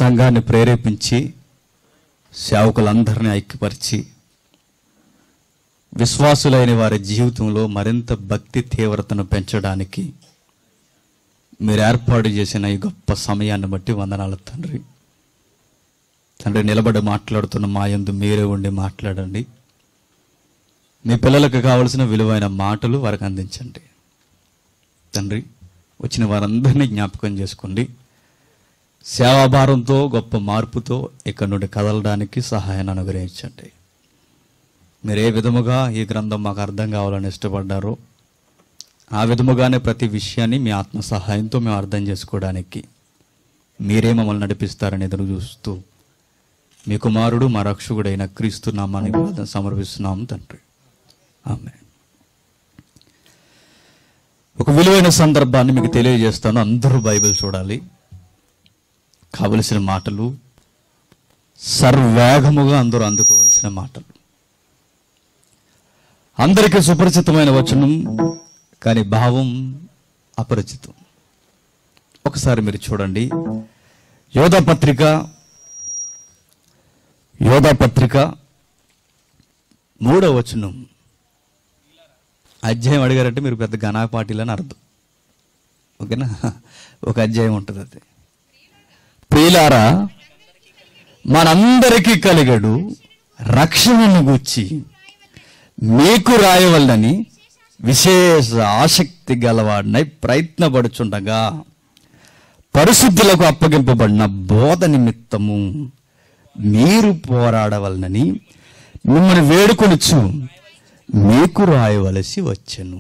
సంఘాన్ని ప్రేరేపించి సేవకులందరినీ ఐక్యపరిచి విశ్వాసులైన వారి జీవితంలో మరింత భక్తి తీవ్రతను పెంచడానికి మీరు ఏర్పాటు చేసిన ఈ గొప్ప సమయాన్ని బట్టి వందనాలు తండ్రి తండ్రి నిలబడి మాట్లాడుతున్న మా యందు మీరే ఉండి మాట్లాడండి మీ పిల్లలకు కావలసిన విలువైన మాటలు వారికి అందించండి తండ్రి వచ్చిన వారందరినీ జ్ఞాపకం చేసుకోండి సేవాభారంతో గొప్ప మార్పుతో ఇక్కడ నుండి కదలడానికి సహాయాన్ని అనుగ్రహించండి మీరు ఏ విధముగా ఈ గ్రంథం మాకు అర్థం కావాలని ఇష్టపడ్డారో ఆ విధముగానే ప్రతి విషయాన్ని మీ ఆత్మ సహాయంతో మేము అర్థం చేసుకోవడానికి మీరే మమ్మల్ని నడిపిస్తారని ఎదురు చూస్తూ మీ కుమారుడు మా రక్షకుడైన క్రీస్తు నామానికి ప్రార్థన సమర్పిస్తున్నాం తండ్రి ఆమె ఒక విలువైన సందర్భాన్ని మీకు తెలియజేస్తాను అందరూ బైబిల్ చూడాలి కావలసిన మాటలు సర్వేగముగా అందరూ అందుకోవలసిన మాటలు అందరికీ సుపరిచితమైన వచనం కానీ భావం అపరిచితం ఒకసారి మీరు చూడండి యోధా పత్రిక యోధా పత్రిక మూడవ వచనం అధ్యాయం అడిగారంటే మీరు పెద్ద గణా పార్టీలు అని అర్థం ఓకేనా ఒక అధ్యాయం ఉంటుంది అది ప్రియులారా మనందరికీ కలిగడు రక్షణను గూర్చి మీకు రాయవల్లని విశేష ఆసక్తి గలవాడినై ప్రయత్నపడుచుండగా పరిశుద్ధులకు అప్పగింపబడిన బోధ నిమిత్తము మీరు పోరాడవలనని మిమ్మల్ని వేడుకొనుచు మీకు రాయవలసి వచ్చెను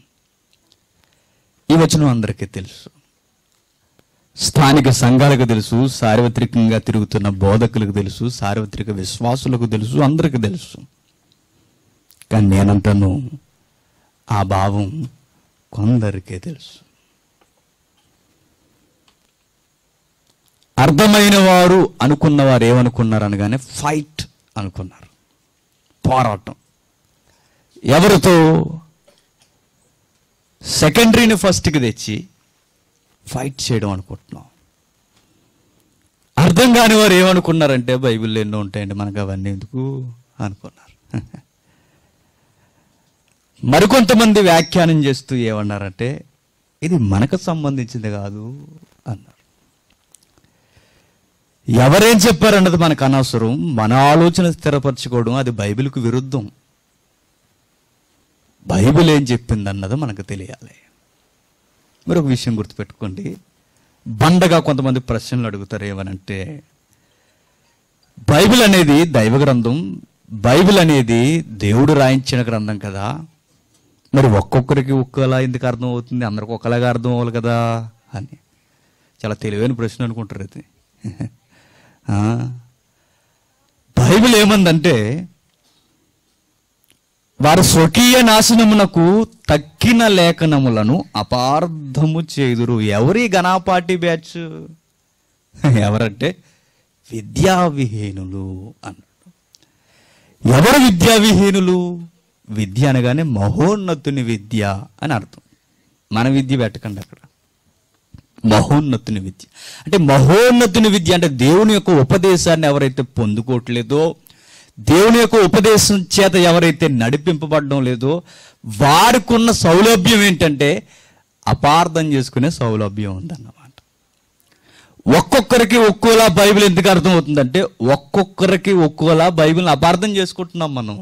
ఈ వచనం అందరికీ తెలుసు స్థానిక సంఘాలకు తెలుసు సార్వత్రికంగా తిరుగుతున్న బోధకులకు తెలుసు సార్వత్రిక విశ్వాసులకు తెలుసు అందరికీ తెలుసు కానీ నేనంటాను ఆ భావం కొందరికే తెలుసు అర్థమైన వారు అనుకున్న వారు ఏమనుకున్నారు అనగానే ఫైట్ అనుకున్నారు పోరాటం ఎవరితో సెకండరీని ఫస్ట్కి తెచ్చి ఫైట్ చేయడం అనుకుంటున్నాం అర్థం కాని వారు ఏమనుకున్నారంటే బైబిల్లో ఎన్నో ఉంటాయండి మనకు అవన్నీ ఎందుకు అనుకున్నారు మరికొంతమంది వ్యాఖ్యానం చేస్తూ ఏమన్నారంటే ఇది మనకు సంబంధించింది కాదు అన్నారు ఎవరేం చెప్పారన్నది మనకు అనవసరం మన ఆలోచన స్థిరపరచుకోవడం అది బైబిల్కు విరుద్ధం బైబిల్ ఏం చెప్పింది అన్నది మనకు తెలియాలి మరి ఒక విషయం గుర్తుపెట్టుకోండి బండగా కొంతమంది ప్రశ్నలు అడుగుతారు ఏమనంటే బైబిల్ అనేది దైవ గ్రంథం బైబిల్ అనేది దేవుడు రాయించిన గ్రంథం కదా మరి ఒక్కొక్కరికి ఒక్కలా ఎందుకు అర్థం అవుతుంది అందరికి ఒకలాగా అర్థం అవ్వాలి కదా అని చాలా తెలివైన ప్రశ్న అనుకుంటారు ఇది ఆ, బైబిల్ ఏమందంటే వారు స్వకీయ నాశనమునకు తక్కిన లేఖనములను అపార్థము చేదురు ఎవరి గణాపాటి బ్యాచ్ ఎవరంటే విద్యావిహీనులు అన్నాడు ఎవరు విద్యావిహీనులు విద్య అనగానే మహోన్నతుని విద్య అని అర్థం మన విద్య పెట్టకండి అక్కడ మహోన్నతుని విద్య అంటే మహోన్నతుని విద్య అంటే దేవుని యొక్క ఉపదేశాన్ని ఎవరైతే పొందుకోవట్లేదో దేవుని యొక్క ఉపదేశం చేత ఎవరైతే నడిపింపబడడం లేదో వారికున్న సౌలభ్యం ఏంటంటే అపార్థం చేసుకునే సౌలభ్యం ఉందన్నమాట ఒక్కొక్కరికి ఒక్కోలా బైబిల్ ఎందుకు అర్థం అవుతుందంటే ఒక్కొక్కరికి ఒక్కోలా బైబిల్ని అపార్థం చేసుకుంటున్నాం మనం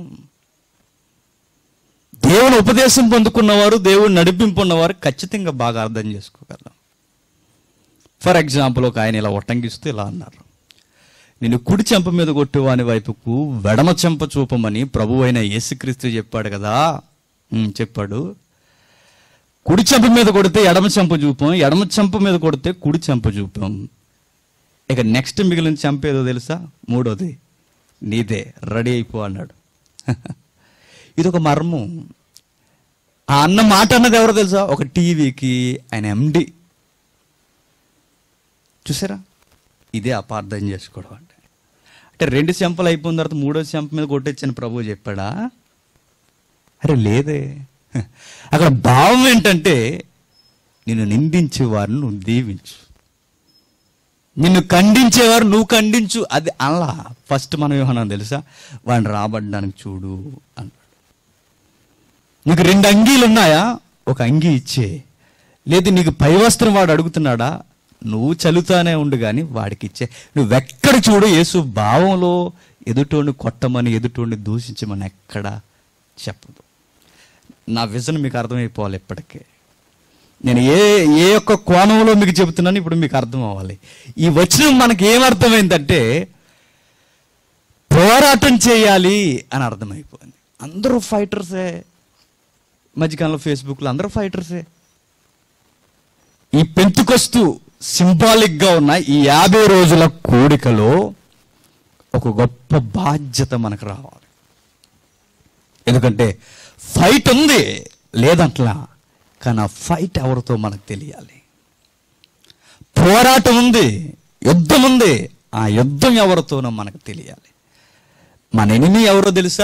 దేవుని ఉపదేశం పొందుకున్నవారు దేవుని నడిపింపున్నవారు ఖచ్చితంగా బాగా అర్థం చేసుకోగలం ఫర్ ఎగ్జాంపుల్ ఒక ఆయన ఇలా ఒట్టంగిస్తూ ఇలా అన్నారు నేను కుడి చెంప మీద కొట్టేవాని వైపుకు వెడమ చెంప చూపమని ప్రభు అయిన యేసుక్రీస్తు చెప్పాడు కదా ఉమ్, చెప్పాడు కుడి చెంప మీద కొడితే ఎడమ చెంప చూపాం ఎడమ చెంప మీద కొడితే కుడి చెంప చూపాం ఇక నెక్స్ట్ మిగిలిన చెంప ఏదో తెలుసా మూడోది నీదే రెడీ అయిపో అన్నాడు ఇది ఒక మర్మం ఆ అన్న మాట అన్నది ఎవరో తెలుసా ఒక టీవీకి ఆయన ఎండి చూసారా ఇదే అపార్థం చేసుకోవడం అంటే అంటే రెండు చెంపలు అయిపోయిన తర్వాత మూడో చెంప మీద కొట్టొచ్చని ప్రభు చెప్పాడా అరే లేదే అక్కడ భావం ఏంటంటే నేను నిందించే వారిని నువ్వు దీవించు నిన్ను ఖండించేవారు నువ్వు ఖండించు అది అలా ఫస్ట్ మనం ఏమన్నాం తెలుసా వాడిని రాబడ్డానికి చూడు అన్నాడు నీకు రెండు అంగీలు ఉన్నాయా ఒక అంగీ ఇచ్చే లేదు నీకు పై వస్త్రం వాడు అడుగుతున్నాడా నువ్వు చలుతానే ఉండు కానీ వాడికి ఇచ్చే నువ్వెక్కడ చూడు యేసు భావంలో ఎదుటోడిని కొట్టమని ఎదుటోడిని దూషించమని ఎక్కడ చెప్పదు నా విజన్ మీకు అర్థమైపోవాలి ఎప్పటికే నేను ఏ ఏ యొక్క కోణంలో మీకు చెబుతున్నాను ఇప్పుడు మీకు అర్థం అవ్వాలి ఈ వచనం మనకి ఏమర్థమైందంటే పోరాటం చేయాలి అని అర్థమైపోయింది అందరూ ఫైటర్సే మధ్యకాలంలో ఫేస్బుక్లో అందరూ ఫైటర్సే ఈ పెంతుకొస్తూ సింబాలిక్గా ఉన్న ఈ యాభై రోజుల కోడికలో ఒక గొప్ప బాధ్యత మనకు రావాలి ఎందుకంటే ఫైట్ ఉంది లేదంట్లా కానీ ఆ ఫైట్ ఎవరితో మనకు తెలియాలి పోరాటం ఉంది యుద్ధం ఉంది ఆ యుద్ధం ఎవరితోనో మనకు తెలియాలి మన ఎనిమి ఎవరో తెలుసా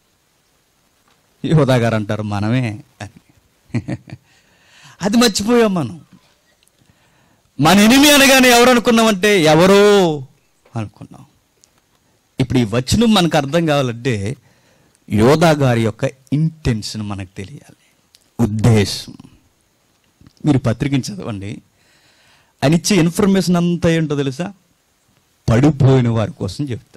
యోధా గారు అంటారు మనమే అని అది మర్చిపోయాం మనం మన ఎనిమి అనగానే ఎవరు అనుకున్నామంటే ఎవరో అనుకున్నాం ఇప్పుడు ఈ వచనం మనకు అర్థం కావాలంటే యోధా గారి యొక్క ఇంటెన్షన్ మనకు తెలియాలి ఉద్దేశం మీరు పత్రికని చదవండి ఆయన ఇచ్చే ఇన్ఫర్మేషన్ అంతా ఏంటో తెలుసా పడిపోయిన వారి కోసం చెప్తా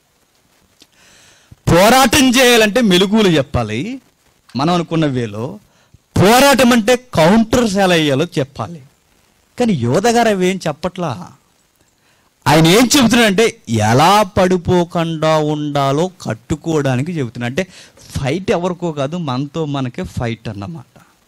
పోరాటం చేయాలంటే మెలుగులు చెప్పాలి మనం అనుకున్న వేలో పోరాటం అంటే కౌంటర్స్ ఎలా వేయాలో చెప్పాలి కానీ యోధ గారు అవి ఏం చెప్పట్లా ఆయన ఏం చెబుతున్నాడంటే ఎలా పడిపోకుండా ఉండాలో కట్టుకోవడానికి చెబుతున్నా అంటే ఫైట్ ఎవరికో కాదు మనతో మనకే ఫైట్ అన్నమాట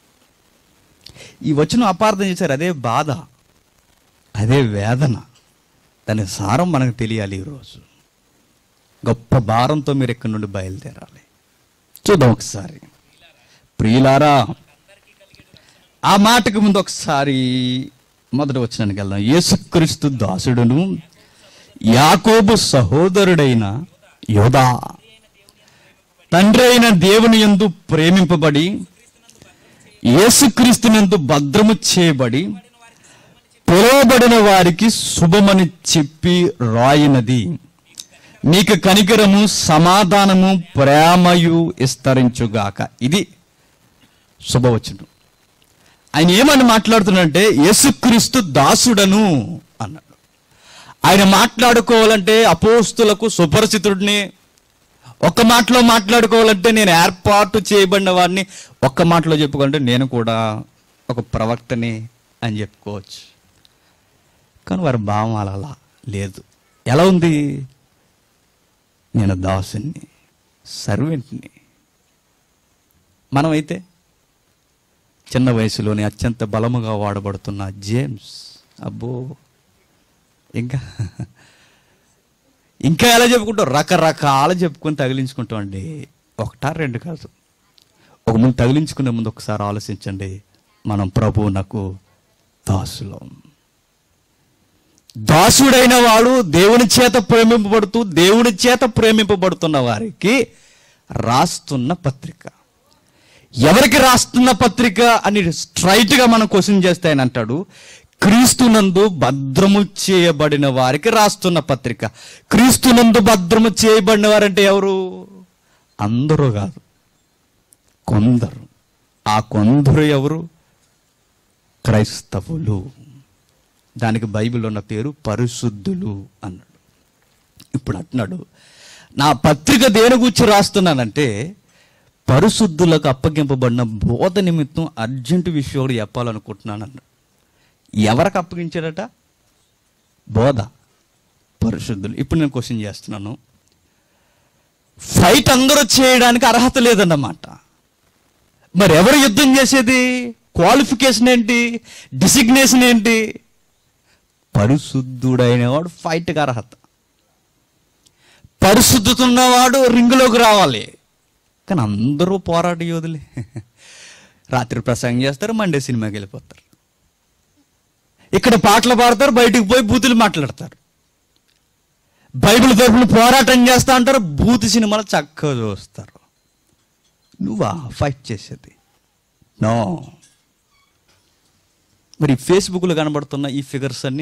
ఈ వచనం అపార్థం చేశారు అదే బాధ అదే వేదన దాని సారం మనకు తెలియాలి ఈరోజు గొప్ప భారంతో మీరు ఎక్కడి నుండి బయలుదేరాలి చూద్దాం ఒకసారి ప్రియులారా ఆ మాటకు ముందు ఒకసారి మొదటి వచ్చినానికి వెళ్దాం యేసుక్రీస్తు దాసుడును యాకోబు సహోదరుడైన యోధా తండ్రి అయిన దేవుని యందు ప్రేమింపబడి యేసుక్రీస్తునందు భద్రము చేయబడి పిలువబడిన వారికి శుభమని చెప్పి రాయినది మీకు కనికరము సమాధానము ప్రేమయు విస్తరించుగాక ఇది శుభవచనం ఆయన ఏమని మాట్లాడుతున్నాడంటే యేసుక్రీస్తు దాసుడను అన్నాడు ఆయన మాట్లాడుకోవాలంటే అపోస్తులకు సుపరిచితుడిని ఒక్క మాటలో మాట్లాడుకోవాలంటే నేను ఏర్పాటు చేయబడిన వాడిని ఒక్క మాటలో చెప్పుకోవాలంటే నేను కూడా ఒక ప్రవక్తని అని చెప్పుకోవచ్చు కానీ వారి భావం అలా లేదు ఎలా ఉంది నేను దాసుని సర్వెంట్ని మనమైతే చిన్న వయసులోనే అత్యంత బలముగా వాడబడుతున్న జేమ్స్ అబ్బో ఇంకా ఇంకా ఎలా చెప్పుకుంటాం రకరకాల చెప్పుకొని తగిలించుకుంటాం అండి ఒకటా రెండు కాదు ఒక ముందు తగిలించుకునే ముందు ఒకసారి ఆలోచించండి మనం ప్రభువునకు దాసులం దాసుడైన వాడు దేవుని చేత ప్రేమింపబడుతూ దేవుని చేత ప్రేమింపబడుతున్న వారికి రాస్తున్న పత్రిక ఎవరికి రాస్తున్న పత్రిక అని స్ట్రైట్ గా మనం క్వశ్చన్ చేస్తే ఆయన అంటాడు క్రీస్తునందు భద్రము చేయబడిన వారికి రాస్తున్న పత్రిక క్రీస్తునందు భద్రము చేయబడిన వారంటే ఎవరు అందరూ కాదు కొందరు ఆ కొందరు ఎవరు క్రైస్తవులు దానికి బైబిల్ ఉన్న పేరు పరిశుద్ధులు అన్నాడు ఇప్పుడు అంటున్నాడు నా పత్రిక దేని గురించి రాస్తున్నానంటే పరిశుద్ధులకు అప్పగింపబడిన బోధ నిమిత్తం అర్జెంటు విషయాలు చెప్పాలనుకుంటున్నాను అన్నాడు ఎవరికి అప్పగించాడట బోధ పరిశుద్ధులు ఇప్పుడు నేను క్వశ్చన్ చేస్తున్నాను ఫైట్ అందరూ చేయడానికి అర్హత లేదన్నమాట మరి ఎవరు యుద్ధం చేసేది క్వాలిఫికేషన్ ఏంటి డిసిగ్నేషన్ ఏంటి పరిశుద్ధుడైన వాడు ఫైట్కి అర్హత పరిశుద్ధత ఉన్నవాడు రింగులోకి రావాలి కానీ అందరూ పోరాట యోధులే రాత్రి ప్రసంగం చేస్తారు మండే సినిమాకి వెళ్ళిపోతారు ఇక్కడ పాటలు పాడతారు బయటికి పోయి బూతులు మాట్లాడతారు బైబిల్ తరపున పోరాటం చేస్తా అంటారు బూతు సినిమాలు చక్కగా చూస్తారు నువ్వా ఫైట్ చేసేది నో మరి ఫేస్బుక్లో కనబడుతున్న ఈ ఫిగర్స్ అన్నీ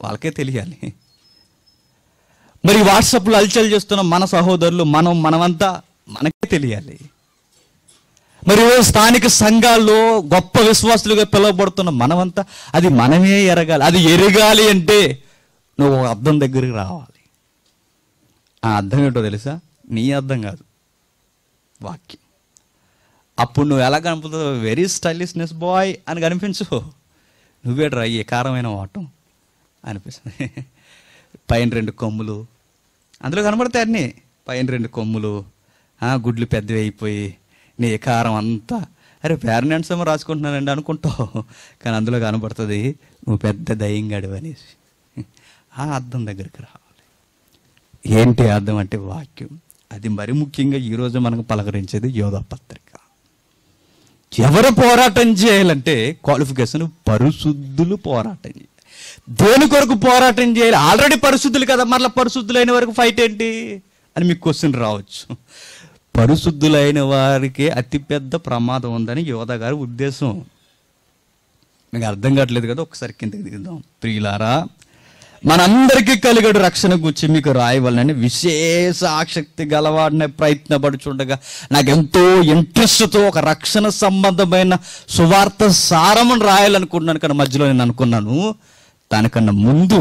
వాళ్ళకే తెలియాలి మరి వాట్సాప్లో అల్చల్ చేస్తున్న మన సహోదరులు మనం మనమంతా మనకే తెలియాలి మరి ఈరోజు స్థానిక సంఘాల్లో గొప్ప విశ్వాసులుగా పిలువబడుతున్న మనమంతా అది మనమే ఎరగాలి అది ఎరగాలి అంటే నువ్వు ఒక అర్థం దగ్గరికి రావాలి ఆ అర్థం ఏంటో తెలుసా నీ అర్థం కాదు వాక్యం అప్పుడు నువ్వు ఎలా కనిపిస్తావు వెరీ స్టైలిష్నెస్ బాయ్ అని కనిపించు నువ్వే డ్రై కారమైన వాటం అనిపిస్తుంది పైన రెండు కొమ్ములు అందులో కనబడతాయి అన్నీ పైన రెండు కొమ్ములు ఆ, గుడ్లు పెద్దవి అయిపోయి నీ కారం అంతా అరే పేరెంట్స్ ఏమో రాసుకుంటున్నానండి అనుకుంటావు కానీ అందులో కనబడుతుంది నువ్వు పెద్ద దయ్యంగాడు అనేసి ఆ అర్థం దగ్గరికి రావాలి ఏంటి అర్థం అంటే వాక్యం అది మరి ముఖ్యంగా ఈరోజు మనకు పలకరించేది యోధా పత్రిక ఎవరు పోరాటం చేయాలంటే క్వాలిఫికేషన్ పరిశుద్ధులు పోరాటం చేయాలి దేని కొరకు పోరాటం చేయాలి ఆల్రెడీ పరిశుద్ధులు కదా మరలా పరిశుద్ధులైన వరకు ఫైట్ ఏంటి అని మీకు క్వశ్చన్ రావచ్చు పరిశుద్ధులైన వారికి అతిపెద్ద ప్రమాదం ఉందని యోధ గారి ఉద్దేశం మీకు అర్థం కావట్లేదు కదా ఒకసారి కిందకి దిగుదాం ప్రియులారా మనందరికీ కలిగడు రక్షణ గురించి మీకు రాయవలనని విశేష ఆసక్తి గలవాడినే ప్రయత్నపడుచుండగా నాకెంతో ఇంట్రెస్ట్తో ఒక రక్షణ సంబంధమైన సువార్త సారమని రాయాలనుకుంటున్నాను కానీ మధ్యలో నేను అనుకున్నాను దానికన్నా ముందు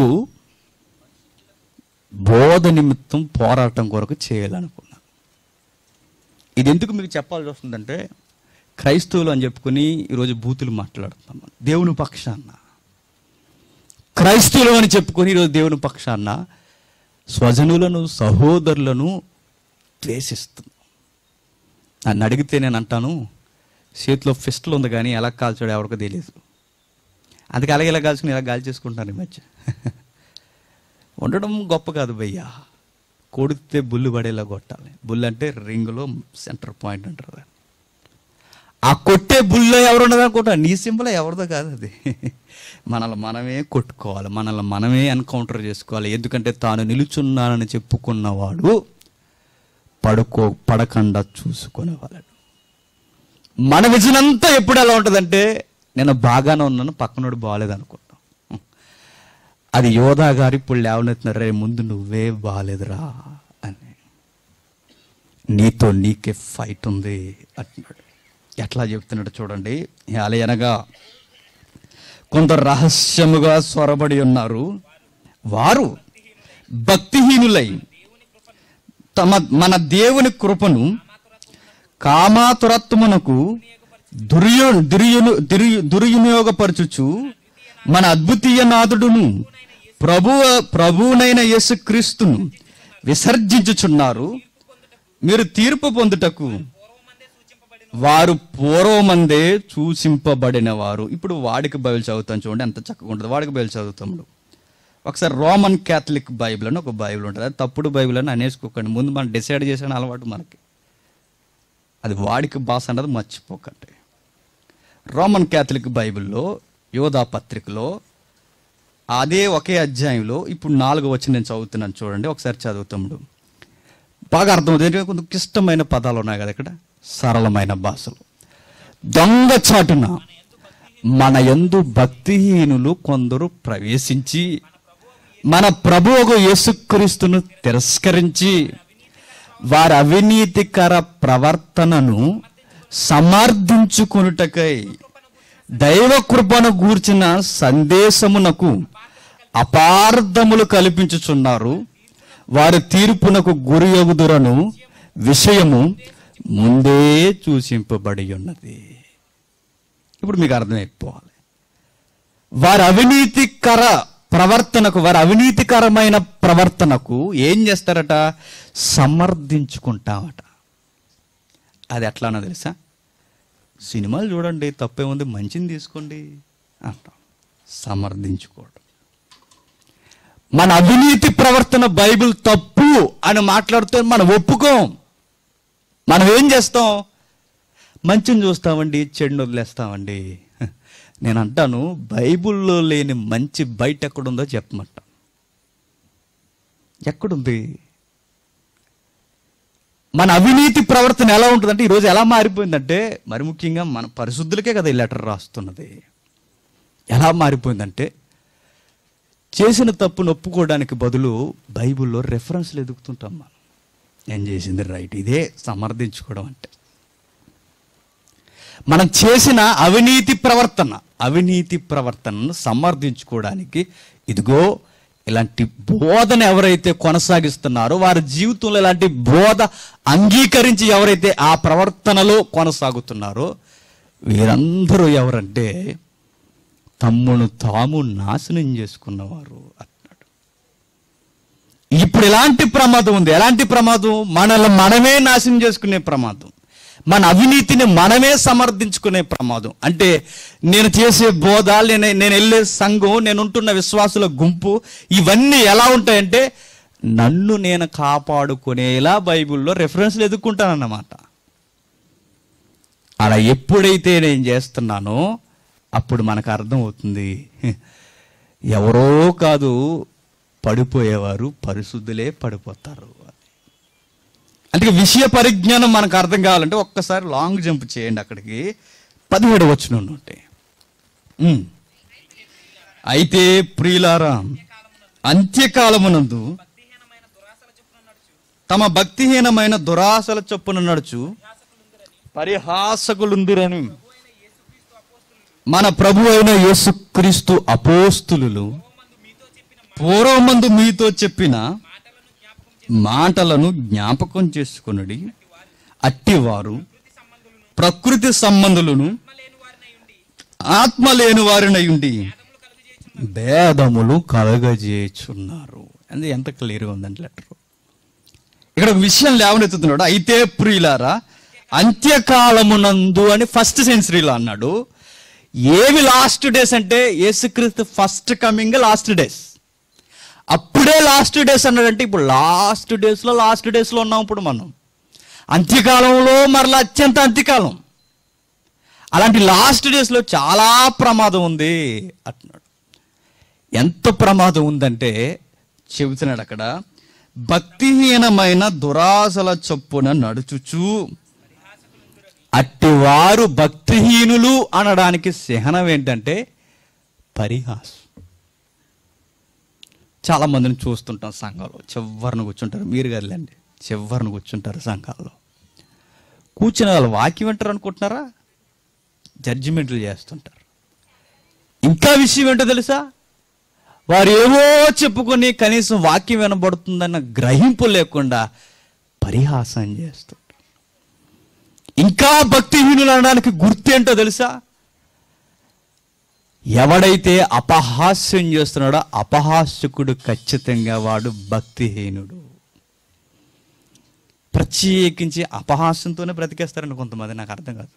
బోధ నిమిత్తం పోరాటం కొరకు చేయాలనుకున్నాను ఇది ఎందుకు మీకు చెప్పాల్సి వస్తుందంటే క్రైస్తవులు అని చెప్పుకుని ఈరోజు బూతులు మాట్లాడుతున్నాం మనం. దేవుని పక్షాన్న క్రైస్తవులు అని చెప్పుకొని ఈరోజు దేవుని పక్షాన్న స్వజనులను సహోదరులను ద్వేషిస్తున్నాం నన్ను అడిగితే నేను అంటాను చేతిలో ఫిస్టులు ఉంది కానీ ఎలా కాల్చాడో ఎవరికో తెలియదు అందుకే అలాగే ఇలా కాల్చుకుని ఇలా గాలి చేసుకుంటాను ఈ మధ్య ఉండడం గొప్ప కాదు భయ్యా కొడితే బుల్లు పడేలా కొట్టాలి బుల్ అంటే రింగ్లో సెంటర్ పాయింట్ అంటారు దాన్ని. ఆ కొట్టే బుల్లో ఎవరు ఉన్నది అనుకుంటా నీ సింబల్ ఎవరిదో కాదు అది మనల్ని మనమే కొట్టుకోవాలి మనల్ని మనమే ఎన్కౌంటర్ చేసుకోవాలి ఎందుకంటే తాను నిలుచున్నానని చెప్పుకున్నవాడు పడుకో పడకుండా చూసుకునేవాడు మన విజన్ అంతా ఎప్పుడు ఎలా ఉంటుందంటే నేను బాగానే ఉన్నాను పక్కనోడు బాగాలేదు అనుకుంటాం అది యోధా గారు ఇప్పుడు లేవనెత్తున్నారు రే ముందు నువ్వే బాగాలేదురా అని నీతో నీకే ఫైట్ ఉంది అంటున్నాడు ఎట్లా చెప్తున్నాడు చూడండి అలా అనగా కొందరు రహస్యముగా స్వరబడి ఉన్నారు వారు భక్తిహీనులై తమ మన దేవుని కృపను కామాతురత్వమునకు దుర్యో దుర్యును దుర్యు దుర్వినియోగపరచుచు మన అద్భుతీయ నాథుడును ప్రభు ప్రభువునైన యేసుక్రీస్తును విసర్జించుచున్నారు మీరు తీర్పు పొందుటకు వారు పూర్వమందే సూచింపబడిన వారు ఇప్పుడు వాడికి బైబిల్ చదువుతాం చూడండి ఎంత చక్కగా ఉంటుంది వాడికి బైబిల్ చదువుతాము ఒకసారి రోమన్ క్యాథలిక్ బైబిల్ అని ఒక బైబిల్ ఉంటుంది అది తప్పుడు బైబిల్ అని అనేసుకోకండి ముందు మనం డిసైడ్ చేసిన అలవాటు మనకి అది వాడికి భాష అన్నది మర్చిపోకండి రోమన్ క్యాథలిక్ బైబిల్లో యోధా పత్రికలో అదే ఒకే అధ్యాయంలో ఇప్పుడు నాలుగు వచ్చి నేను చదువుతున్నాను చూడండి ఒకసారి చదువుతాముడు బాగా అర్థమవుతుంది కొంచెం క్లిష్టమైన పదాలు ఉన్నాయి కదా ఇక్కడ సరళమైన భాషలు దొంగ చాటున మన యందు భక్తిహీనులు కొందరు ప్రవేశించి మన ప్రభువుకు యేసుక్రీస్తును తిరస్కరించి వారి అవినీతికర ప్రవర్తనను సమర్థించుకొనుటకై దైవ కృపను గూర్చిన సందేశమునకు అపార్థములు కల్పించుచున్నారు వారి తీర్పునకు గురియగుదురను విషయము ముందే సూచింపబడి ఉన్నది ఇప్పుడు మీకు అర్థమైపోవాలి వారి అవినీతికర ప్రవర్తనకు వారి అవినీతికరమైన ప్రవర్తనకు ఏం చేస్తారట సమర్థించుకుంటామట అది ఎట్లానో తెలుసా సినిమాలు చూడండి తప్పేముంది మంచిని తీసుకోండి అంటాం సమర్థించుకోవడం మన అవినీతి ప్రవర్తన బైబిల్ తప్పు అని మాట్లాడితే మనం ఒప్పుకోం మనం ఏం చేస్తాం మంచిని చూస్తామండి చెడుని వదిలేస్తామండి నేను అంటాను బైబిల్లో లేని మంచి బయట ఎక్కడుందో చెప్పమంట ఎక్కడుంది మన అవినీతి ప్రవర్తన ఎలా ఉంటుందంటే ఈరోజు ఎలా మారిపోయిందంటే మరి ముఖ్యంగా మన పరిశుద్ధులకే కదా ఈ లెటర్ రాస్తున్నది ఎలా మారిపోయిందంటే చేసిన తప్పును ఒప్పుకోవడానికి బదులు బైబిల్లో రెఫరెన్స్లు ఎదుగుతుంటాం మనం నేను చేసింది రైట్ ఇదే సమర్థించుకోవడం అంటే మనం చేసిన అవినీతి ప్రవర్తన అవినీతి ప్రవర్తనను సమర్థించుకోవడానికి ఇదిగో ఇలాంటి బోధన ఎవరైతే కొనసాగిస్తున్నారో వారి జీవితంలో ఇలాంటి బోధ అంగీకరించి ఎవరైతే ఆ ప్రవర్తనలో కొనసాగుతున్నారో వీరందరూ ఎవరంటే తమ్మును తాము నాశనం చేసుకున్నవారు అన్నాడు ఇప్పుడు ఎలాంటి ప్రమాదం ఉంది ఎలాంటి ప్రమాదం మనల్ని మనమే నాశనం చేసుకునే ప్రమాదం మన అవినీతిని మనమే సమర్థించుకునే ప్రమాదం అంటే నేను చేసే బోధ నేను నేను వెళ్ళే సంఘం నేను ఉంటున్న విశ్వాసుల గుంపు ఇవన్నీ ఎలా ఉంటాయంటే నన్ను నేను కాపాడుకునేలా బైబిల్లో రెఫరెన్స్లు ఎదుర్కొంటానన్నమాట అలా ఎప్పుడైతే నేను చేస్తున్నానో అప్పుడు మనకు అర్థమవుతుంది ఎవరో కాదు పడిపోయేవారు పరిశుద్ధులే పడిపోతారు అంటే విషయ పరిజ్ఞానం మనకు అర్థం కావాలంటే ఒక్కసారి లాంగ్ జంప్ చేయండి అక్కడికి పదిహేడు వచ్చిన ఉంటే ఉమ్. అయితే ప్రియులారా అంత్యకాలమునందు తమ భక్తిహీనమైన దురాశల చొప్పున నడుచు పరిహాసకులుందురని మన ప్రభు అయిన యేసుక్రీస్తు అపోస్తులు పూర్వమందు మీతో చెప్పిన మాటలను జ్ఞాపకం చేసుకునడి అట్టివారు ప్రకృతి సంబంధులను ఆత్మ లేని వారినై ఉండి భేదములు కలగజేచున్నారు అది ఎంత క్లియర్గా ఉందండి లెటర్ ఇక్కడ ఒక విషయం లేవనెత్తుతున్నాడు అయితే ప్రియులారా అంత్యకాలమునందు అని ఫస్ట్ సెంచరీలో అన్నాడు ఏవి లాస్ట్ డేస్ అంటే యేసుక్రీస్తు ఫస్ట్ కమింగ్ లాస్ట్ డేస్ అప్పుడే లాస్ట్ డేస్ అన్నాడంటే ఇప్పుడు లాస్ట్ డేస్లో లాస్ట్ డేస్లో ఉన్నాం ఇప్పుడు మనం అంత్యకాలంలో మరలా అత్యంత అంత్యకాలం అలాంటి లాస్ట్ డేస్లో చాలా ప్రమాదం ఉంది అంటున్నాడు ఎంత ప్రమాదం ఉందంటే చెబుతున్నాడు అక్కడ భక్తిహీనమైన దురాశల చొప్పున నడుచుచు అట్టివారు భక్తిహీనులు అనడానికి చిహ్నం ఏంటంటే పరిహాసం చాలా మందిని చూస్తుంటాం సంఘంలో చివరిని కూర్చుంటారు మీరు కదలండి చివరిని కూర్చుంటారు సంఘాల్లో కూర్చుని వాళ్ళు వాక్యం వింటారు అనుకుంటున్నారా జడ్జిమెంట్లు చేస్తుంటారు ఇంకా విషయం ఏంటో తెలుసా వారు ఏవో చెప్పుకొని కనీసం వాక్యం వినబడుతుందన్న గ్రహింపు లేకుండా పరిహాసం చేస్తుంటారు ఇంకా భక్తిహీనులు అనడానికి గుర్తేంటో తెలుసా ఎవడైతే అపహాస్యం చేస్తున్నాడో అపహాస్యకుడు ఖచ్చితంగా వాడు భక్తిహీనుడు ప్రత్యేకించి అపహాస్యంతోనే బ్రతికేస్తారండి కొంతమంది నాకు అర్థం కాదు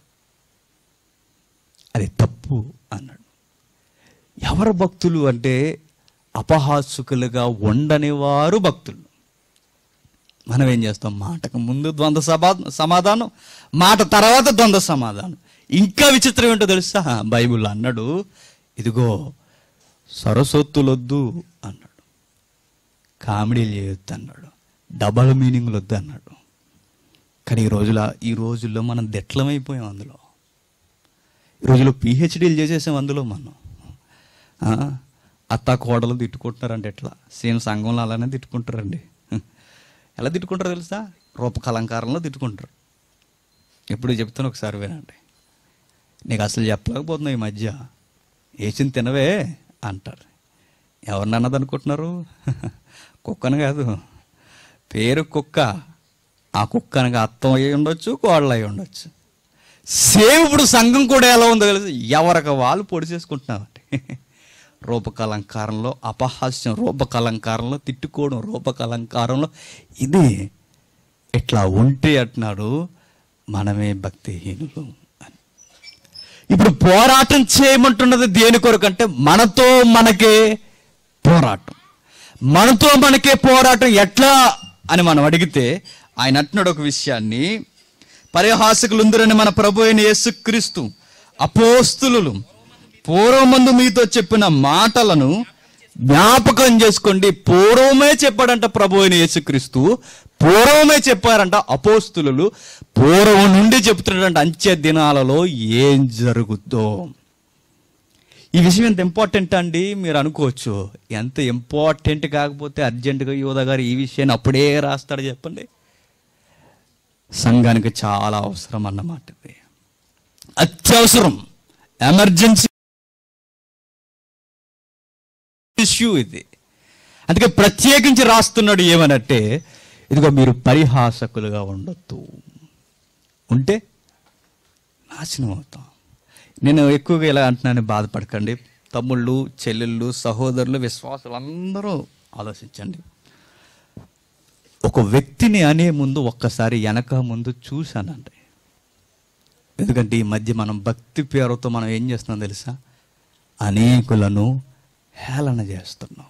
అది తప్పు అన్నాడు ఎవరు భక్తులు అంటే అపహాస్యకులుగా ఉండని వారు భక్తులు మనం ఏం చేస్తాం మాటకు ముందు ద్వంద్వ సభా సమాధానం మాట తర్వాత ద్వంద్వ సమాధానం ఇంకా విచిత్రం ఏంటో తెలుసా బైబిల్ అన్నాడు ఇదిగో సరస్వత్తులొద్దు అన్నాడు కామెడీలు చేయొద్దు అన్నాడు డబల్ మీనింగ్లు వద్దు అన్నాడు కానీ ఈ రోజుల ఈ రోజుల్లో మనం దెట్లమైపోయాం అందులో ఈ రోజులో పిహెచ్డీలు చేసేసాం అందులో మనం ఆ, అత్త కోడలు తిట్టుకుంటున్నారంటే ఎట్లా సేమ్ సంఘంలో అలానే తిట్టుకుంటారండి ఎలా తిట్టుకుంటారో తెలుసా రూపకలంకారంలో తిట్టుకుంటారు ఎప్పుడు చెప్తాను ఒకసారి వినండి నీకు అసలు చెప్పలేకపోతున్నావు ఈ మధ్య వేసింది తినవే అంటారు ఎవరిని అన్నది అనుకుంటున్నారు కుక్కను కాదు పేరు కుక్క ఆ కుక్క అనగా అత్తం అయి ఉండొచ్చు కోడలు అయి ఉండొచ్చు సేమ్ ఇప్పుడు సంఘం కూడా ఎలా ఉందో తెలుసు ఎవరికి వాళ్ళు పొడి చేసుకుంటున్నామండి రూపకలంకారంలో అపహాస్యం రూపకలంకారంలో తిట్టుకోవడం రూపకలంకారంలో ఇది ఇట్లా ఉంటే అంటున్నాడు మనమే భక్తిహీనులు అని ఇప్పుడు పోరాటం చేయమంటున్నది దేని కొరకు అంటే మనతో మనకే పోరాటం మనతో మనకే పోరాటం ఎట్లా అని మనం అడిగితే ఆయన అంటున్నాడు ఒక విషయాన్ని పరిహాసకులుందరని మన ప్రభు అయిన యేసుక్రీస్తు అపోస్తులు పూర్వమందు మీతో చెప్పిన మాటలను జ్ఞాపకం చేసుకోండి పూర్వమే చెప్పాడంట ప్రభు అయిన యేసుక్రీస్తు పూర్వమే చెప్పారంట అపోస్తులు పూర్వం నుండి చెప్తున్నాడంట అంత్య దినాలలో ఏం జరుగుద్దో ఈ విషయం ఎంత ఇంపార్టెంట్ అండి మీరు అనుకోవచ్చు ఎంత ఇంపార్టెంట్ కాకపోతే అర్జెంటుగా యోధ గారు ఈ విషయాన్ని అప్పుడే రాస్తాడు చెప్పండి సంఘానికి చాలా అవసరం అన్నమాట ఇది అత్యవసరం ఎమర్జెన్సీ ఇష్యూ ఇది అందుకే ప్రత్యేకించి రాస్తున్నాడు ఏమనంటే ఇదిగో మీరు పరిహాసకులుగా ఉండొద్దు ఉంటే నాశనం అవుతాం నేను ఎక్కువగా ఇలా అంటున్నాను బాధపడకండి తమ్ముళ్ళు చెల్లెళ్ళు సహోదరులు విశ్వాసులు అందరూ ఆలోచించండి ఒక వ్యక్తిని అనే ముందు ఒక్కసారి వెనక ముందు చూశానండి ఎందుకంటే ఈ మధ్య మనం భక్తి పేరుతో మనం ఏం చేస్తున్నాం తెలుసా అనేకులను హేళన చేస్తున్నాం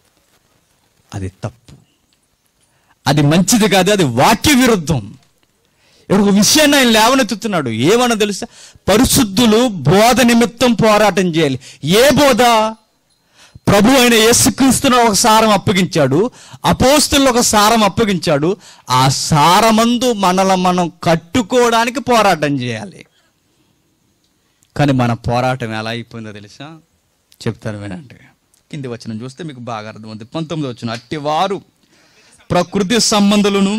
అది తప్పు అది మంచిది కాదు అది వాక్య విరుద్ధం ఇక్కడ ఒక విషయాన్ని ఆయన లేవనెత్తుతున్నాడు ఏమన్నా తెలుసా పరిశుద్ధులు బోధ నిమిత్తం పోరాటం చేయాలి ఏ బోధ ప్రభు అయిన యేసుక్రీస్తును ఒక సారం అప్పగించాడు అపోస్తులు ఒక సారం అప్పగించాడు ఆ సారమందు మనల మనం కట్టుకోవడానికి పోరాటం చేయాలి కానీ మన పోరాటం ఎలా అయిపోయిందో తెలుసా చెప్తాను వినండి కింది వచ్చిన చూస్తే మీకు బాగా అర్థమవుతుంది పంతొమ్మిది వచ్చిన అట్టివారు ప్రకృతి సంబంధులను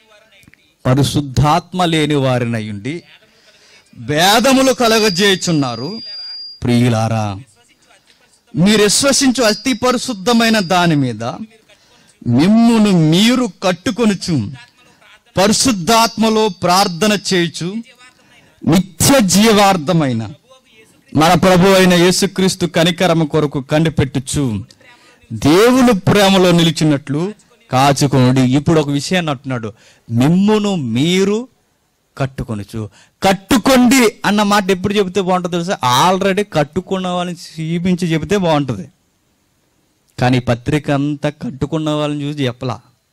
పరిశుద్ధాత్మ లేని వారినయుండి భేదములు కలగజేయుచున్నారు ప్రియులారా మీరు విశ్వసించు అతి పరిశుద్ధమైన దాని మీద మిమ్మును మీరు కట్టుకొనుచు పరిశుద్ధాత్మలో ప్రార్థన చేయుచు నిత్య జీవార్థమైన మన ప్రభు అయిన యేసుక్రీస్తు కనికరమ కొరకు కనిపెట్టుచు దేవుని ప్రేమలో నిలిచినట్లు కాచుకొనుడి ఇప్పుడు ఒక విషయాన్ని అంటున్నాడు మిమ్మును మీరు కట్టుకొనుచు కట్టుకోండి అన్న మాట ఎప్పుడు చెబితే బాగుంటుంది తెలుసా ఆల్రెడీ కట్టుకున్న వాళ్ళని చూపించి చెబితే బాగుంటుంది కానీ ఈ పత్రిక అంతా కట్టుకున్న వాళ్ళని చూసి చెప్పలా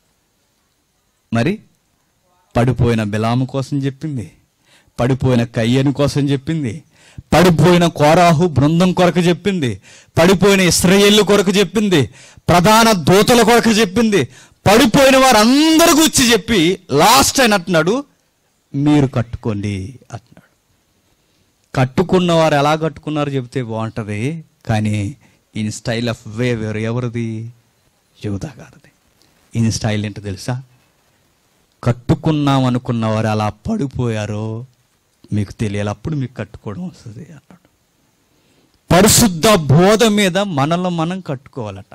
మరి పడిపోయిన బిలాము కోసం చెప్పింది పడిపోయిన కయ్యని కోసం చెప్పింది పడిపోయిన కోరాహు బృందం కొరకు చెప్పింది పడిపోయిన ఇస్రాయేళ్ళు కొరకు చెప్పింది ప్రధాన దూతల కొరకు చెప్పింది పడిపోయిన వారందరి గురించి చెప్పి లాస్ట్ ఆయన అంటున్నాడు మీరు కట్టుకోండి అంటున్నాడు కట్టుకున్న వారు ఎలా కట్టుకున్నారో చెబితే బాగుంటుంది కానీ ఈయన స్టైల్ ఆఫ్ వే వేరు ఎవరిది యువత గారిది ఈయన స్టైల్ ఏంటో తెలుసా కట్టుకున్నాం అనుకున్న వారు అలా పడిపోయారో మీకు తెలియాలి అప్పుడు మీకు కట్టుకోవడం వస్తుంది అన్నాడు పరిశుద్ధ బోధ మీద మనల్ని మనం కట్టుకోవాలట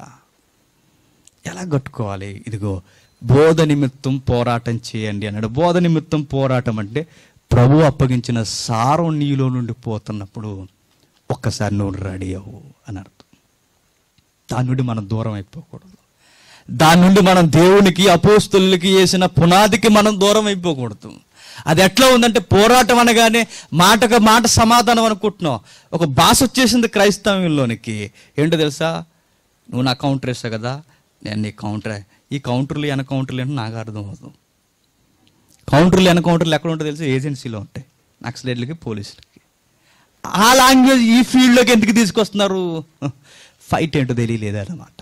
ఎలా కట్టుకోవాలి ఇదిగో బోధ నిమిత్తం పోరాటం చేయండి అన్నాడు బోధ నిమిత్తం పోరాటం అంటే ప్రభు అప్పగించిన సారం నీలో నుండి పోతున్నప్పుడు ఒక్కసారి నువ్వు రెడీ అవ్వు అని అర్థం దాని నుండి మనం దూరం అయిపోకూడదు దాని నుండి మనం దేవునికి అపోస్తులకి వేసిన పునాదికి మనం దూరం అయిపోకూడదు అది ఎట్లా ఉందంటే పోరాటం అనగానే మాటకు మాట సమాధానం అనుకుంటున్నాం ఒక భాష వచ్చేసింది క్రైస్తవంలోనికి ఏంటో తెలుసా నువ్వు నా కౌంటర్ వేసావు కదా నేను నీ కౌంటర్ ఈ కౌంటర్లు వెనక కౌంటర్లు ఏంటో నాకు అర్థం అవుతుంది కౌంటర్లు వెనక కౌంటర్లు ఎక్కడ ఉంటాయో తెలుసు ఏజెన్సీలో ఉంటాయి నక్సలైట్లకి పోలీసులకి ఆ లాంగ్వేజ్ ఈ ఫీల్డ్లోకి ఎందుకు తీసుకొస్తున్నారు ఫైట్ ఏంటో తెలియలేదన్నమాట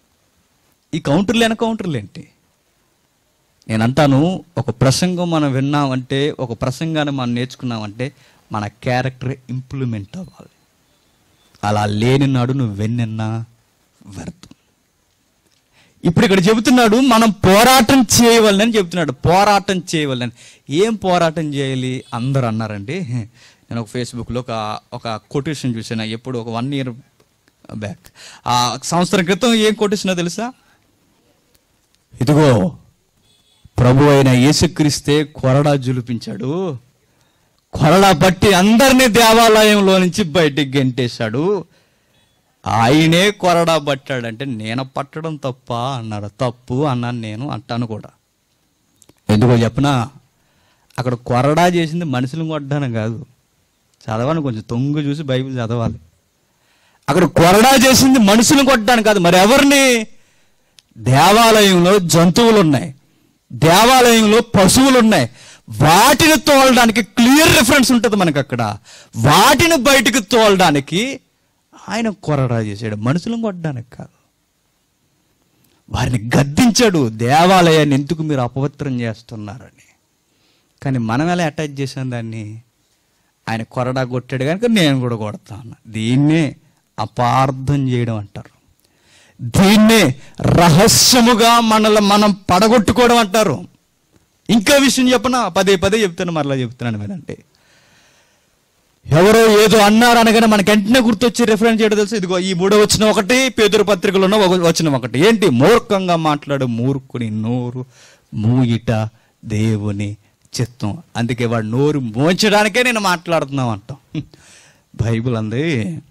ఈ కౌంటర్లు వెనక కౌంటర్లు ఏంటి నేను అంటాను ఒక ప్రసంగం మనం విన్నామంటే ఒక ప్రసంగాన్ని మనం నేర్చుకున్నామంటే మన క్యారెక్టర్ ఇంప్లిమెంట్ అవ్వాలి అలా లేని నాడు నువ్వు వెన్నెన్నా వ్యర్థం ఇప్పుడు ఇక్కడ చెబుతున్నాడు మనం పోరాటం చేయవాలని చెబుతున్నాడు పోరాటం చేయవాలని ఏం పోరాటం చేయాలి అందరు అన్నారండి నేను ఒక ఫేస్బుక్లో ఒక ఒక కొటేషన్ చూసాను ఎప్పుడు ఒక వన్ ఇయర్ బ్యాక్ ఆ సంవత్సరం క్రితం ఏం కొటేషనో తెలుసా ఇదిగో ప్రభు అయిన యేసుక్రీస్తే కొరడా జులిపించాడు కొరడా పట్టి అందరినీ దేవాలయంలో నుంచి బయటికి గెంటేశాడు ఆయనే కొరడా పట్టాడంటే నేను పట్టడం తప్ప అన్నాడు తప్పు అన్నాను నేను అంటాను కూడా ఎందుకో చెప్పనా అక్కడ కొరడా చేసింది మనుషులను కొట్టడం కాదు చదవాలి కొంచెం తొంగు చూసి బైబిల్ చదవాలి అక్కడ కొరడా చేసింది మనుషులను కొట్టడానికి కాదు మరి ఎవరిని దేవాలయంలో జంతువులు ఉన్నాయి దేవాలయంలో పశువులు ఉన్నాయి వాటిని తోలడానికి క్లియర్ రిఫరెన్స్ ఉంటుంది మనకు అక్కడ వాటిని బయటకు తోలడానికి ఆయన కొరడా చేశాడు మనుషులను కొట్టడానికి కాదు వారిని గద్దించాడు దేవాలయాన్ని ఎందుకు మీరు అపవిత్రం చేస్తున్నారని కానీ మనం ఎలా అటాచ్ చేసాం దాన్ని ఆయన కొరడా కొట్టాడు కనుక నేను కూడా కొడతాను దీన్నే అపార్థం చేయడం అంటారు దీన్నే రహస్యముగా మనల్ని మనం పడగొట్టుకోవడం అంటారు ఇంకా విషయం చెప్పనా పదే పదే చెప్తాను మరలా చెప్తున్నాను వినండి ఎవరో ఏదో అన్నారు అనగానే మనకి వెంటనే గుర్తొచ్చి రిఫరెన్స్ చేయడం తెలుసు ఇదిగో ఈ మూడో వచ్చిన ఒకటి పేదరు పత్రికలో ఉన్న ఒక వచ్చిన ఒకటి ఏంటి మూర్ఖంగా మాట్లాడు మూర్ఖుని నోరు మూయిట దేవుని చిత్తం అందుకే వాడు నోరు మోయించడానికే నేను మాట్లాడుతున్నాం అంటాం బైబిల్ అంది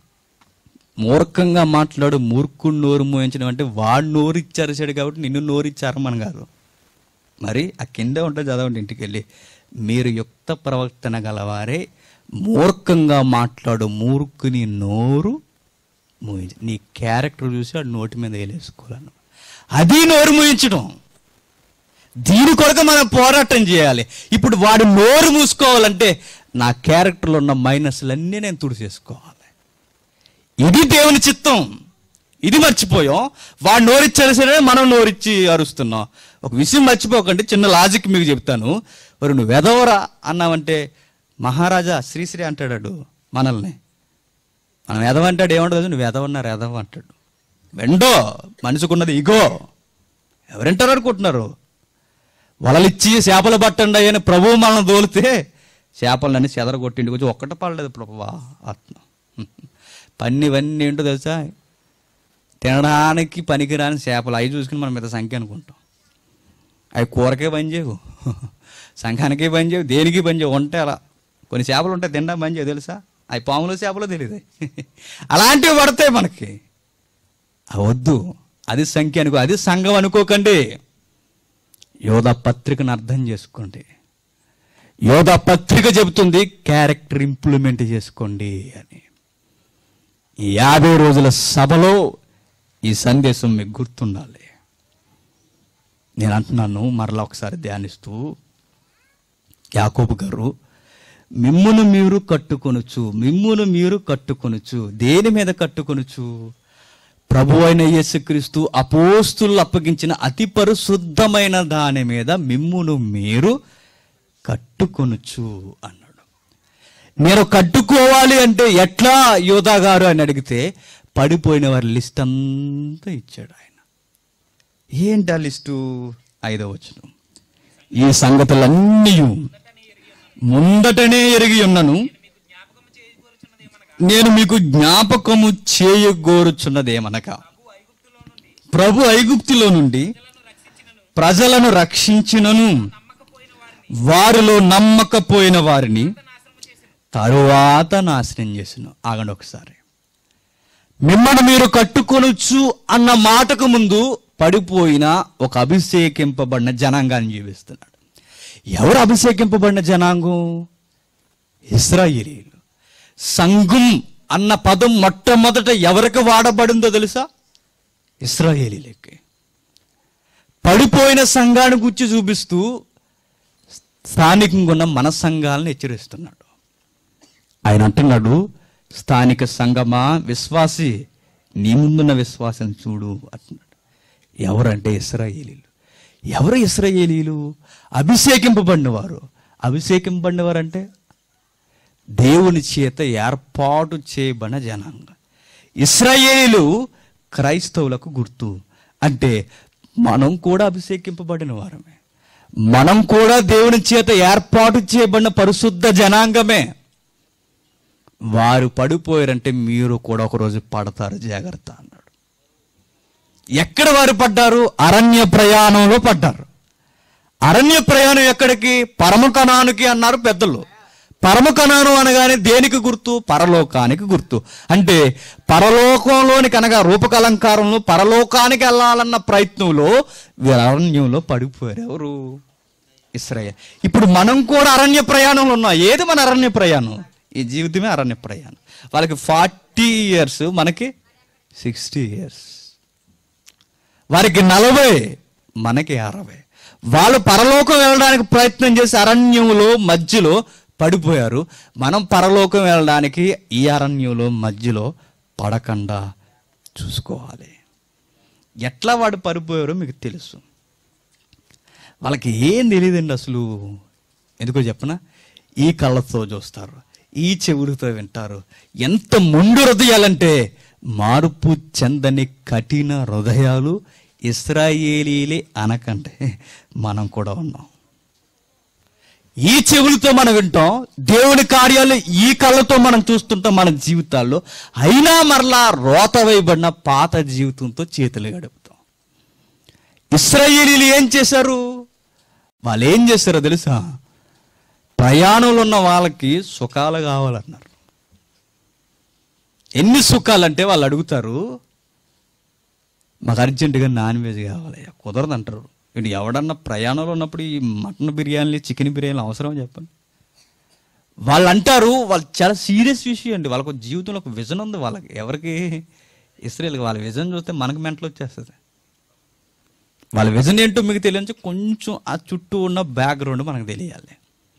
మూర్ఖంగా మాట్లాడు మూర్ఖుడు నోరు మోయించడం అంటే వాడు నోరు ఇచ్చారు కాబట్టి నిన్ను నోరు ఇచ్చారమని కాదు మరి ఆ కింద ఉంటే చదవండి ఇంటికి వెళ్ళి మీరు యుక్త ప్రవర్తన గలవారే మూర్ఖంగా మాట్లాడు మూర్ఖుని నోరు మూయించ నీ క్యారెక్టర్ చూసి వాడు నోటి మీద వేలేసుకోవాలను అది నోరు మూయించడం దీని కొరకు మనం పోరాటం చేయాలి ఇప్పుడు వాడు నోరు మూసుకోవాలంటే నా క్యారెక్టర్లో ఉన్న మైనస్లన్నీ నేను తుడిచేసుకోవాలి ఇది దేవుని చిత్తం ఇది మర్చిపోయాం వాడు నోరిచ్చారు సరే మనం నోరిచ్చి అరుస్తున్నాం ఒక విషయం మర్చిపోకండి చిన్న లాజిక్ మీకు చెప్తాను మరి నువ్వు వెదవరా అన్నావంటే మహారాజా శ్రీశ్రీ అంటాడు మనల్ని మనం ఎదవ అంటాడు ఏమంటాడు నువ్వు ఎదవన్నారు ఎదవ అంటాడు వెండో మనిషికున్నది ఇగో ఎవరంటారు అనుకుంటున్నారు వలలిచ్చి చేపలు పట్టండి అని ప్రభువు మనల్ని దోలితే చేపలన్నీ చెదరగొట్టిండి కొంచెం ఒక్కట పడలేదు ప్రభువా ఆత్మ పన్నివన్నీ ఏంటో తెలుసా తినడానికి పనికిరాని చేపలు అవి చూసుకుని మనం మీద సంఖ్య అనుకుంటాం అవి కూరకే పని చేయవు సంఘానికే పని చేయవు దేనికి పని చేయవు ఉంటే అలా కొన్ని చేపలు ఉంటాయి తినడం పని చేయవు తెలుసా అవి పాములు చేపలు తెలియదు అలాంటివి పడతాయి మనకి అవి వద్దు అది సంఖ్య అనుకో అది సంఘం అనుకోకండి యోధ పత్రికను అర్థం చేసుకోండి యోధ పత్రిక చెబుతుంది క్యారెక్టర్ ఇంప్లిమెంట్ చేసుకోండి అని ఈ యాభై రోజుల సభలో ఈ సందేశం మీకు గుర్తుండాలి నేను అంటున్నాను మరలా ఒకసారి ధ్యానిస్తూ యాకోబు గారు మిమ్మును మీరు కట్టుకొనుచు మిమ్మును మీరు కట్టుకొనుచు దేని మీద కట్టుకొనుచు ప్రభు అయిన యేసుక్రీస్తు అపోస్తులు అప్పగించిన అతి పరిశుద్ధమైన దాని మీద మిమ్మును మీరు కట్టుకొనుచు అన్నాడు నేను కట్టుకోవాలి అంటే ఎట్లా యోధా గారు అని అడిగితే పడిపోయిన వారి లిస్ట్ అంతా ఇచ్చాడు ఆయన ఏంటి ఆ లిస్టు ఐదవ వచనం ఈ సంగతులన్నీ ముందటనే ఎరిగి ఉన్నను నేను మీకు జ్ఞాపకము చేయగోరుచున్నదేమనగా ప్రభు ఐగుప్తిలో నుండి ప్రజలను రక్షించినను వారిలో నమ్మకపోయిన వారిని తరువాత నాశనం చేసిన ఆగండి ఒకసారి మిమ్మల్ని మీరు కట్టుకొనొచ్చు అన్న మాటకు ముందు పడిపోయిన ఒక అభిషేకింపబడిన జనాంగాన్ని జీవిస్తున్నాడు ఎవరు అభిషేకింపబడిన జనాంగం ఇస్రాయేలీలు సంఘం అన్న పదం మొట్టమొదట ఎవరికి వాడబడిందో తెలుసా ఇస్రాయేలీలకి పడిపోయిన సంఘాన్ని గుర్చి చూపిస్తూ స్థానికంగా ఉన్న మన సంఘాలను హెచ్చరిస్తున్నాడు ఆయన అంటున్నాడు స్థానిక సంఘమా విశ్వాసి నీ ముందున్న విశ్వాసం చూడు అంటున్నాడు ఎవరంటే ఇస్రాయేలీలు ఎవరు ఇస్రాయేలీలు అభిషేకింపబడిన వారు అభిషేకింపబడిన వారు అంటే దేవుని చేత ఏర్పాటు చేయబడిన జనాంగం ఇస్రాయేలీలు క్రైస్తవులకు గుర్తు అంటే మనం కూడా అభిషేకింపబడిన వారమే మనం కూడా దేవుని చేత ఏర్పాటు చేయబడిన పరిశుద్ధ జనాంగమే వారు పడిపోయారంటే మీరు కూడా ఒకరోజు పడతారు జాగ్రత్త అన్నాడు ఎక్కడ వారు పడ్డారు అరణ్య ప్రయాణంలో పడ్డారు అరణ్య ప్రయాణం ఎక్కడికి పరమకణానికి అన్నారు పెద్దలు పరమకణాను అనగానే దేనికి గుర్తు పరలోకానికి గుర్తు అంటే పరలోకంలోనికి అనగా రూపకలంకారంలో పరలోకానికి వెళ్ళాలన్న ప్రయత్నంలో వీరు అరణ్యంలో పడిపోయారు ఎవరు ఇస్రాయల్ ఇప్పుడు మనం కూడా అరణ్య ప్రయాణంలో ఉన్నాం ఏది మన అరణ్య ప్రయాణం ఈ జీవితమే అరణ్య ప్రయాణం వాళ్ళకి ఫార్టీ ఇయర్స్ మనకి సిక్స్టీ ఇయర్స్ వారికి నలభై మనకి అరవై వాళ్ళు పరలోకం వెళ్ళడానికి ప్రయత్నం చేసి అరణ్యంలో మధ్యలో పడిపోయారు మనం పరలోకం వెళ్ళడానికి ఈ అరణ్యంలో మధ్యలో పడకుండా చూసుకోవాలి ఎట్లా వాడు పడిపోయారో మీకు తెలుసు వాళ్ళకి ఏం తెలియదండి అసలు ఎందుకో చెప్పనా ఈ కళ్ళతో చూస్తారు ఈ చెవులతో వింటారు ఎంత మొండు హృదయాలంటే మార్పు చెందని కఠిన హృదయాలు ఇస్రాయేలీలే అనకంటే మనం కూడా ఉన్నాం ఈ చెవులతో మనం వింటాం దేవుని కార్యాలు ఈ కళ్ళతో మనం చూస్తుంటాం మన జీవితాల్లో అయినా మరలా రోత వేయబడిన పాత జీవితంతో చేతులు గడుపుతాం ఇస్రాయేలీలు ఏం చేశారు వాళ్ళు ఏం చేశారో తెలుసా ప్రయాణంలో ఉన్న వాళ్ళకి సుఖాలు కావాలన్నారు ఎన్ని సుఖాలంటే వాళ్ళు అడుగుతారు మాకు అర్జెంటుగా నాన్ వెజ్ కావాలయ్యా కుదరదు అంటారు వీడు ఎవడన్నా ప్రయాణంలో ఉన్నప్పుడు ఈ మటన్ బిర్యానీ చికెన్ బిర్యానీ అవసరం చెప్పండి వాళ్ళు అంటారు వాళ్ళు చాలా సీరియస్ విషయం అండి వాళ్ళకు జీవితంలో ఒక విజన్ ఉంది వాళ్ళకి ఎవరికి ఇస్రాయల్కి వాళ్ళ విజన్ చూస్తే మనకు మెంటలు వచ్చేస్తుంది వాళ్ళ విజన్ ఏంటో మీకు తెలియచ్చు కొంచెం ఆ చుట్టూ ఉన్న బ్యాక్గ్రౌండ్ మనకు తెలియాలి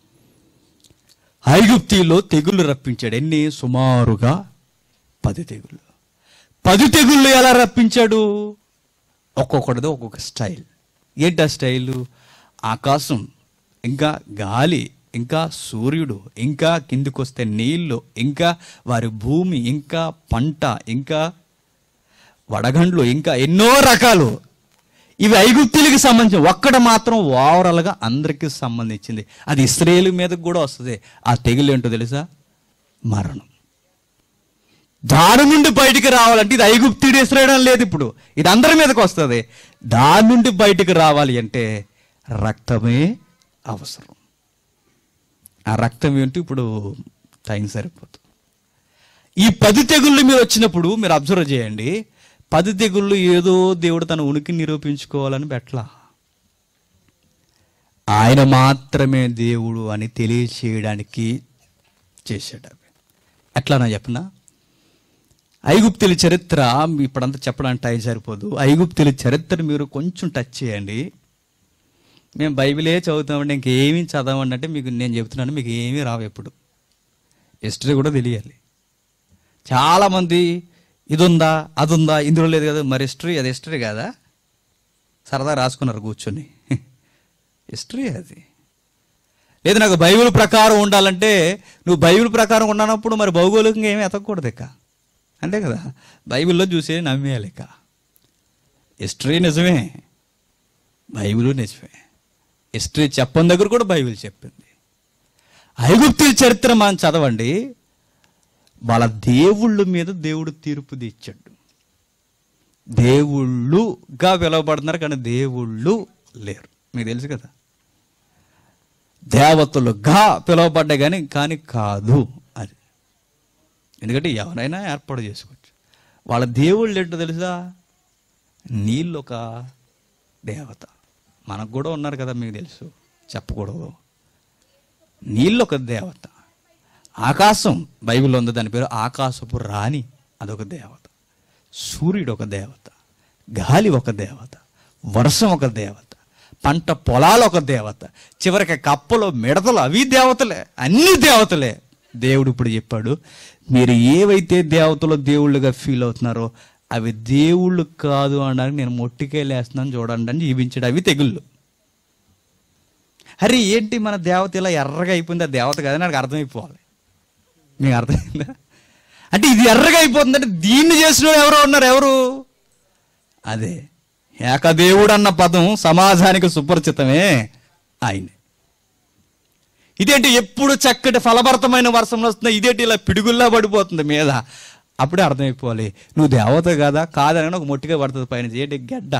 ఐగుప్తిలో తెగుళ్ళు రప్పించాడు ఎన్ని సుమారుగా పది తెగుళ్ళు పది తెగుళ్ళు ఎలా రప్పించాడు ఒక్కొక్కటిది ఒక్కొక్క స్టైల్ ఏంటి ఆ స్టైలు ఆకాశం ఇంకా గాలి ఇంకా సూర్యుడు ఇంకా కిందికొస్తే నీళ్లు ఇంకా వారి భూమి ఇంకా పంట ఇంకా వడగండ్లు ఇంకా ఎన్నో రకాలు ఇవి ఐగుప్తులకి సంబంధించి ఒక్కడ మాత్రం ఓవరాల్గా అందరికీ సంబంధించింది అది ఇస్రాయేల్ మీదకి కూడా వస్తుంది ఆ తెగులు ఏంటో తెలుసా మరణం దాని నుండి బయటికి రావాలంటే ఇది ఐగుప్తుడు ఇస్రాయడం లేదు ఇప్పుడు ఇది అందరి మీదకి వస్తుంది దాని నుండి బయటికి రావాలి అంటే రక్తమే అవసరం ఆ రక్తం ఏంటి ఇప్పుడు టైం సరిపోతుంది ఈ పది తెగుళ్ళు మీరు వచ్చినప్పుడు మీరు అబ్జర్వ్ చేయండి పది తెగుళ్ళు ఏదో దేవుడు తన ఉనికిని నిరూపించుకోవాలని పెట్టలా ఆయన మాత్రమే దేవుడు అని తెలియచేయడానికి చేశాడు అవి ఎట్లానా చెప్పనా ఐగుప్తుల చరిత్ర ఇప్పుడంతా చెప్పడానికి టైం సరిపోదు ఐగుప్తుల చరిత్ర మీరు కొంచెం టచ్ చేయండి మేము బైబిలే చదువుతామండి ఇంకేమీ చదవండి అంటే మీకు నేను చెబుతున్నాను మీకు ఏమీ రావు ఎప్పుడు హిస్టరీ కూడా తెలియాలి చాలామంది ఇది ఉందా అది ఉందా ఇందులో లేదు కదా మరి హిస్టరీ అది హిస్టరీ కాదా సరదా రాసుకున్నారు కూర్చొని హిస్టరీ అది లేదు నాకు బైబిల్ ప్రకారం ఉండాలంటే నువ్వు బైబిల్ ప్రకారం ఉన్నప్పుడు మరి భౌగోళికంగా ఏమీ ఎతకూడదు ఇక అంతే కదా బైబిల్లో చూసే నమ్మేయాలి ఇక హిస్టరీ నిజమే బైబిల్ నిజమే హిస్టరీ చెప్పని దగ్గర కూడా బైబిల్ చెప్పింది ఐగుప్తుల చరిత్ర మనం చదవండి వాళ్ళ దేవుళ్ళ మీద దేవుడు తీర్పు తీర్చాడు దేవుళ్ళుగా పిలువబడుతున్నారు కానీ దేవుళ్ళు లేరు మీకు తెలుసు కదా దేవతలుగా పిలువబడ్డా కానీ కానీ కాదు అది ఎందుకంటే ఎవరైనా ఏర్పాటు చేసుకోవచ్చు వాళ్ళ దేవుళ్ళు ఏంటో తెలుసా నీళ్ళు ఒక దేవత మనకు కూడా ఉన్నారు కదా మీకు తెలుసు చెప్పకూడదు నీళ్ళు ఒక దేవత ఆకాశం బైబిల్లో ఉంది దాని పేరు ఆకాశపు రాణి అదొక దేవత సూర్యుడు ఒక దేవత గాలి ఒక దేవత వర్షం ఒక దేవత పంట పొలాలు ఒక దేవత చివరికి కప్పలు మిడతలు అవి దేవతలే అన్ని దేవతలే దేవుడు ఇప్పుడు చెప్పాడు మీరు ఏవైతే దేవతలు దేవుళ్ళుగా ఫీల్ అవుతున్నారో అవి దేవుళ్ళు కాదు అనడానికి నేను మొట్టికేలేస్తున్నాను చూడండి అని జీవించాడు అవి తెగుళ్ళు అరే ఏంటి మన దేవత ఇలా ఎర్రగా అయిపోయింది ఆ దేవత కదా నాకు అర్థమైపోవాలి మీకు అర్థమైందా అంటే ఇది ఎర్రగా అయిపోతుందంటే దీన్ని చేసిన వాళ్ళు ఎవరో ఉన్నారు ఎవరు అదే ఏకదేవుడు అన్న పదం సమాజానికి సుపరిచితమే ఆయనే ఇదేంటి ఎప్పుడు చక్కటి ఫలభరితమైన వర్షం వస్తుంది ఇదేంటి ఇలా పిడుగుల్లా పడిపోతుంది మీద అప్పుడే అర్థమైపోవాలి నువ్వు దేవత కదా కాదని ఒక మొట్టిగా పడుతుంది పైన ఏంటి గడ్డ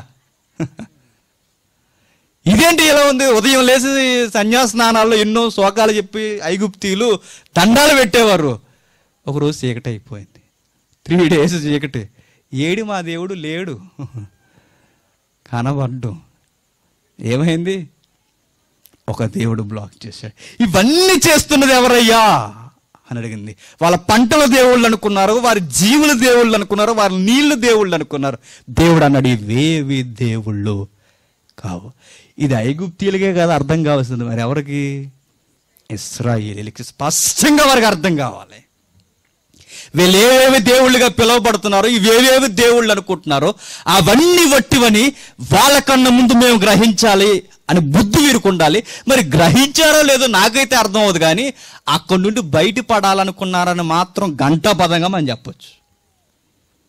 ఇదేంటి ఇలా ఉంది ఉదయం లేచి సన్యాస్నానాల్లో ఎన్నో శోకాలు చెప్పి ఐగుప్తీలు దండాలు పెట్టేవారు ఒకరోజు చీకటి అయిపోయింది త్రీ డేస్ చీకటి ఏడు మా దేవుడు లేడు కనబడ్డు ఏమైంది ఒక దేవుడు బ్లాక్ చేశాడు ఇవన్నీ చేస్తున్నది ఎవరయ్యా అని అడిగింది వాళ్ళ పంటల దేవుళ్ళు అనుకున్నారు వారి జీవుల దేవుళ్ళు అనుకున్నారు వారి నీళ్ళు దేవుళ్ళు అనుకున్నారు దేవుడు అన్నాడు ఇవేవి దేవుళ్ళు కావు ఇది ఐగుప్తీలకే కదా అర్థం కావాల్సింది మరి ఎవరికి ఇస్రాయేలీలకి స్పష్టంగా వారికి అర్థం కావాలి వీళ్ళు ఏవేవి దేవుళ్ళుగా పిలువబడుతున్నారో ఇవేవేవి దేవుళ్ళు అనుకుంటున్నారో అవన్నీ వట్టివని వాళ్ళకన్నా ముందు మేము గ్రహించాలి అని బుద్ధి వీరికి ఉండాలి మరి గ్రహించారో లేదో నాకైతే అర్థం అవుతుంది కానీ అక్కడి నుండి బయట పడాలనుకున్నారని మాత్రం గంటా పదంగా మనం చెప్పొచ్చు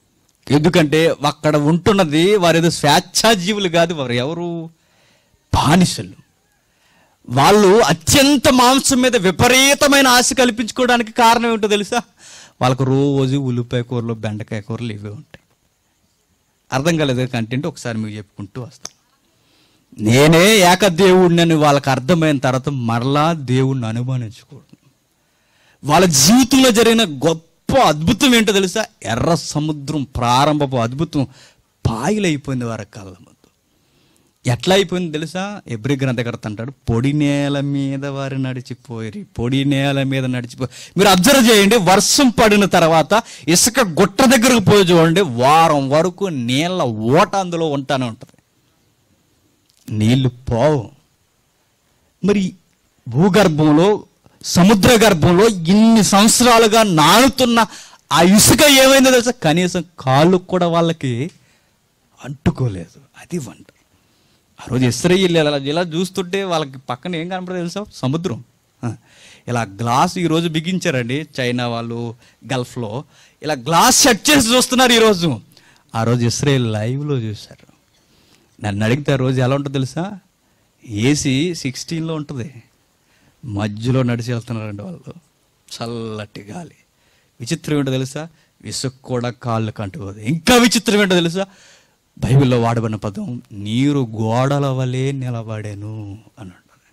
ఎందుకంటే అక్కడ ఉంటున్నది వారు ఏదో స్వేచ్ఛాజీవులు కాదు వారు ఎవరు బానిసలు వాళ్ళు అత్యంత మాంసం మీద విపరీతమైన ఆశ కల్పించుకోవడానికి కారణం ఏమిటో తెలుసా వాళ్ళకు రోజు ఉల్లిపాయ కూరలు బెండకాయ కూరలు ఇవే ఉంటాయి అర్థం కాలేదు కంటెంట్ ఒకసారి మీకు చెప్పుకుంటూ వస్తాను నేనే ఏకదేవుడిని వాళ్ళకి అర్థమైన తర్వాత మరలా దేవుణ్ణి అనుమానించకూడదు వాళ్ళ జీవితంలో జరిగిన గొప్ప అద్భుతం ఏంటో తెలుసా ఎర్ర సముద్రం ప్రారంభపు అద్భుతం పాయలైపోయింది వారి కళ్ళ ముందు ఎట్లా అయిపోయింది తెలుసా ఎబ్రి గ్రంథకర్త అంటాడు పొడి నేల మీద వారు నడిచిపోయి పొడి నేల మీద నడిచిపోయి మీరు అబ్జర్వ్ చేయండి వర్షం పడిన తర్వాత ఇసుక గుట్ట దగ్గరకు పోయి చూడండి వారం వరకు నీళ్ళ ఓట అందులో ఉంటానే ఉంటుంది నీళ్లు పోవు మరి భూగర్భంలో సముద్ర గర్భంలో ఇన్ని సంవత్సరాలుగా నానుతున్న ఆ ఇసుక ఏమైందో తెలుసా కనీసం కాళ్ళు కూడా వాళ్ళకి అంటుకోలేదు అది వంట ఆ రోజు ఇస్రాయిల్ ఇలా ఇలా చూస్తుంటే వాళ్ళకి పక్కన ఏం కనపడదు తెలుసా సముద్రం ఆ, ఇలా గ్లాస్ ఈరోజు బిగించారండి చైనా వాళ్ళు గల్ఫ్లో ఇలా గ్లాస్ సెట్ చేసి చూస్తున్నారు ఈరోజు ఆ రోజు ఇస్రాయిల్ లైవ్లో చూశారు నన్ను అడిగితే ఆ రోజు ఎలా ఉంటుందో తెలుసా ఏసీ సిక్స్టీన్లో ఉంటుంది మధ్యలో నడిచి వెళ్తున్నారండి వాళ్ళు చల్లటి గాలి విచిత్రం ఏంటో తెలుసా ఇసుక కూడా కాళ్ళు కంటుకోదు ఇంకా విచిత్రం ఏంటో తెలుసా బైబిల్లో వాడబడిన పదం నీరు గోడల వలె నిలబడేను అని అంటారు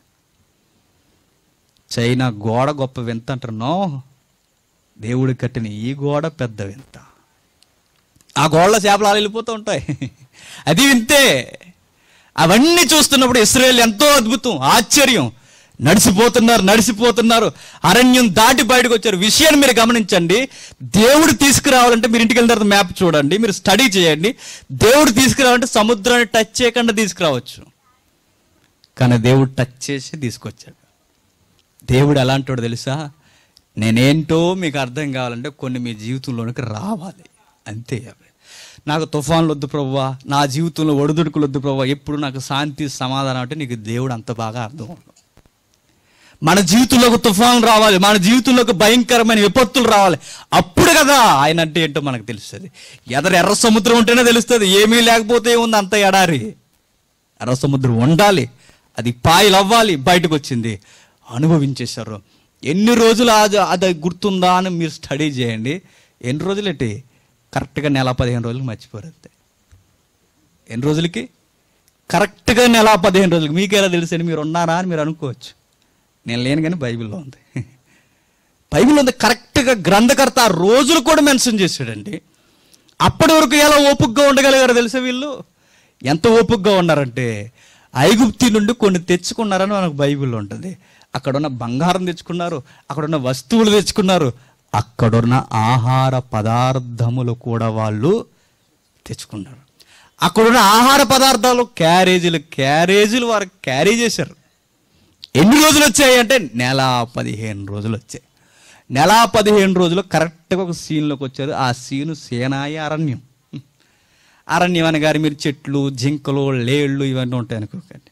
చైనా గోడ గొప్ప వింత అంటున్నావు దేవుడు కట్టిన ఈ గోడ పెద్ద వింత ఆ గోడలో చేపలు అలా వెళ్ళిపోతూ ఉంటాయి అది వింతే అవన్నీ చూస్తున్నప్పుడు ఇస్రాయేల్ ఎంతో అద్భుతం ఆశ్చర్యం నడిచిపోతున్నారు నడిచిపోతున్నారు అరణ్యం దాటి బయటకు వచ్చారు విషయాన్ని మీరు గమనించండి దేవుడు తీసుకురావాలంటే మీరు ఇంటికి వెళ్ళిన తర్వాత మ్యాప్ చూడండి మీరు స్టడీ చేయండి దేవుడు తీసుకురావాలంటే సముద్రాన్ని టచ్ చేయకుండా తీసుకురావచ్చు కానీ దేవుడు టచ్ చేసి తీసుకొచ్చాడు దేవుడు ఎలాంటోడు తెలుసా నేనేంటో మీకు అర్థం కావాలంటే కొన్ని మీ జీవితంలోనికి రావాలి అంతే అవి నాకు తుఫాన్లు వద్దు ప్రవ్వా నా జీవితంలో ఒడిదుడుకులు వద్దు ప్రవ్వా ఎప్పుడు నాకు శాంతి సమాధానం అంటే నీకు దేవుడు అంత బాగా అర్థం అవ్వదు. మన జీవితంలోకి తుఫాన్ రావాలి మన జీవితంలోకి భయంకరమైన విపత్తులు రావాలి అప్పుడు కదా ఆయన అంటే ఏంటో మనకు తెలుస్తుంది ఎదరు ఎర్ర సముద్రం ఉంటేనే తెలుస్తుంది ఏమీ లేకపోతే ఏముంది అంత ఎడారి ఎర్ర సముద్రం ఉండాలి అది పాయలు అవ్వాలి బయటకు వచ్చింది అనుభవించేశారు ఎన్ని రోజులు అది అది గుర్తుందా అని మీరు స్టడీ చేయండి ఎన్ని రోజులేంటి కరెక్ట్గా నెల పదిహేను రోజులు మర్చిపోరు అంతే ఎన్ని రోజులకి కరెక్ట్గా నెల పదిహేను రోజులకి మీకు ఎలా తెలుసండి మీరు ఉన్నారా అని మీరు అనుకోవచ్చు నేను లేను కానీ బైబిల్లో ఉంది బైబిల్లో ఉంది కరెక్ట్గా గ్రంథకర్త ఆ రోజులు కూడా మెన్షన్ చేశాడండి అప్పటి వరకు ఎలా ఓపుగ్గా ఉండగలిగారో తెలుసా వీళ్ళు ఎంత ఓపుగ్గా ఉన్నారంటే ఐగుప్తి నుండి కొన్ని తెచ్చుకున్నారని మనకు బైబిల్లో ఉంటుంది అక్కడున్న బంగారం తెచ్చుకున్నారు అక్కడున్న వస్తువులు తెచ్చుకున్నారు అక్కడున్న ఆహార పదార్థములు కూడా వాళ్ళు తెచ్చుకున్నారు అక్కడున్న ఆహార పదార్థాలు క్యారేజీలు క్యారేజీలు వారు క్యారీ చేశారు ఎన్ని రోజులు వచ్చాయి అంటే నెల పదిహేను రోజులు వచ్చాయి నెల పదిహేను రోజులు కరెక్ట్గా ఒక సీన్లోకి వచ్చారు ఆ సీను సేనాయి అరణ్యం అరణ్యం అని గారి మీరు చెట్లు జింకలు లేళ్ళు ఇవన్నీ ఉంటాయి అనుకోకండి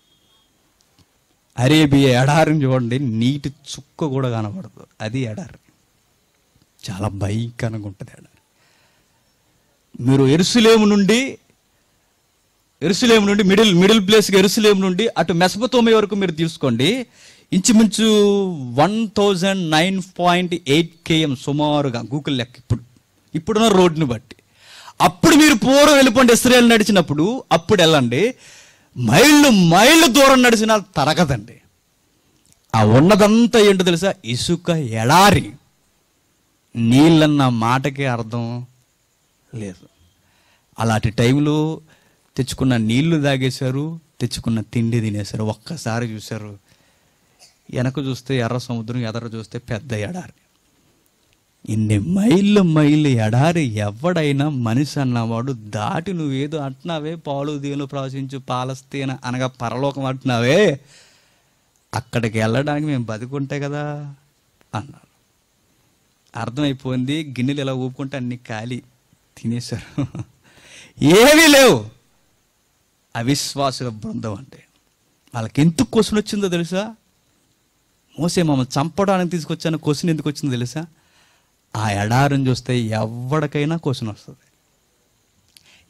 అరేబియా ఎడారిని చూడండి నీటి చుక్క కూడా కనబడదు అది ఎడారి చాలా భయంకరంగా ఉంటుంది ఎడారి మీరు ఎరుసలేము నుండి ఎరుసలేము నుండి మిడిల్ మిడిల్ ప్లేస్కి ఎరుసలేము నుండి అటు మెసపతోమి వరకు మీరు తీసుకోండి ఇంచుమించు one thousand nine point eight KM సుమారుగా గూగుల్ లెక్క ఇప్పుడు ఇప్పుడున్న రోడ్ని బట్టి అప్పుడు మీరు పూర్వం వెళ్ళిపోండి ఇస్రాయల్ నడిచినప్పుడు అప్పుడు వెళ్ళండి మైళ్ళు మైళ్ళు దూరం నడిచినా తరగదండి ఆ ఉన్నదంతా ఏంటో తెలుసా ఇసుక ఎడారి నీళ్ళన్న మాటకే అర్థం లేదు అలాంటి టైంలో తెచ్చుకున్న నీళ్లు తాగేశారు తెచ్చుకున్న తిండి తినేశారు ఒక్కసారి చూశారు వెనక చూస్తే ఎర్ర సముద్రం ఎదర చూస్తే పెద్ద ఎడారి ఇన్ని మైళ్ళు మైళ్ళు ఎడారి ఎవడైనా మనిషి అన్నవాడు దాటి నువ్వేదో అంటున్నావే పాలు దీవులు ప్రవచించు పాలస్తీన అనగా పరలోకం అంటున్నావే అక్కడికి వెళ్ళడానికి మేము బతికుంటే కదా అన్నారు అర్థమైపోయింది గిన్నెలు ఇలా ఊపుకుంటే అన్ని ఖాళీ తినేశారు ఏమీ లేవు అవిశ్వాసుల బృందం అంటే వాళ్ళకి ఎందుకు క్వశ్చన్ వచ్చిందో తెలుసా మోసే మమ్మల్ని చంపడానికి తీసుకొచ్చాను క్వశ్చన్ ఎందుకు వచ్చిందో తెలుసా ఆ ఎడారిని చూస్తే ఎవరికైనా క్వశ్చన్ వస్తుంది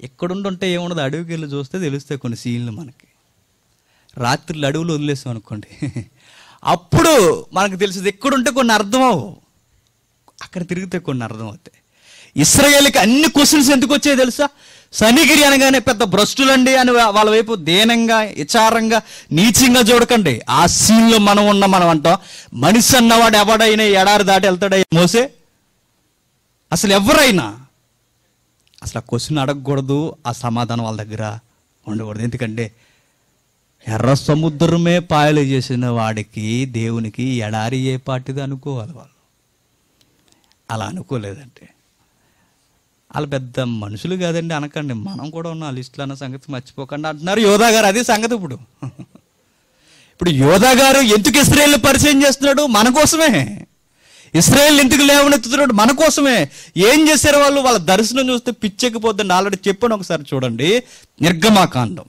ఎక్కడుండుంటే ఏముండదు అడవికి వెళ్ళి చూస్తే తెలుస్తాయి కొన్ని సీన్లు మనకి రాత్రులు అడవులు వదిలేసాం అనుకోండి అప్పుడు మనకు తెలిసింది ఎక్కడుంటే కొన్ని అర్థం అవ్వవు అక్కడ తిరిగితే కొన్ని అర్థం అవుతాయి ఇస్రాయేల్కి అన్ని క్వశ్చన్స్ ఎందుకు వచ్చాయి తెలుసా సనిగిరి అనగానే పెద్ద భ్రష్టులండి అని వాళ్ళ వైపు దేనంగా విచారంగా నీచంగా చూడకండి ఆ సీన్లో మనం ఉన్న మనం అంటాం మనిషి అన్నవాడు ఎవడైనా ఎడారి దాటి వెళ్తాడా మోసే అసలు ఎవరైనా అసలు ఆ క్వశ్చన్ అడగకూడదు ఆ సమాధానం వాళ్ళ దగ్గర ఉండకూడదు ఎందుకంటే ఎర్ర సముద్రమే పాయలు చేసిన వాడికి దేవునికి ఎడారి ఏ పాటిది అనుకోవాలి వాళ్ళు అలా అనుకోలేదంటే వాళ్ళు పెద్ద మనుషులు కాదండి అనకండి మనం కూడా ఉన్న ఆ లిస్టులో అన్న సంగతి మర్చిపోకండి అంటున్నారు యోధా గారు అదే సంగతి ఇప్పుడు ఇప్పుడు యోధా గారు ఎందుకు ఇస్రాయేల్ పరిచయం చేస్తున్నాడు మన కోసమే ఇస్రాయేల్ ఎందుకు లేవనెత్తుతున్నాడు మన కోసమే ఏం చేశారు వాళ్ళు వాళ్ళ దర్శనం చూస్తే పిచ్చెక్కిపోద్దండి ఆల్రెడీ చెప్పాను ఒకసారి చూడండి నిర్గమాకాండం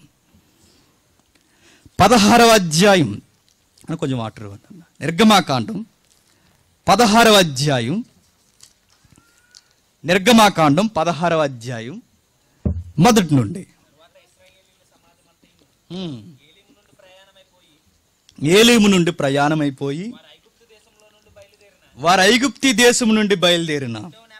పదహారవ అధ్యాయం అని కొంచెం వాటర్ ఇవ్వండి నిర్గమాకాండం పదహారవ అధ్యాయం నిర్గమాకాండం పదహారవ అధ్యాయం మొదటి నుండి హ్మ్. ఏలీము నుండి ప్రయాణమైపోయి వారు ఐగుప్తి దేశం నుండి బయలుదేరిన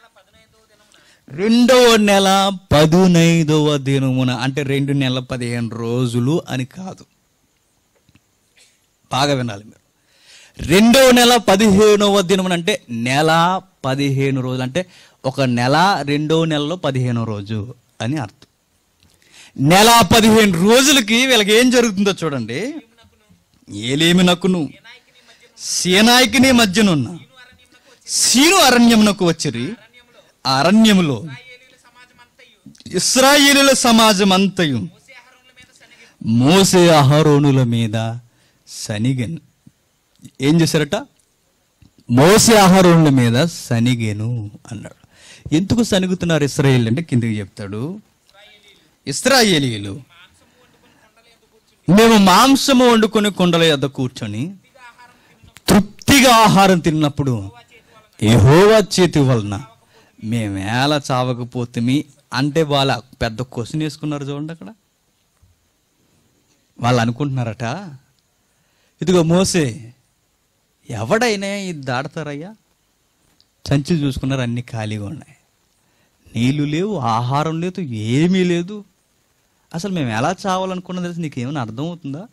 రెండవ నెల పదునైదవ దినమున అంటే రెండు నెలల పదిహేను రోజులు అని కాదు బాగా వినాలి మీరు రెండవ నెల పదిహేనవ దినమున అంటే నెల పదిహేను రోజులు అంటే ఒక నెల రెండవ నెలలో పదిహేనో రోజు అని అర్థం నెల పదిహేను రోజులకి వీళ్ళకి ఏం జరుగుతుందో చూడండి ఏలేమి నక్కును సేనాయికిని మధ్యనున్న సీను అరణ్యమునకు వచ్చిరి ఆ అరణ్యములో ఇస్రాయేలుల సమాజం అంతయు మోసే అహరోనుల మీద సనిగెను ఏం చేశారట మోసే అహరోనుల మీద సనిగెను అన్నాడు ఎందుకు సనుగుతున్నారు ఇస్రాయేల్ అంటే కిందకి చెప్తాడు ఇస్రాయేలీలు మేము మాంసము వండుకొని కొండల యొద్ద కూర్చొని తృప్తిగా ఆహారం తిన్నప్పుడు యెహోవా చేతి వలన మేమేలా చావకపోతుమి అంటే వాళ్ళ పెద్ద క్వశ్చన్ వేసుకున్నారు చూడండి అక్కడ వాళ్ళు అనుకుంటున్నారట ఇదిగో మోసే ఎవడైనా ఇది దాడతారయ్యా సంచి చూసుకున్నారు అన్ని ఖాళీగా ఉన్నాయి నీళ్లు లేవు ఆహారం లేదు ఏమీ లేదు అసలు మేము ఎలా చావాలనుకున్నది తెలిసి నీకేమైనా అర్థమవుతుందా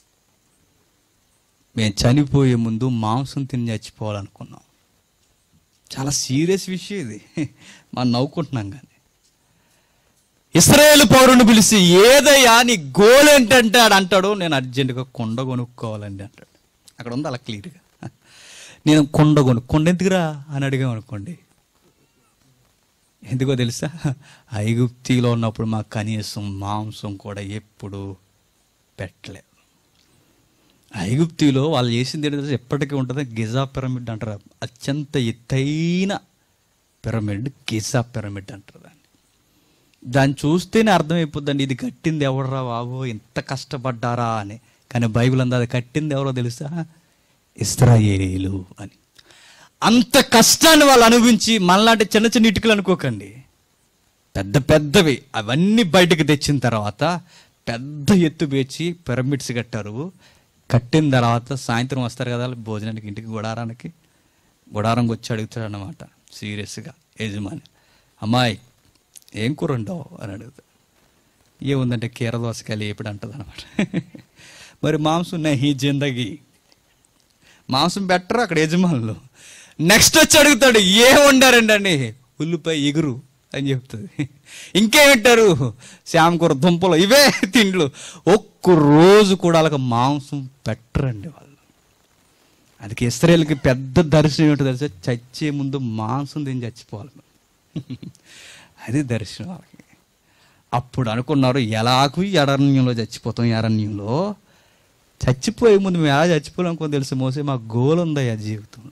మేము చనిపోయే ముందు మాంసం తిని చచ్చిపోవాలనుకున్నాం చాలా సీరియస్ విషయం ఇది మనం నవ్వుకుంటున్నాం కానీ ఇస్రాయేల్ పౌరుని పిలిచి ఏదయ్యా నీ గోల్ ఏంటంటే ఆడు అంటాడు నేను అర్జెంటుగా కొండ కొనుక్కోవాలండి అంటాడు అక్కడ ఉంది అలా క్లియర్గా నేను కొండ కొను కొండ ఎందుకురా అని అడిగాం అనుకోండి ఎందుకో తెలుసా ఐగుప్తిలో ఉన్నప్పుడు మాకు కనీసం మాంసం కూడా ఎప్పుడు పెట్టలేదు ఐగుప్తిలో వాళ్ళు చేసింది ఏంటో తెలుసా? ఎప్పటికీ ఉంటుంది గిజా పిరమిడ్ అంటారు అత్యంత ఎత్తైన పిరమిడ్ గిజా పిరమిడ్ అంటారు దాన్ని దాన్ని చూస్తేనే అర్థమైపోద్దండి ఇది కట్టింది ఎవడరా బాబు ఇంత కష్టపడ్డారా అని కానీ బైబిల్ అందా అది కట్టింది ఎవరో తెలుసా ఇస్రాయేలీలు అని అంత కష్టాన్ని వాళ్ళు అనుభవించి మనలాంటి చిన్న చిన్న ఇటుకలు అనుకోకండి పెద్ద పెద్దవి అవన్నీ బయటకు తెచ్చిన తర్వాత పెద్ద ఎత్తు పేర్చి పిరమిడ్స్ కట్టారు కట్టిన తర్వాత సాయంత్రం వస్తారు కదా భోజనానికి ఇంటికి గుడారానికి గుడారంకి వచ్చి అడుగుతాడు అన్నమాట సీరియస్గా యజమాని అమ్మాయి ఏం కూర ఉండవు అని అడుగుతాడు ఏముందంటే కీర దోసకాయలు ఏపిడి అంటది అనమాట మరి మాంసం నహి జిందగీ మాంసం పెట్టరు అక్కడ యజమానులు నెక్స్ట్ వచ్చి అడుగుతాడు ఏ వండారండి అండి ఉల్లిపాయ ఎగురు అని చెప్తుంది ఇంకేమిట్టారు శ్యామకూర దుంపలు ఇవే తిండ్లు ఒక్క రోజు కూడా వాళ్ళకి మాంసం పెట్టరండి వాళ్ళు అందుకే ఇస్రాయేల్కి పెద్ద దర్శనం ఏంటో తెలుసా చచ్చే ముందు మాంసం తిని చచ్చిపోవాలి అది దర్శనం వాళ్ళకి అప్పుడు అనుకున్నారు ఎలాగూ ఈ అరణ్యంలో చచ్చిపోతాం ఈ అరణ్యంలో చచ్చిపోయే ముందు మేము ఎలా చచ్చిపోలేం తెలుసు మోసే మా గోల్ ఉందయ్యా జీవితంలో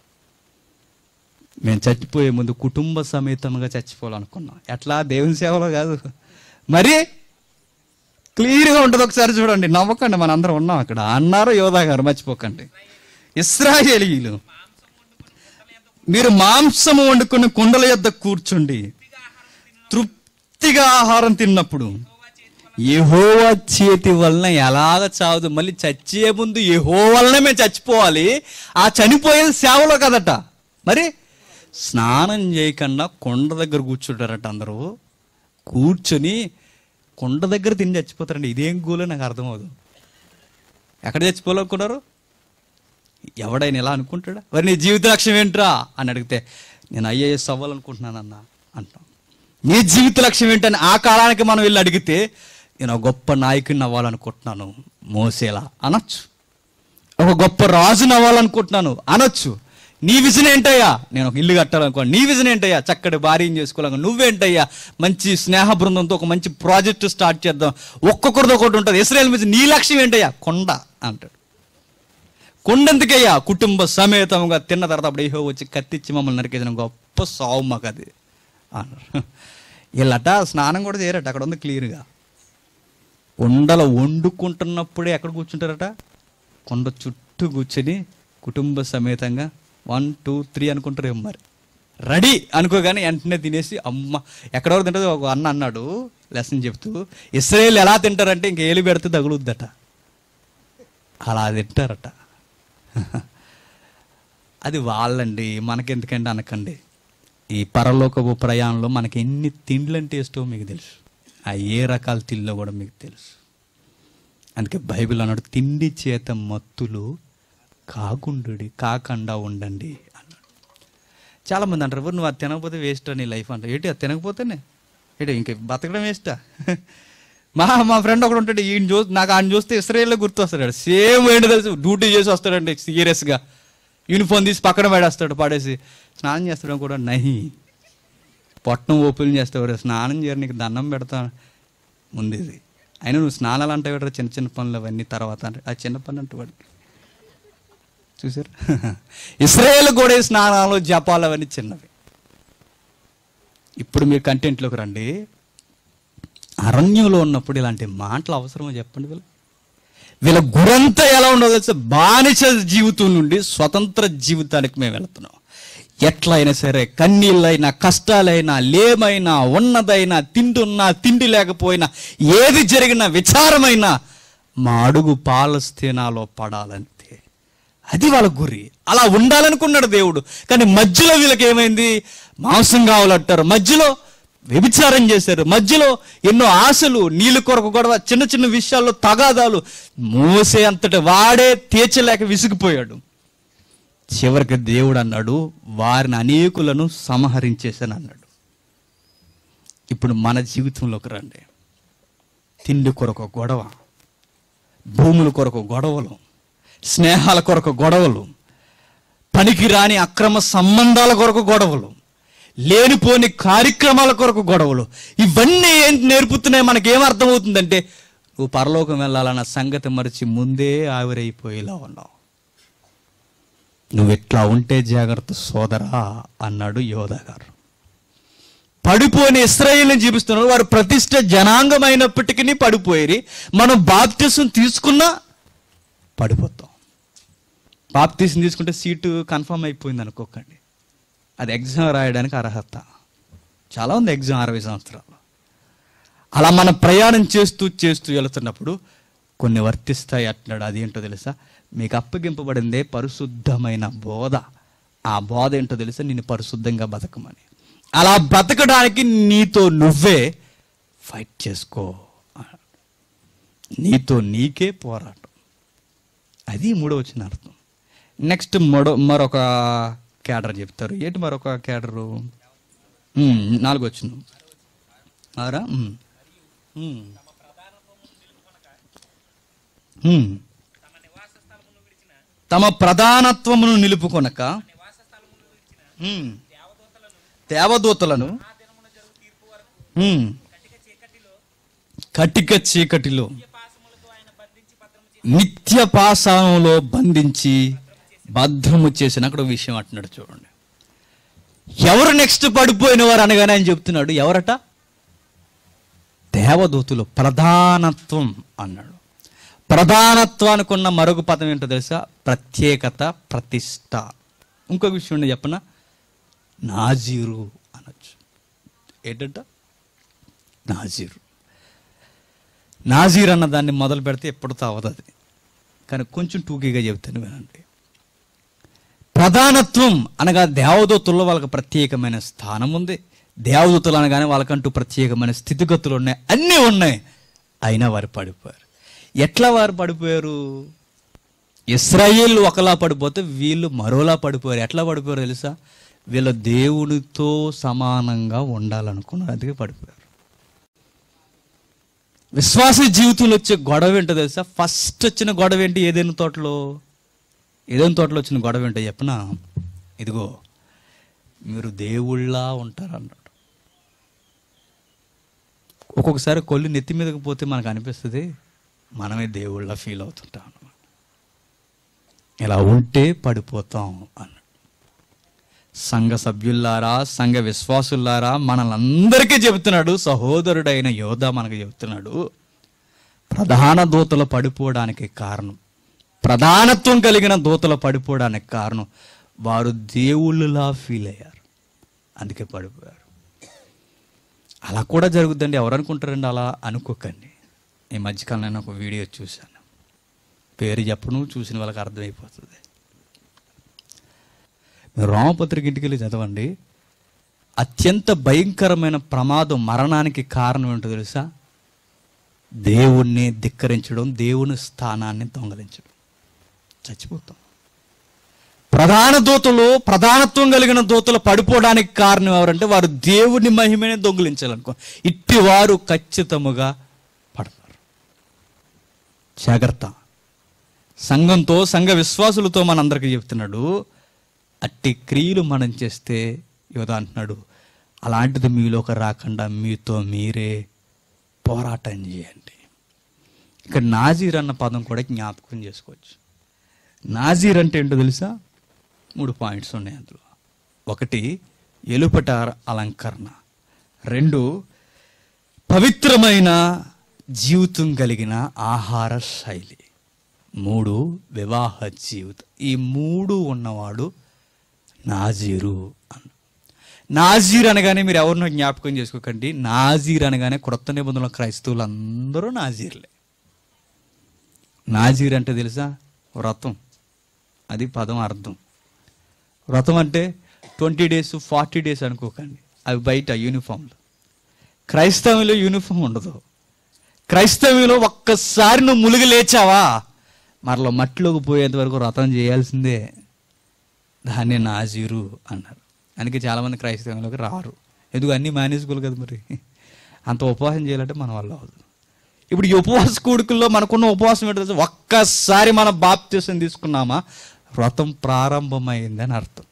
మేము చచ్చిపోయే ముందు కుటుంబ సమేతంగా చచ్చిపోవాలనుకున్నాం ఎట్లా దేవుని సేవలో కాదు మరి క్లియర్గా ఉంటుంది ఒకసారి చూడండి నవ్వకండి మనందరం ఉన్నాం అక్కడ అన్నారు యోధా గారు మర్చిపోకండి ఇస్రాయేలీలు మీరు మాంసము వండుకుని కుండల యొద్ద కూర్చుండి తృప్తి తృప్తిగా ఆహారం తిన్నప్పుడు యెహోవా చేతి వలన ఎలాగ చావదు మళ్ళీ చచ్చే ముందు యెహో వలన మేము చచ్చిపోవాలి ఆ చనిపోయేది సేవలో కదట మరి స్నానం చేయకుండా కొండ దగ్గర కూర్చుంటారట అందరూ కూర్చొని కొండ దగ్గర తిని చచ్చిపోతారండి ఇదేం గోలో నాకు అర్థమవుదు ఎక్కడ చచ్చిపోవాలనుకున్నారు ఎవడైనా ఎలా అనుకుంటాడా మరి నీ జీవిత లక్ష్యం ఏంట్రా అని అడిగితే నేను ఐఏఎస్ అవ్వాలనుకుంటున్నానన్నా అంటాం నీ జీవిత లక్ష్యం ఏంటని ఆ కాలానికి మనం వెళ్ళి అడిగితే నేను ఒక గొప్ప నాయకుడిని అవ్వాలనుకుంటున్నాను మోసేలా అనొచ్చు ఒక గొప్ప రాజుని అవ్వాలనుకుంటున్నాను అనొచ్చు నీ విజన్ ఏంటయ్యా నేను ఒక ఇల్లు కట్టాలనుకో నీ విజన్ ఏంటయ్యా చక్కటి భార్యను చేసుకోవాలను నువ్వేంటయ్యా మంచి స్నేహ బృందంతో ఒక మంచి ప్రాజెక్టు స్టార్ట్ చేద్దాం ఒక్కొక్కరితో ఒకటి ఉంటుంది ఇస్రాయల్ మీద నీ లక్ష్యం ఏంటయ్యా కొండ అంటాడు కొండెందుకయ్యా కుటుంబ సమేతంగా తిన్న తర్వాత అప్పుడు ఏహో వచ్చి కత్తిచ్చి మమ్మల్ని నరికేసిన గొప్ప సావు మాకు అది అన్నారు వీళ్ళట స్నానం కూడా చేయరట అక్కడ ఉంది క్లియర్గా కొండల వండుకుంటున్నప్పుడే ఎక్కడ కూర్చుంటారట కొండ చుట్టూ కూర్చొని కుటుంబ సమేతంగా వన్ టూ త్రీ అనుకుంటారేమో మరి రెడీ అనుకోగానే వెంటనే తినేసి అమ్మ ఎక్కడెవరు తింటుంది ఒక అన్న అన్నాడు లెసన్ చెప్తూ ఇస్రాయేల్ ఎలా తింటారంటే ఇంక ఏలు పెడితే తగులుద్దట అలా తింటారట అది వాళ్ళండి మనకెందుకండి అనకండి ఈ పరలోకపు ప్రయాణంలో మనకి ఎన్ని తిండ్లు అంటే ఇష్టమో మీకు తెలుసు ఆ ఏ రకాల తిండిలో కూడా మీకు తెలుసు అందుకే బైబిల్ అన్నాడు తిండి చేత మత్తులు కాకుండు కాకుండా ఉండండి అన్నాడు చాలామంది అంటారు "ఎవరు నువ్వు అది తినకపోతే వేస్ట్ నీ లైఫ్ అంటారు ఏంటి అది తినకపోతేనే ఏంటి ఇంక బతకడం వేస్టా మా మా ఫ్రెండ్ ఒకడు ఉంటాడు ఈయన చూ నాకు ఆయన చూస్తే ఇస్రాయేల్లో గుర్తు వస్తాడు సేమ్ ఏంటి తెలుసు డ్యూటీ చేసి వస్తాడండి సీరియస్గా యూనిఫామ్ తీసి పక్కన పడేస్తాడు పడేసి స్నానం చేస్తాడు కూడా నహి పొట్టం ఓపెన్ చేస్తావు స్నానం చేయరు నీకు దండం పెడతా ముందు ఇది అయినా నువ్వు స్నానాలు అంటే చిన్న చిన్న పనులు అవన్నీ తర్వాత అంటే ఆ చిన్న పని అంటే వాడికి చూసారు ఇస్రాయేల్ కూడా ఈ స్నానాలు జపాలు అవన్నీ చిన్నవి ఇప్పుడు మీరు కంటెంట్లోకి రండి అరణ్యంలో ఉన్నప్పుడు ఇలాంటి మాటలు అవసరమో చెప్పండి వీళ్ళు వీళ్ళ గురంతా ఎలా ఉండదో తెలుసా బానిస జీవితం నుండి స్వతంత్ర జీవితానికి మేము వెళుతున్నాం ఎట్లయినా సరే కన్నీళ్ళైనా కష్టాలైనా లేమైనా ఉన్నదైనా తిండున్నా తిండి లేకపోయినా ఏది జరిగినా విచారమైనా మా అడుగు పాలస్తీనాలో పడాలంతే అది వాళ్ళ గురి అలా ఉండాలనుకున్నాడు దేవుడు కానీ మధ్యలో వీళ్ళకి ఏమైంది మాంసం కావాలంటారు మధ్యలో వ్యభిచారం చేశారు మధ్యలో ఎన్నో ఆశలు నీళ్ళు కొరకు గొడవ చిన్న చిన్న విషయాల్లో తగాదాలు మోసే అంతటి వాడే తీర్చలేక విసిగిపోయాడు చివరికి దేవుడు అన్నాడు వారిని అనేకులను సంహరించేశాను అన్నాడు ఇప్పుడు మన జీవితంలోకి రండి తిండి కొరకు గొడవ భూముల కొరకు గొడవలు స్నేహాల కొరకు గొడవలు పనికి రాని అక్రమ సంబంధాల కొరకు గొడవలు లేనిపోని కార్యక్రమాల కొరకు గొడవలు ఇవన్నీ ఏం నేర్పుతున్నాయి మనకేం అర్థమవుతుందంటే నువ్వు పరలోకం వెళ్ళాలన్న సంగతి మరిచి ముందే ఆవిరైపోయేలా ఉన్నావు నువ్వు ఇట్లా ఉంటే జాగ్రత్త సోదరా అన్నాడు యోధ గారు పడిపోయిన ఇస్రాయిల్ని చూపిస్తున్నారు వారు ప్రతిష్ట జనాంగమైనప్పటికీ పడిపోయి మనం బాప్టిజం తీసుకున్నా పడిపోతాం బాప్టిజం తీసుకుంటే సీటు కన్ఫర్మ్ అయిపోయింది అనుకోకండి అది ఎగ్జామ్ రాయడానికి అర్హత చాలా ఉంది ఎగ్జామ్ అరవై సంవత్సరాలు అలా మనం ప్రయాణం చేస్తూ చేస్తూ వెళుతున్నప్పుడు కొన్ని వర్తిస్తాయి అంటున్నాడు అదేంటో తెలుసా మీకు అప్పగింపబడిందే పరిశుద్ధమైన బోధ ఆ బోధ ఏంటో తెలుసా నిన్ను పరిశుద్ధంగా బతకమని అలా బతకడానికి నీతో నువ్వే ఫైట్ చేసుకో అన్నాడు. నీతో నీకే పోరాటం అది మూడో వచ్చిన అర్థం నెక్స్ట్ మరో మరొక క్యాడర్ చెప్తారు ఏంటి మరొక క్యాడరు ఉమ్, నాలుగు వచ్చిన ఆరా ఉమ్. ఉమ్. ఉమ్. తమ ప్రధానత్వమును నిలుపుకొనక ఉమ్. దేవదూతలను ఉమ్. కటిక చీకటిలో నిత్య పాసానంలో బంధించి భద్రము చేసిన అక్కడ ఒక విషయం అంటున్నాడు చూడండి ఎవరు నెక్స్ట్ పడిపోయిన వారు అనగానే ఆయన చెప్తున్నాడు ఎవరట దేవదూతులు ప్రధానత్వం అన్నాడు ప్రధానత్వానికి ఉన్న మరొక పదం ఏంటో తెలుసా ప్రత్యేకత ప్రతిష్ట ఇంకో విషయం ఉండి చెప్పన నాజీరు అనొచ్చు ఏంటంట నాజీరు నాజీర్ అన్న దాన్ని మొదలు పెడితే ఎప్పటితో అవదు అది కానీ కొంచెం టూకీగా చెబుతాను వినండి ప్రధానత్వం అనగా దేవదూతుల్లో వాళ్ళకి ప్రత్యేకమైన స్థానం ఉంది దేవదూతలు అనగానే వాళ్ళకంటూ ప్రత్యేకమైన స్థితిగతులు ఉన్నాయి అన్నీ ఉన్నాయి అయినా వారు పడిపోయారు ఎట్లా వారు పడిపోయారు ఇస్రాయేల్ ఒకలా పడిపోతే వీళ్ళు మరోలా పడిపోయారు ఎట్లా పడిపోయారు తెలుసా వీళ్ళ దేవునితో సమానంగా ఉండాలనుకున్నారు అందుకే పడిపోయారు విశ్వాస జీవితంలో వచ్చే గొడవ ఏంటో తెలుసా ఫస్ట్ వచ్చిన గొడవ ఏంటి ఏదైనా తోటలో ఏదైనా తోటలో వచ్చిన గొడవ ఏంటో చెప్పనా ఇదిగో మీరు దేవుళ్ళ ఉంటారు అన్నాడు ఒక్కొక్కసారి కొల్లు నెత్తి మీదకి పోతే మనకు అనిపిస్తుంది మనమే దేవుళ్ళ ఫీల్ అవుతుంటాం అన్నమాట ఇలా ఉంటే పడిపోతాం అన్నాడు సంఘ సభ్యుల్లారా సంఘ విశ్వాసుల్లారా మనలందరికీ చెబుతున్నాడు సహోదరుడైన యోధ మనకు చెబుతున్నాడు ప్రధాన దూతలు పడిపోవడానికి కారణం ప్రధానత్వం కలిగిన దూతలు పడిపోవడానికి కారణం వారు దేవుళ్ళలా ఫీల్ అయ్యారు అందుకే పడిపోయారు అలా కూడా జరుగుద్దండి ఎవరు అనుకుంటారండి అలా అనుకోకండి ఈ మధ్యకాలం నేను ఒక వీడియో చూశాను పేరు చెప్పను చూసిన వాళ్ళకి అర్థమైపోతుంది మీరు రామపత్రిక ఇంటికి వెళ్ళి చదవండి అత్యంత భయంకరమైన ప్రమాదం మరణానికి కారణం ఏంటో తెలుసా దేవుణ్ణి ధిక్కరించడం దేవుని స్థానాన్ని దొంగలించడం చచ్చిపోతాం ప్రధాన దూతలు ప్రధానత్వం కలిగిన దూతలు పడిపోవడానికి కారణం ఎవరంటే వారు దేవుని మహిమనే దొంగిలించాలనుకో ఇట్టి వారు ఖచ్చితముగా పడతారు జాగ్రత్త సంఘంతో సంఘ విశ్వాసులతో మనందరికీ చెప్తున్నాడు అట్టి క్రియలు మనం చేస్తే యోధ అంటున్నాడు అలాంటిది మీలోకి రాకుండా మీతో మీరే పోరాటం చేయండి ఇక్కడ నాజీర్ అన్న పదం కూడా జ్ఞాపకం చేసుకోవచ్చు నాజీర్ అంటే ఏంటో తెలుసా మూడు పాయింట్స్ ఉన్నాయి అందులో ఒకటి ఎలుపట అలంకరణ రెండు పవిత్రమైన జీవితం కలిగిన ఆహార శైలి మూడు వివాహ జీవితం ఈ మూడు ఉన్నవాడు నాజీరు అన్న నాజీర్ అనగానే మీరు ఎవరినో జ్ఞాపకం చేసుకోకండి నాజీర్ అనగానే క్రొత్త నిబంధనల క్రైస్తవులు అందరూ నాజీర్లే నాజీర్ అంటే తెలుసా వ్రతం అది పదం అర్థం వ్రతం అంటే ట్వంటీ డేస్ ఫార్టీ డేస్ అనుకోకండి అవి బయట యూనిఫామ్లు క్రైస్తవంలో యూనిఫామ్ ఉండదు క్రైస్తవంలో ఒక్కసారి నువ్వు ములిగి లేచావా మరలో మట్టిలోకి పోయేంత వరకు వ్రతం చేయాల్సిందే దాన్ని నాజీరు అన్నారు అందుకే చాలామంది క్రైస్తవంలోకి రారు ఎందుకు అన్నీ మానేసుకోవాలి కదా మరి అంత ఉపవాసం చేయాలంటే మన వల్ల అవ్వదు ఇప్పుడు ఈ ఉపవాస కూడుకుల్లో మనకున్న ఉపవాసం ఏంటో తెలుసా? ఒక్కసారి మన బాప్తీసం తీసుకున్నామా వ్రతం ప్రారంభమైందని అర్థం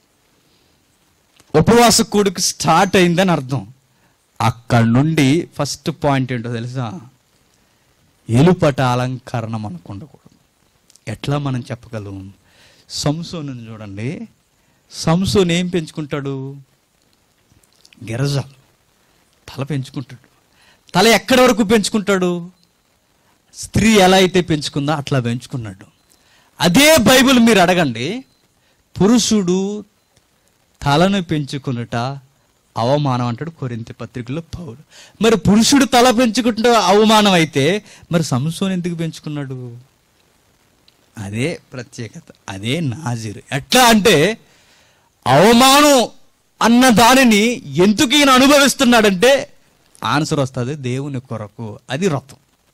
ఉపవాస కూడుకు స్టార్ట్ అయిందని అర్థం అక్కడ నుండి ఫస్ట్ పాయింట్ ఏంటో తెలుసా ఎలుపట అలంకరణ మనకు ఉండకూడదు ఎట్లా మనం చెప్పగలం సంసోను చూడండి సంసోన్ ఏం పెంచుకుంటాడు గిరజాలు తల పెంచుకుంటాడు తల ఎక్కడి వరకు పెంచుకుంటాడు స్త్రీ ఎలా అయితే పెంచుకుందో అట్లా పెంచుకున్నాడు అదే బైబిల్ మీరు అడగండి పురుషుడు తలను పెంచుకునుట అవమానం అంటాడు కొరింత పత్రికలో పౌరు మరి పురుషుడు తల పెంచుకుంటే అవమానం అయితే మరి సంసోన్ ఎందుకు పెంచుకున్నాడు అదే ప్రత్యేకత అదే నాజీరు ఎట్లా అంటే అవమానం అన్న దానిని ఎందుకు ఈయన అనుభవిస్తున్నాడంటే ఆన్సర్ వస్తుంది దేవుని కొరకు అది వ్రతం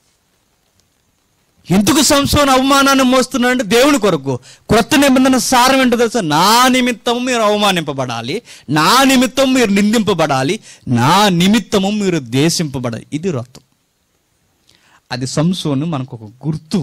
ఎందుకు సంసోన్ అవమానాన్ని మోస్తున్నాడంటే దేవుని కొరకు క్రొత్త నిబంధన సారం ఏంటో తెలుసా నా నిమిత్తము మీరు అవమానింపబడాలి నా నిమిత్తం మీరు నిందింపబడాలి నా నిమిత్తము మీరు దేశింపబడాలి ఇది వ్రతం అది సంసోను మనకు ఒక గుర్తు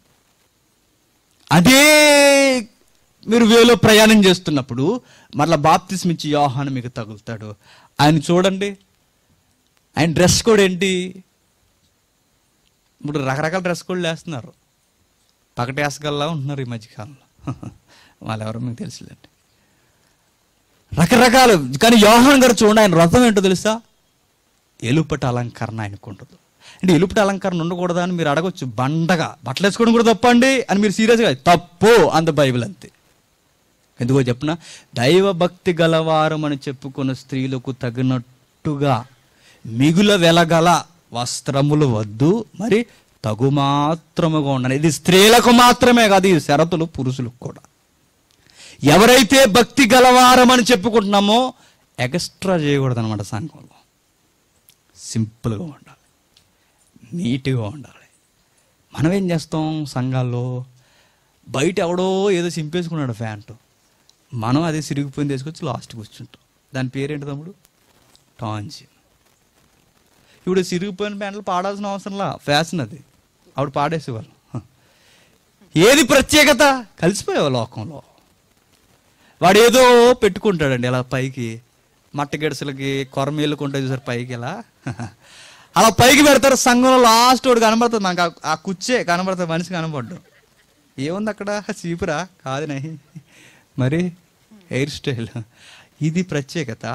అదే మీరు వేలో ప్రయాణం చేస్తున్నప్పుడు మరలా బాప్తిస్మ ఇచ్చి యోహాను మీకు తగులుతాడు ఆయన చూడండి ఆయన డ్రెస్ కోడ్ ఏంటి ఇప్పుడు రకరకాల డ్రెస్ కోడ్లు వేస్తున్నారు పకటేసగల్లా ఉంటున్నారు ఈ మధ్యకాలంలో వాళ్ళు ఎవరో మీకు తెలుసులేండి రకరకాలు కానీ యోహాన్ గారు చూడండి ఆయన వ్రతం ఏంటో తెలుసా ఎలుపట అలంకరణ ఆయనకు ఉండదు అంటే ఎలుపట అలంకరణ ఉండకూడదా అని మీరు అడగొచ్చు బండగా బట్టలు వేసుకోవడం కూడా తప్పండి అని మీరు సీరియస్గా తప్పు అంత బైబిల్ అంతే ఎందుకో చెప్పిన దైవ భక్తి గలవారం అని చెప్పుకున్న స్త్రీలకు తగినట్టుగా మిగుల వెలగల వస్త్రములు వద్దు మరి తగు మాత్రముగా ఉండాలి ఇది స్త్రీలకు మాత్రమే కాదు ఈ షరతులు పురుషులకు కూడా ఎవరైతే భక్తి గలవారమని చెప్పుకుంటున్నామో ఎక్స్ట్రా చేయకూడదు అనమాట సంఘంలో సింపుల్గా ఉండాలి నీట్గా ఉండాలి మనం ఏం చేస్తాం సంఘాల్లో బయట ఎవడో ఏదో సింపేసుకున్నాడు ఫ్యాంటు మనం అదే సిరిగిపోయింది తీసుకొచ్చి లాస్ట్ కూర్చుంటాం దాని పేరేంటి తమ్ముడు టాంచి ఇప్పుడు సిరిగిపోయిన ప్యాంట్లు పాడాల్సిన అవసరంలా ఫ్యాషన్ అది ఆవిడ పాడేసేవాళ్ళు హ. ఏది ప్రత్యేకత కలిసిపోయావు లోకంలో వాడు ఏదో పెట్టుకుంటాడండి ఇలా పైకి మట్టగిడసలకి కొరమేళ్ళకు ఉంటుంది చూసారు పైకి ఇలా అలా పైకి పెడతారు సంఘంలో లాస్ట్ వాడు కనబడుతుంది మనకు ఆ- ఆ కుచ్చే కనబడుతుంది మనిషి కనబడ్డు ఏముంది అక్కడ చీపురా కాదు నహి మరి హెయిర్ స్టైల్ ఇది ప్రత్యేకత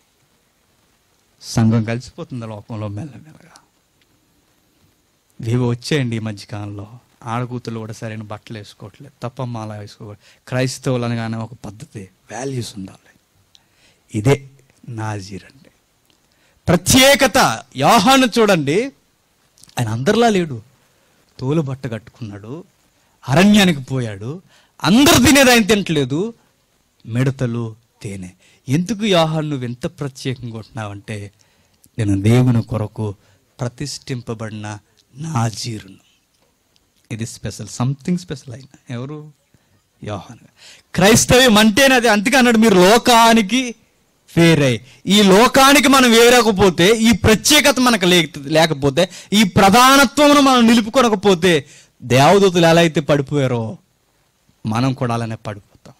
సంఘం కలిసిపోతుంది లోకంలో మెల్లమెల్లగా ఇవి వచ్చాయండి ఈ మధ్యకాలంలో ఆడకూతులు కూడా సరైన బట్టలు వేసుకోవట్లేదు తప్ప మాల వేసుకోకూడదు క్రైస్తవులు అనగానే ఒక పద్ధతి వాల్యూస్ ఉండాలి ఇదే నాజీర్ అంటే ప్రత్యేకత యోహాను చూడండి ఆయన అందరిలా లేడు తోలు బట్ట కట్టుకున్నాడు అరణ్యానికి పోయాడు అందరు తినేది ఆయన తినట్లేదు మిడతలు తేనె ఎందుకు యోహాను నువ్వు ఎంత ప్రత్యేకంగా ఉంటున్నావంటే నేను దేవుని కొరకు ప్రతిష్ఠింపబడిన నాజీరును ఇది స్పెషల్ సంథింగ్ స్పెషల్ అయిన ఎవరు యోహాను క్రైస్తవ్యం అంటేనే అది అందుకే అన్నాడు మీరు లోకానికి వేరే ఈ లోకానికి మనం వేరకపోతే ఈ ప్రత్యేకత మనకు లేక లేకపోతే ఈ ప్రధానత్వమును మనం నిలుపుకొనకపోతే దేవదూతలు ఎలా అయితే పడిపోయారో మనం కూడా అలానే పడిపోతాం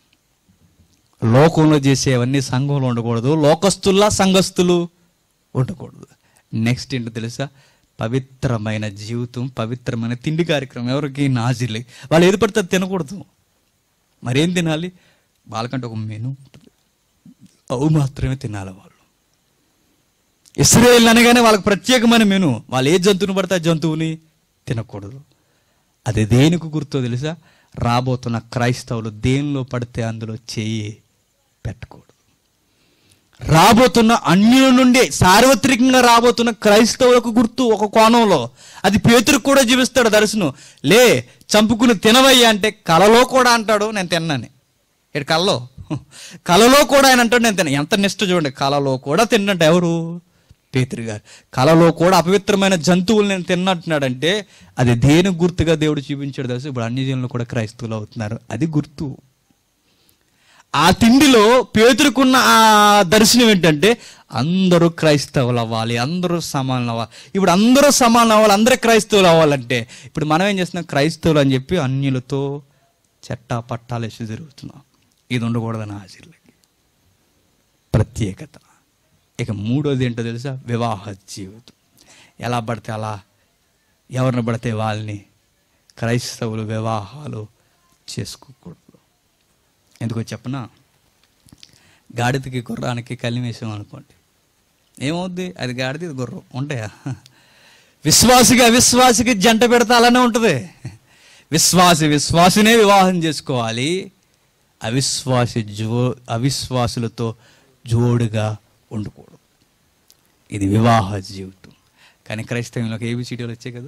లోకంలో చేసేవన్నీ సంఘంలో ఉండకూడదు లోకస్తుల్లా సంఘస్థులు ఉండకూడదు నెక్స్ట్ ఏంటో తెలుసా పవిత్రమైన జీవితం పవిత్రమైన తిండి కార్యక్రమం ఎవరికి నాజిలే వాళ్ళు ఏది పడితే అది తినకూడదు మరేం తినాలి వాళ్ళకంటే ఒక మెను ఉంటుంది అవు మాత్రమే తినాలి వాళ్ళు ఇస్రాయేల్ అనగానే వాళ్ళకి ప్రత్యేకమైన మెను వాళ్ళు ఏ జంతువుని పడితే ఆ జంతువుని తినకూడదు అది దేనికి గుర్తో తెలుసా రాబోతున్న క్రైస్తవులు దేనిలో పడితే అందులో చేయి పెట్టకూడదు రాబోతున్న అన్యుల నుండి సార్వత్రికంగా రాబోతున్న క్రైస్తవులకు గుర్తు ఒక కోణంలో అది పేతురికి కూడా జీవిస్తాడు దర్శనం లే చంపుకుని తినవయ్యా అంటే కలలో కూడా అంటాడు నేను తిన్నాను ఇక్కడ కలలో కలలో కూడా ఆయన అంటాడు నేను తిన ఎంత నిష్ట చూడండి కలలో కూడా తిన్నట్టు ఎవరు పేతురు గారు కలలో కూడా అపవిత్రమైన జంతువులు నేను తిన్నట్టున్నాడంటే అది దేని గుర్తుగా దేవుడు చూపించాడు తెలుసు ఇప్పుడు అన్ని జనులు కూడా క్రైస్తవులు అవుతున్నారు అది గుర్తు ఆ తిండిలో పేతురుకున్న ఆ దర్శనం ఏంటంటే అందరూ క్రైస్తవులు అవ్వాలి అందరూ సమానం అవ్వాలి ఇప్పుడు అందరూ సమానం అవ్వాలి అందరూ క్రైస్తవులు అవ్వాలంటే ఇప్పుడు మనం ఏం చేస్తున్నాం క్రైస్తవులు అని చెప్పి అన్యులతో చెట్టా పట్టాలు వేసి జరుగుతున్నాం ఇది ఉండకూడదని ఆశీర్లకి ప్రత్యేకత ఇక మూడోది ఏంటో తెలుసా వివాహ జీవితం ఎలా పడితే అలా ఎవరిని పడితే వాళ్ళని క్రైస్తవులు వివాహాలు చేసుకోకూడదు ఎందుకో చెప్పనా గాడిదకి గుర్రానికి కలిమేసాం అనుకోండి ఏమవుద్ది అది గాడిద ఇది గుర్రం ఉంటాయా విశ్వాసికి అవిశ్వాసికి జంట పెడితే అలానే ఉంటుంది విశ్వాసి విశ్వాసినే వివాహం చేసుకోవాలి అవిశ్వాసి జో అవిశ్వాసులతో జోడుగా ఉండకూడదు ఇది వివాహ జీవితం కానీ క్రైస్తవంలోకి ఏబిసిడీలు వచ్చాయి కదా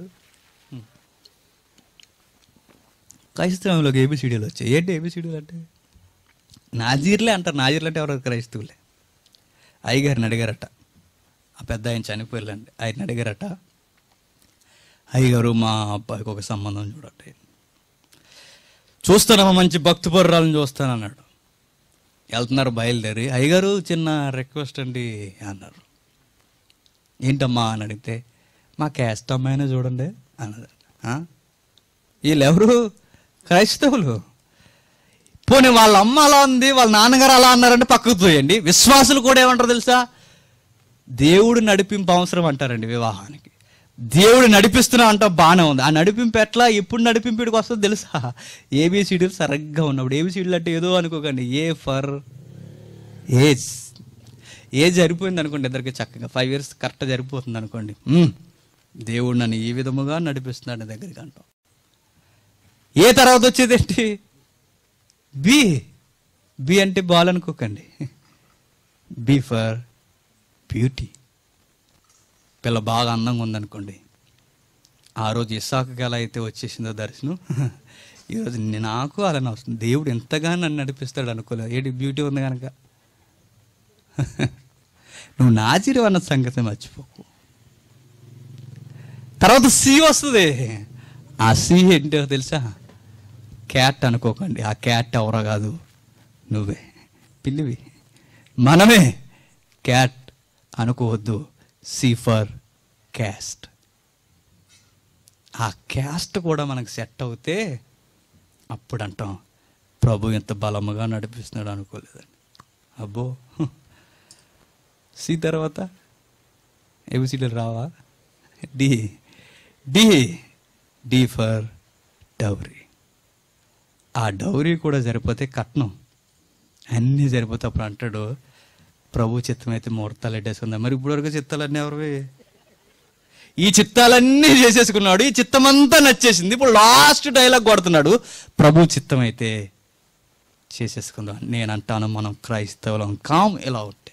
క్రైస్తవంలోకి ఏబిసిడీలు వచ్చాయి ఏంటి ఏబిసిడీలు అంటే నాజీర్లే అంటారు నాజీర్లు అంటే ఎవరు క్రైస్తవులే అయ్యగారిని అడిగారట ఆ పెద్ద ఆయన చనిపోయారండి ఆయన అడిగారట అయ్యగారు మా అబ్బాయికి ఒక సంబంధం చూడండి చూస్తానమ్మా మంచి భక్తి పర్రాలను చూస్తానన్నాడు వెళ్తున్నారు బయలుదేరి అయ్యగారు చిన్న రిక్వెస్ట్ అండి అన్నారు ఏంటమ్మా అని అడిగితే మా క్యాస్ట్ అమ్మాయినే చూడండి అన్నది "ఆ? వీళ్ళెవరు క్రైస్తవులు పోనీ వాళ్ళ అమ్మ అలా ఉంది వాళ్ళ నాన్నగారు అలా అన్నారంటే పక్కకు తోయండి విశ్వాసులు కూడా ఏమంటారు తెలుసా దేవుడు నడిపింపు అవసరం అంటారండి వివాహానికి దేవుడు నడిపిస్తున్నా అంట బాగానే ఉంది ఆ నడిపింపు ఎట్లా ఎప్పుడు నడిపింపుడికి వస్తుందో తెలుసా ఏబిసిడీలు సరిగ్గా ఉన్నప్పుడు ఏబిసిడీలు అంటే ఏదో అనుకోకండి ఏ ఫర్ ఏజ్ ఏజ్ సరిపోయింది అనుకోండి ఇద్దరికి చక్కగా ఫైవ్ ఇయర్స్ కరెక్ట్ సరిపోతుంది అనుకోండి మ్మ్. దేవుడు నన్ను ఈ విధముగా నడిపిస్తున్నాడు నా దగ్గరికి అంటాం ఏ తర్వాత వచ్చేది ఏంటి బి బి అంటే బాల్ అనుకోకండి బి ఫర్ బ్యూటీ పిల్ల బాగా అందంగా ఉందనుకోండి ఆ రోజు ఇస్సాకుకి ఎలా అయితే వచ్చేసిందో దర్శనం ఈరోజు నే- నాకు అలానే వస్తుంది దేవుడు ఎంతగానో నన్ను నడిపిస్తాడు అనుకోలేదు ఏంటి బ్యూటీ ఉంది కనుక నువ్వు నాజిరు అన్న సంగతి మర్చిపోకు తర్వాత సి వస్తుంది ఆ సి ఏంటో తెలుసా క్యాట్ అనుకోకండి ఆ క్యాట్ ఎవరో కాదు నువ్వే పిల్లివి మనమే క్యాట్ అనుకోవద్దు సి ఫర్ క్యాస్ట్ ఆ క్యాస్ట్ కూడా మనకు సెట్ అవుతే అప్పుడు అంటాం ప్రభు ఎంత బలముగా నడిపిస్తున్నాడు అనుకోలేదండి అబ్బో సి తర్వాత ఏబిసిడీలు రావా D D D for dowry ఆ డౌరీ కూడా సరిపోతే కట్నం అన్నీ సరిపోతే అప్పుడు అంటాడు ప్రభు చిత్తం అయితే ముహూర్తాలు ఎట్టేసుకుందా మరి ఇప్పటివరకు చిత్తాలన్నీ ఎవరివి ఈ చిత్తాలన్నీ చేసేసుకున్నాడు ఈ చిత్తం అంతా నచ్చేసింది ఇప్పుడు లాస్ట్ డైలాగ్ కొడుతున్నాడు ప్రభు చిత్తం అయితే చేసేసుకుందాం నేను అంటాను మనం క్రైస్తవులం కాం ఇలా ఉంటే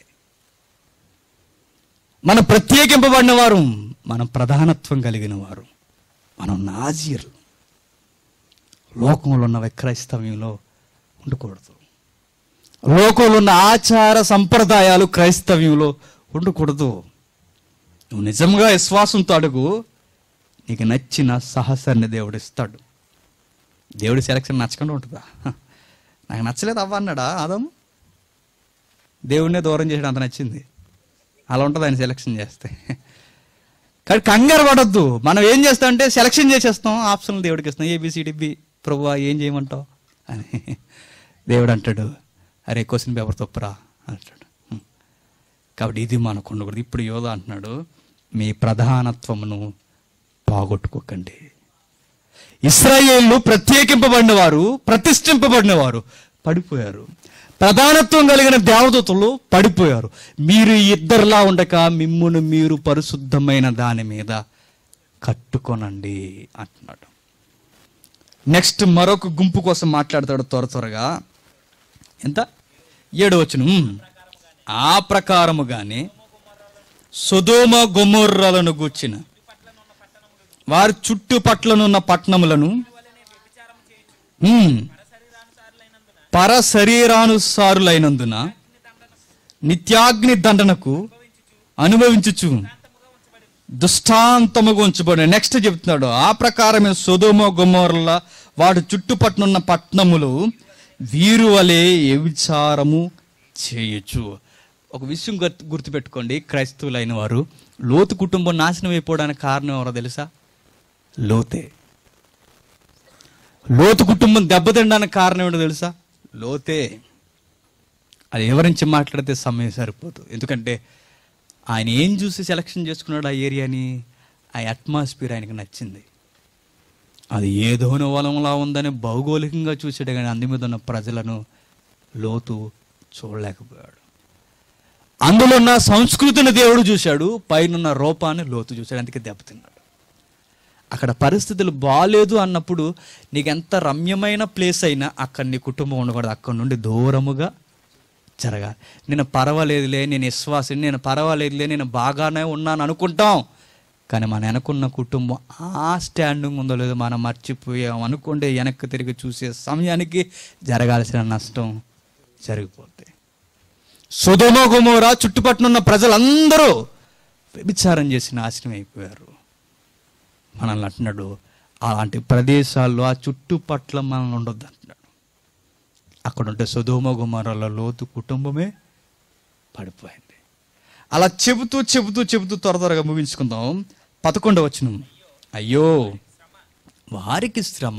మనం ప్రత్యేకింపబడిన వారు మనం ప్రధానత్వం కలిగిన వారు మనం నాజీరు లోకంలో ఉన్న క్రైస్తవ్యంలో ఉండకూడదు లోకంలో ఉన్న ఆచార సంప్రదాయాలు క్రైస్తవ్యంలో ఉండకూడదు నువ్వు నిజంగా విశ్వాసంతో అడుగు నీకు నచ్చిన సహసరిని దేవుడు ఇస్తాడు దేవుడి సెలక్షన్ నచ్చకుండా ఉంటుందా హ, నాకు నచ్చలేదు అవ్వ అన్నాడా ఆదం దేవుడినే దూరం చేసాడు అంత నచ్చింది అలా ఉంటుంది ఆయన సెలక్షన్ చేస్తే కానీ కంగారు పడొద్దు మనం ఏం చేస్తామంటే సెలక్షన్ చేసేస్తాం ఆప్షన్లు దేవుడికి ఇస్తాం ఏబిసిడిబి ప్రభు ఏం చేయమంటావు అని దేవుడు అంటాడు అరే క్వశ్చన్ పేపర్ తప్పురా అంటాడు హ్మ్. కాబట్టి ఇది మనకు ఉండకూడదు ఇప్పుడు యోధ అంటున్నాడు మీ ప్రధానత్వమును పోగొట్టుకోకండి ఇస్రాయేళ్లు ప్రత్యేకింపబడిన వారు ప్రతిష్ఠింపబడిన వారు పడిపోయారు ప్రధానత్వం కలిగిన దేవదూతలు పడిపోయారు మీరు ఇద్దరులా ఉండక మిమ్మును మీరు పరిశుద్ధమైన దాని మీద కట్టుకొనండి అంటున్నాడు నెక్స్ట్ మరొక గుంపు కోసం మాట్లాడతాడు త్వర త్వరగా ఎంత ఏడు వచ్చును ఆ ప్రకారముగానే సుధోమ గొమొర్రలను గూర్చిన వారి చుట్టుపట్లనున్న పట్టణములను ఉమ్, పర శరీరానుసారులైనందున నిత్యాగ్ని దండనకు అనుభవించుచు దుష్టాంతముగా ఉంచబడి నెక్స్ట్ చెప్తున్నాడు ఆ ప్రకారమే సొదోమ గుమోర్ల వాటి చుట్టుపట్నున్న పట్టణములు వీరు వలె వ్యభిచారము చేయొచ్చు ఒక విషయం గుర్తు గుర్తుపెట్టుకోండి క్రైస్తవులైన వారు లోతు కుటుంబం నాశనం అయిపోవడానికి కారణం ఎవరో తెలుసా లోతే లోతు కుటుంబం దెబ్బతినడానికి కారణం ఏంటో తెలుసా లోతే అది ఎవరించి మాట్లాడితే సమయం సరిపోదు ఎందుకంటే ఆయన ఏం చూసి సెలక్షన్ చేసుకున్నాడు ఆ ఏరియాని ఆ అట్మాస్ఫియర్ ఆయనకు నచ్చింది అది ఏదోన వలంలా ఉందని భౌగోళికంగా చూసాడు కానీ అందు మీద ఉన్న ప్రజలను లోతు చూడలేకపోయాడు అందులో ఉన్న సంస్కృతిని దేవుడు చూశాడు పైన రూపాన్ని లోతు చూశాడు అందుకే దెబ్బతిన్నాడు అక్కడ పరిస్థితులు బాగాలేదు అన్నప్పుడు నీకు ఎంత రమ్యమైన ప్లేస్ అయినా అక్కడ నీ కుటుంబం ఉండకూడదు అక్కడ నుండి దూరముగా జరగాలి నేను పర్వాలేదులే నేను విశ్వాసం నేను పర్వాలేదులే నేను బాగానే ఉన్నాను అనుకుంటాం కానీ మన వెనకున్న కుటుంబం ఆ స్టాండింగ్ ఉందో లేదో మనం మర్చిపోయాం అనుకుంటే వెనక్కి తిరిగి చూసే సమయానికి జరగాల్సిన నష్టం జరిగిపోతాయి సుధమ గుమోరా చుట్టుపక్కల ప్రజలందరూ వ్యభిచారం చేసి నాశనం అయిపోయారు మనల్ని అంటున్నాడు అలాంటి ప్రదేశాల్లో ఆ చుట్టుపట్ల మనల్ని ఉండొద్దు అంటున్నాడు అక్కడ ఉంటే సుధోమ గుమారాల లోతు కుటుంబమే పడిపోయింది అలా చెబుతూ చెబుతూ చెబుతూ త్వర త్వరగా ముగించుకుందాం పదకొండవ వచనం అయ్యో వారికి శ్రమ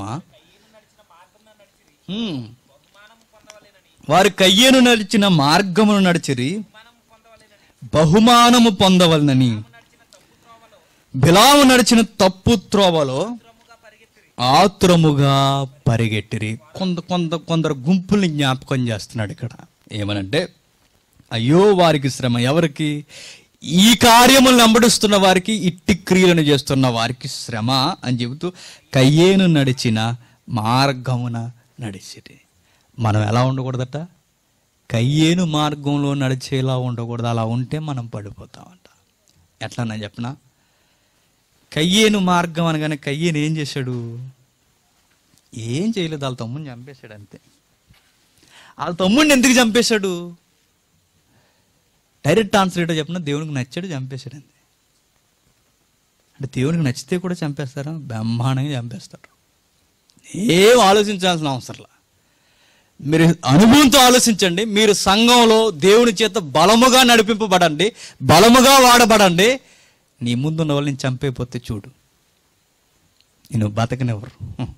హ్మ్. వారి కయ్యను నడిచిన మార్గమును నడిచిరి బహుమానము పొందవలనని బిలాము నడిచిన తప్పు త్రోవలో ఆతురముగా పరిగెట్టిరి కొంత కొంత కొందరు గుంపుల్ని జ్ఞాపకం చేస్తున్నాడు ఇక్కడ ఏమనంటే అయ్యో వారికి శ్రమ ఎవరికి ఈ కార్యములను అంబడిస్తున్న వారికి ఇట్టి క్రియలను చేస్తున్న వారికి శ్రమ అని చెబుతూ కయ్యేను నడిచిన మార్గమున నడిచిరి మనం ఎలా ఉండకూడదట కయ్యేను మార్గంలో నడిచేలా ఉండకూడదు అలా ఉంటే మనం పడిపోతామంట ఎట్లా నేను చెప్పనా కయ్యేను మార్గం అనగానే కయ్యేను ఏం చేశాడు ఏం చేయలేదు వాళ్ళ తమ్ముడిని చంపేశాడు అంతే వాళ్ళ తమ్ముడిని ఎందుకు చంపేశాడు డైరెక్ట్ ఆన్సర్ ఏంటో చెప్పిన దేవునికి నచ్చాడు చంపేశాడు అంతే అంటే దేవునికి నచ్చితే కూడా చంపేస్తారా బ్రహ్మాండంగా చంపేస్తారు ఏం ఆలోచించాల్సిన అవసరంలా మీరు అనుభవంతో ఆలోచించండి మీరు సంఘంలో దేవుని చేత బలముగా నడిపింపబడండి బలముగా వాడబడండి నీ ముందున్న వాళ్ళని చంపైపోతే చూడు నేను బతకనివ్వరు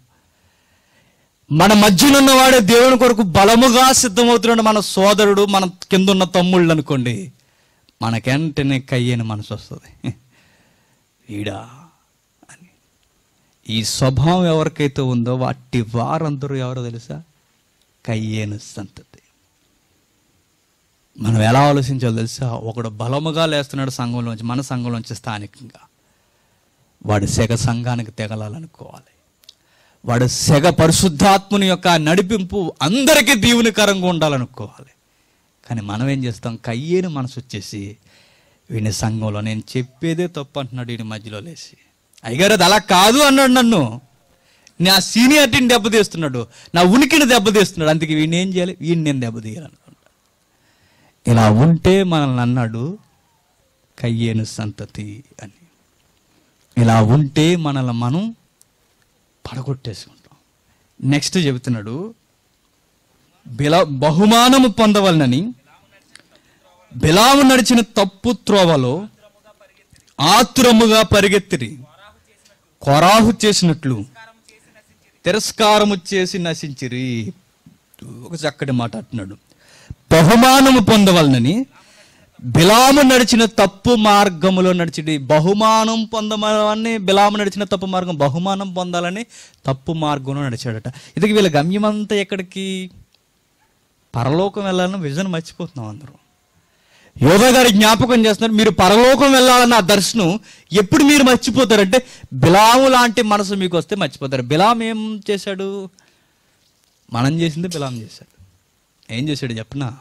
మన మధ్యలో ఉన్నవాడే దేవుని కొరకు బలముగా సిద్ధమవుతున్నాడు మన సోదరుడు మన కింద ఉన్న తమ్ముళ్ళు అనుకోండి మనకెంటనే కయ్యని మనసు వస్తుంది ఈడా అని ఈ స్వభావం ఎవరికైతే ఉందో వాటి వారందరూ ఎవరో తెలుసా కయ్యేను సంతతి మనం ఎలా ఆలోచించాలో తెలుసా ఒకడు బలముగా లేస్తున్నాడు సంఘంలోంచి మన సంఘంలోంచి స్థానికంగా వాడు సెగ సంఘానికి తెగలాలనుకోవాలి వాడు సెగ పరిశుద్ధాత్ముని యొక్క నడిపింపు అందరికీ దీవునికరంగా ఉండాలనుకోవాలి కానీ మనం ఏం చేస్తాం కయ్యేను మనసు వచ్చేసి వీని సంఘంలో నేను చెప్పేదే తప్పు అంటున్నాడు వీడి మధ్యలో లేచి అయ్యగారు అది అలా కాదు అన్నాడు నన్ను నా సీనియారిటీని దెబ్బతీస్తున్నాడు నా ఉనికిని దెబ్బతీస్తున్నాడు అందుకే వీడిని ఏం చేయాలి వీడిని నేను దెబ్బతీయాలనుకుంటా ఇలా ఉంటే మనల్ని అన్నాడు కయ్యేను సంతతి అని ఇలా ఉంటే మనల్ని మనం పడగొట్టేసుకుంటాం నెక్స్ట్ చెబుతున్నాడు బిల బహుమానము పొందవలనని బిలాము నడిచిన తప్పు త్రోవలో ఆతురముగా పరిగెత్తిరి కొరాహు చేసినట్లు తిరస్కారము చేసి నశించిరి ఒక చక్కటి మాట అంటున్నాడు బహుమానము పొందవలనని బిలాము నడిచిన తప్పు మార్గములో నడిచి బహుమానం పొందమని బిలాము నడిచిన తప్పు మార్గం బహుమానం పొందాలని తప్పు మార్గంలో నడిచాడట ఇది వీళ్ళ గమ్యమంతా ఎక్కడికి పరలోకం వెళ్ళాలని విజన్ మర్చిపోతున్నాం అందరం యోగా గారి జ్ఞాపకం చేస్తున్నారు మీరు పరలోకం వెళ్ళాలన్న ఆ దర్శనం ఎప్పుడు మీరు మర్చిపోతారంటే బిలాము లాంటి మనసు మీకు వస్తే మర్చిపోతారు బిలాం ఏం చేశాడు మనం చేసింది బిలాం చేశాడు ఏం చేశాడు చెప్పనా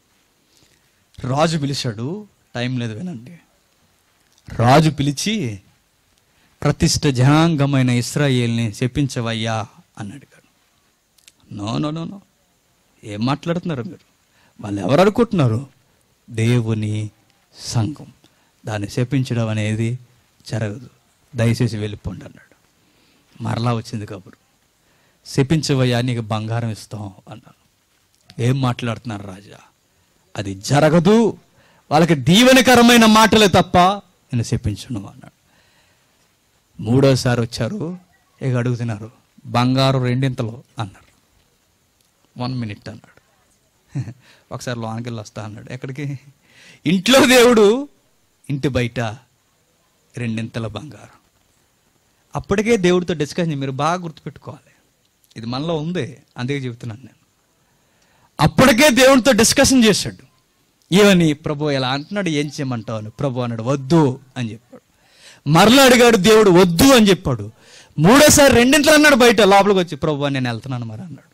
రాజు పిలిచాడు టైం లేదు వినండి రాజు పిలిచి ప్రతిష్ట జనాంగమైన ఇస్రాయేల్ని చెప్పించవయ్యా అని అడిగాడు నో నో నో నో ఏం మాట్లాడుతున్నారు మీరు వాళ్ళు ఎవరు అనుకుంటున్నారు దేవుని సంఘం దాన్ని శపించడం అనేది జరగదు దయచేసి వెళ్ళిపోండి అన్నాడు మరలా వచ్చింది కబురు శపించవయ్యా నీకు బంగారం ఇస్తాం అన్నాను ఏం మాట్లాడుతున్నారు రాజా అది జరగదు వాళ్ళకి దీవెనకరమైన మాటలే తప్ప నేను చెప్పించను అన్నాడు మూడోసారి వచ్చారు ఇక అడుగుతున్నారు బంగారు రెండింతలు అన్నారు వన్ మినిట్ అన్నాడు ఒకసారి లోనికి వెళ్ళి వస్తా అన్నాడు ఎక్కడికి ఇంట్లో దేవుడు ఇంటి బయట రెండింతల బంగారం అప్పటికే దేవుడితో డిస్కషన్ మీరు బాగా గుర్తుపెట్టుకోవాలి ఇది మనలో ఉంది అందుకే చెబుతున్నాను నేను అప్పటికే దేవుడితో డిస్కషన్ చేశాడు ఏమని ప్రభు ఎలా అంటున్నాడు ఏం చేయమంటావు అని ప్రభు అన్నాడు వద్దు అని చెప్పాడు మరలా అడిగాడు దేవుడు వద్దు అని చెప్పాడు మూడోసారి రెండింతలు అన్నాడు బయట లోపలికి వచ్చి ప్రభు నేను వెళ్తున్నాను మరి అన్నాడు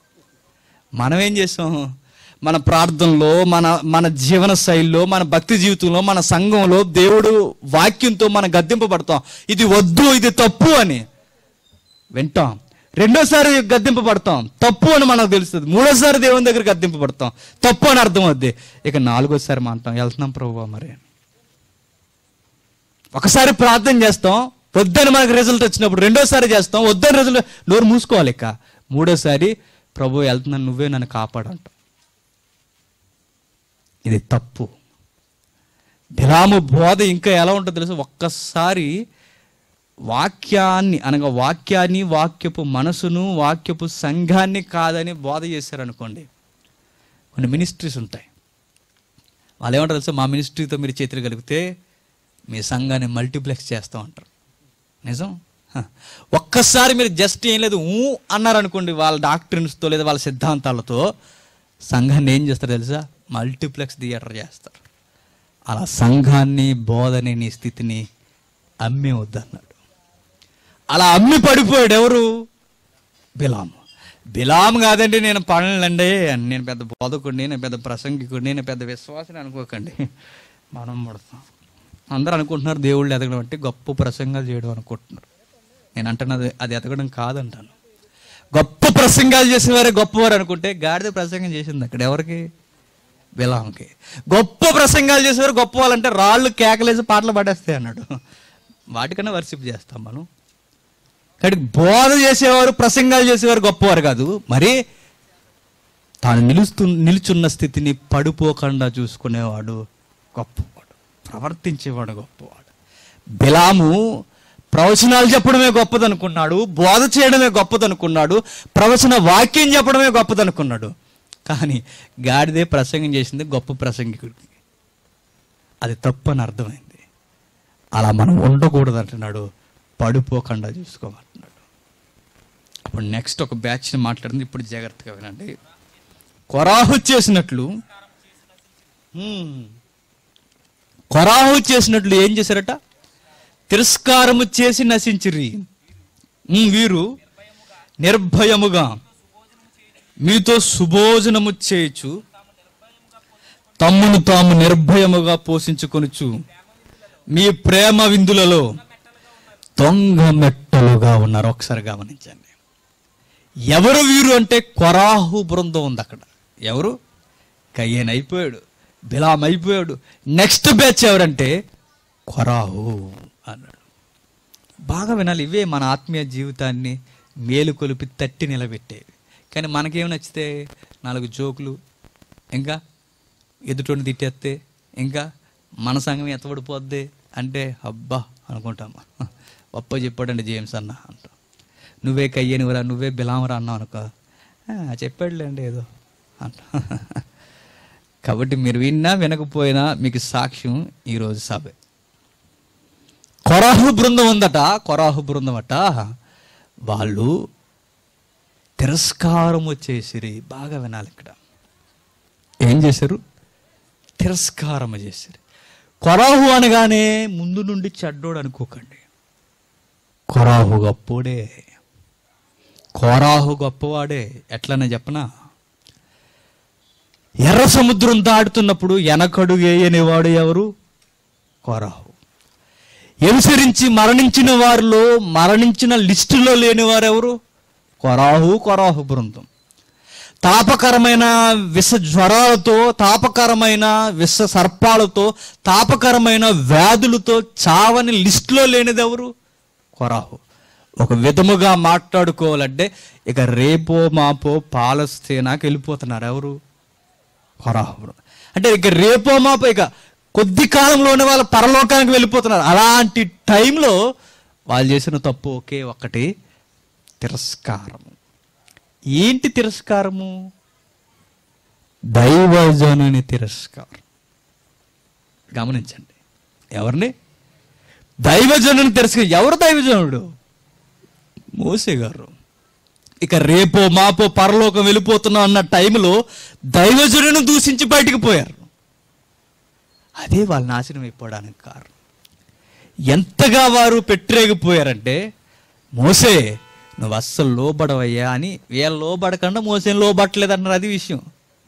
మనం ఏం చేసాం మన ప్రార్థనలో మన మన జీవన శైలిలో మన భక్తి జీవితంలో మన సంఘంలో దేవుడు వాక్యంతో మనం గద్దింపబడతాం ఇది వద్దు ఇది తప్పు అని వింటాం రెండోసారి గద్దింపబడతాం తప్పు అని మనకు తెలుస్తుంది మూడోసారి దేవుని దగ్గర గద్దింపబడతాం తప్పు అని అర్థం అవుద్ది ఇక నాలుగోసారి అంటాం వెళ్తున్నాం ప్రభు మరి అని ఒకసారి ప్రార్థన చేస్తాం వద్దని మనకు రిజల్ట్ వచ్చినప్పుడు రెండోసారి చేస్తాం వద్దని రిజల్ట్ నోరు మూసుకోవాలి ఇక మూడోసారి ప్రభు వెళ్తున్నాను నువ్వే నన్ను కాపాడంటాం ఇది తప్పు బిలాము బోధ ఇంకా ఎలా ఉంటుందో తెలుసు ఒక్కసారి వాక్యాన్ని అనగా వాక్యాన్ని వాక్యపు మనసును వాక్యపు సంఘాన్ని కాదని బోధ చేశారనుకోండి కొన్ని మినిస్ట్రీస్ ఉంటాయి వాళ్ళు ఏమంటారు తెలుసా మా మినిస్ట్రీతో మీరు చేతులు కలిపితే మీ సంఘాన్ని మల్టీప్లెక్స్ చేస్తూ ఉంటారు నిజం హ. ఒక్కసారి మీరు జస్ట్ ఏం లేదు ఊ అన్నారనుకోండి వాళ్ళ డాక్టర్స్తో లేదా వాళ్ళ సిద్ధాంతాలతో సంఘాన్ని ఏం చేస్తారు తెలుసా మల్టీప్లెక్స్ థియేటర్ చేస్తారు అలా సంఘాన్ని బోధని నీ స్థితిని అమ్మి వద్దన్నాడు అలా అమ్మి పడిపోయాడు ఎవరు బిలాము బిలాం కాదండి నేను పనులండి నేను పెద్ద బోధకుడిని నేను పెద్ద ప్రసంగికుడిని నేను పెద్ద విశ్వాసిని అనుకోకండి మనం పడతాం అందరూ అనుకుంటున్నారు దేవుళ్ళు ఎదగడం అంటే గొప్ప ప్రసంగాలు చేయడం అనుకుంటున్నారు నేను అంటున్నది అది ఎదగడం కాదంటాను గొప్ప ప్రసంగాలు చేసేవారే గొప్పవారు అనుకుంటే గాడిద ప్రసంగం చేసింది అక్కడ ఎవరికి బిలాంకి గొప్ప ప్రసంగాలు చేసేవారు గొప్ప వాళ్ళంటే రాళ్ళు కేకలేసి పాటలు పాడేస్తాయి అన్నాడు వాటికన్నా వర్షిప్ చేస్తాం మనం కానీ బోధ చేసేవారు ప్రసంగాలు చేసేవారు గొప్పవారు కాదు మరి తాను నిలుస్తు నిలుచున్న స్థితిని పడిపోకుండా చూసుకునేవాడు గొప్పవాడు ప్రవర్తించేవాడు గొప్పవాడు బిలాము ప్రవచనాలు చెప్పడమే గొప్పదనుకున్నాడు బోధ చేయడమే గొప్పదనుకున్నాడు ప్రవచన వాక్యం చెప్పడమే గొప్పదనుకున్నాడు కానీ గాడిదే ప్రసంగం చేసింది గొప్ప ప్రసంగికుడికి అది తప్పు అని అర్థమైంది అలా మనం ఉండకూడదు అంటున్నాడు పడిపోకుండా చూసుకోమంటున్నాడు అప్పుడు నెక్స్ట్ ఒక బ్యాచ్ని మాట్లాడింది ఇప్పుడు జాగ్రత్తగా వినండి కొరాహు చేసినట్లు హ్మ్. కొరాహు చేసినట్లు ఏం చేశారట తిరస్కారము చేసి నశించిరి హ్మ్, వీరు నిర్భయముగా మీతో సుభోజనము చేయొచ్చు తమ్మును తాము నిర్భయముగా పోషించుకొనుచు మీ ప్రేమ విందులలో దొంగ మెట్టలుగా ఉన్నారు ఒకసారి గమనించండి ఎవరు వీరు అంటే కొరాహు బృందం ఉంది అక్కడ ఎవరు కయ్యన్ అయిపోయాడు బిలాం అయిపోయాడు నెక్స్ట్ బ్యాచ్ ఎవరంటే కొరాహు అన్నాడు బాగా వినాలి ఇవే మన ఆత్మీయ జీవితాన్ని మేలు కొలిపి తట్టి నిలబెట్టేవి కానీ మనకేం నచ్చితే నాలుగు జోకులు ఇంకా ఎదుటోని తిట్టేస్తే ఇంకా మన సంఘం ఎత్తబడిపోద్ది అంటే అబ్బా అనుకుంటాం గొప్ప చెప్పాడండి జేమ్స్ అన్న అంటాం నువ్వే కయ్యనివరా నువ్వే బిలామరా అన్నావు అనుకో "ఆ, చెప్పాడులేండి ఏదో అంట కాబట్టి మీరు విన్నా వినకపోయినా మీకు సాక్ష్యం ఈరోజు సభే కొరాహు బృందం ఉందట కొరాహు బృందం అట వాళ్ళు తిరస్కారము చేసిరి బాగా వినాలి ఇక్కడ ఏం చేశారు తిరస్కారము చేశారు కొరాహు అనగానే ముందు నుండి చెడ్డోడు అనుకోకండి కొరాహు గొప్పోడే కోరాహు గొప్పవాడే ఎట్లనే చెప్పనా ఎర్ర సముద్రం దాటుతున్నప్పుడు వెనకడు వేయనివాడు ఎవరు కోరాహు ఎనుసరించి మరణించిన వారిలో మరణించిన లిస్టులో లేని వారెవరు కొరాహు కొరాహు బృందం తాపకరమైన విష జ్వరాలతో తాపకరమైన విష సర్పాలతో తాపకరమైన వ్యాధులతో చావని లిస్టులో లేనిది ఎవరు కొరాహు ఒక విధముగా మాట్లాడుకోవాలంటే ఇక రేపో మాపో పాలస్తీనాకి వెళ్ళిపోతున్నారు ఎవరు కొరాహు బృందం. అంటే ఇక రేపో మాపో ఇక కొద్ది కాలంలోనే వాళ్ళు పరలోకానికి వెళ్ళిపోతున్నారు అలాంటి టైంలో వాళ్ళు చేసిన తప్పు ఒకే ఒక్కటి తిరస్కారము ఏంటి తిరస్కారము దైవజనుని తిరస్కారం గమనించండి ఎవరిని దైవజనుని తిరస్కారం ఎవరు దైవజనుడు మోసే గారు ఇక రేపో మాపో పరలోకం వెళ్ళిపోతున్నాం అన్న టైంలో దైవజనుని దూషించి బయటికి పోయారు అదే వాళ్ళు నాశనం అయిపోవడానికి కారణం ఎంతగా వారు పెట్టరేగిపోయారంటే మోసే నువ్వు అస్సలు లోబడవయ్యా అని వీళ్ళ లోబడకుండా మోసేం లోబట్టలేదు అన్నారు అది విషయం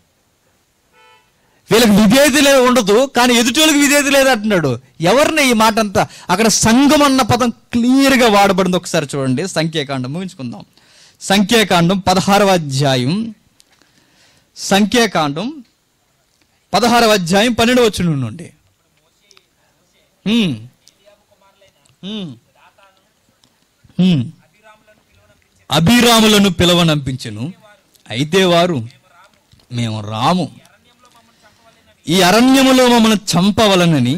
వీళ్ళకి విధేయత లేదు ఉండదు కానీ ఎదుటోళ్ళకి విధేయత లేదు అంటున్నాడు ఎవరిని ఈ మాట అంతా అక్కడ సంఘం అన్న పదం క్లియర్గా వాడబడింది ఒకసారి చూడండి సంఖ్యాకాండం ముగించుకుందాం సంఖ్యాకాండం పదహారవ అధ్యాయం సంఖ్యాకాండం పదహారవ అధ్యాయం పన్నెండు వచ్చిన నుండి ఉమ్. ఉమ్. ఉమ్. అభిరాములను పిలవనంపించెను అయితే వారు మేము రాము ఈ అరణ్యములో మమ్మల్ని చంపవలనని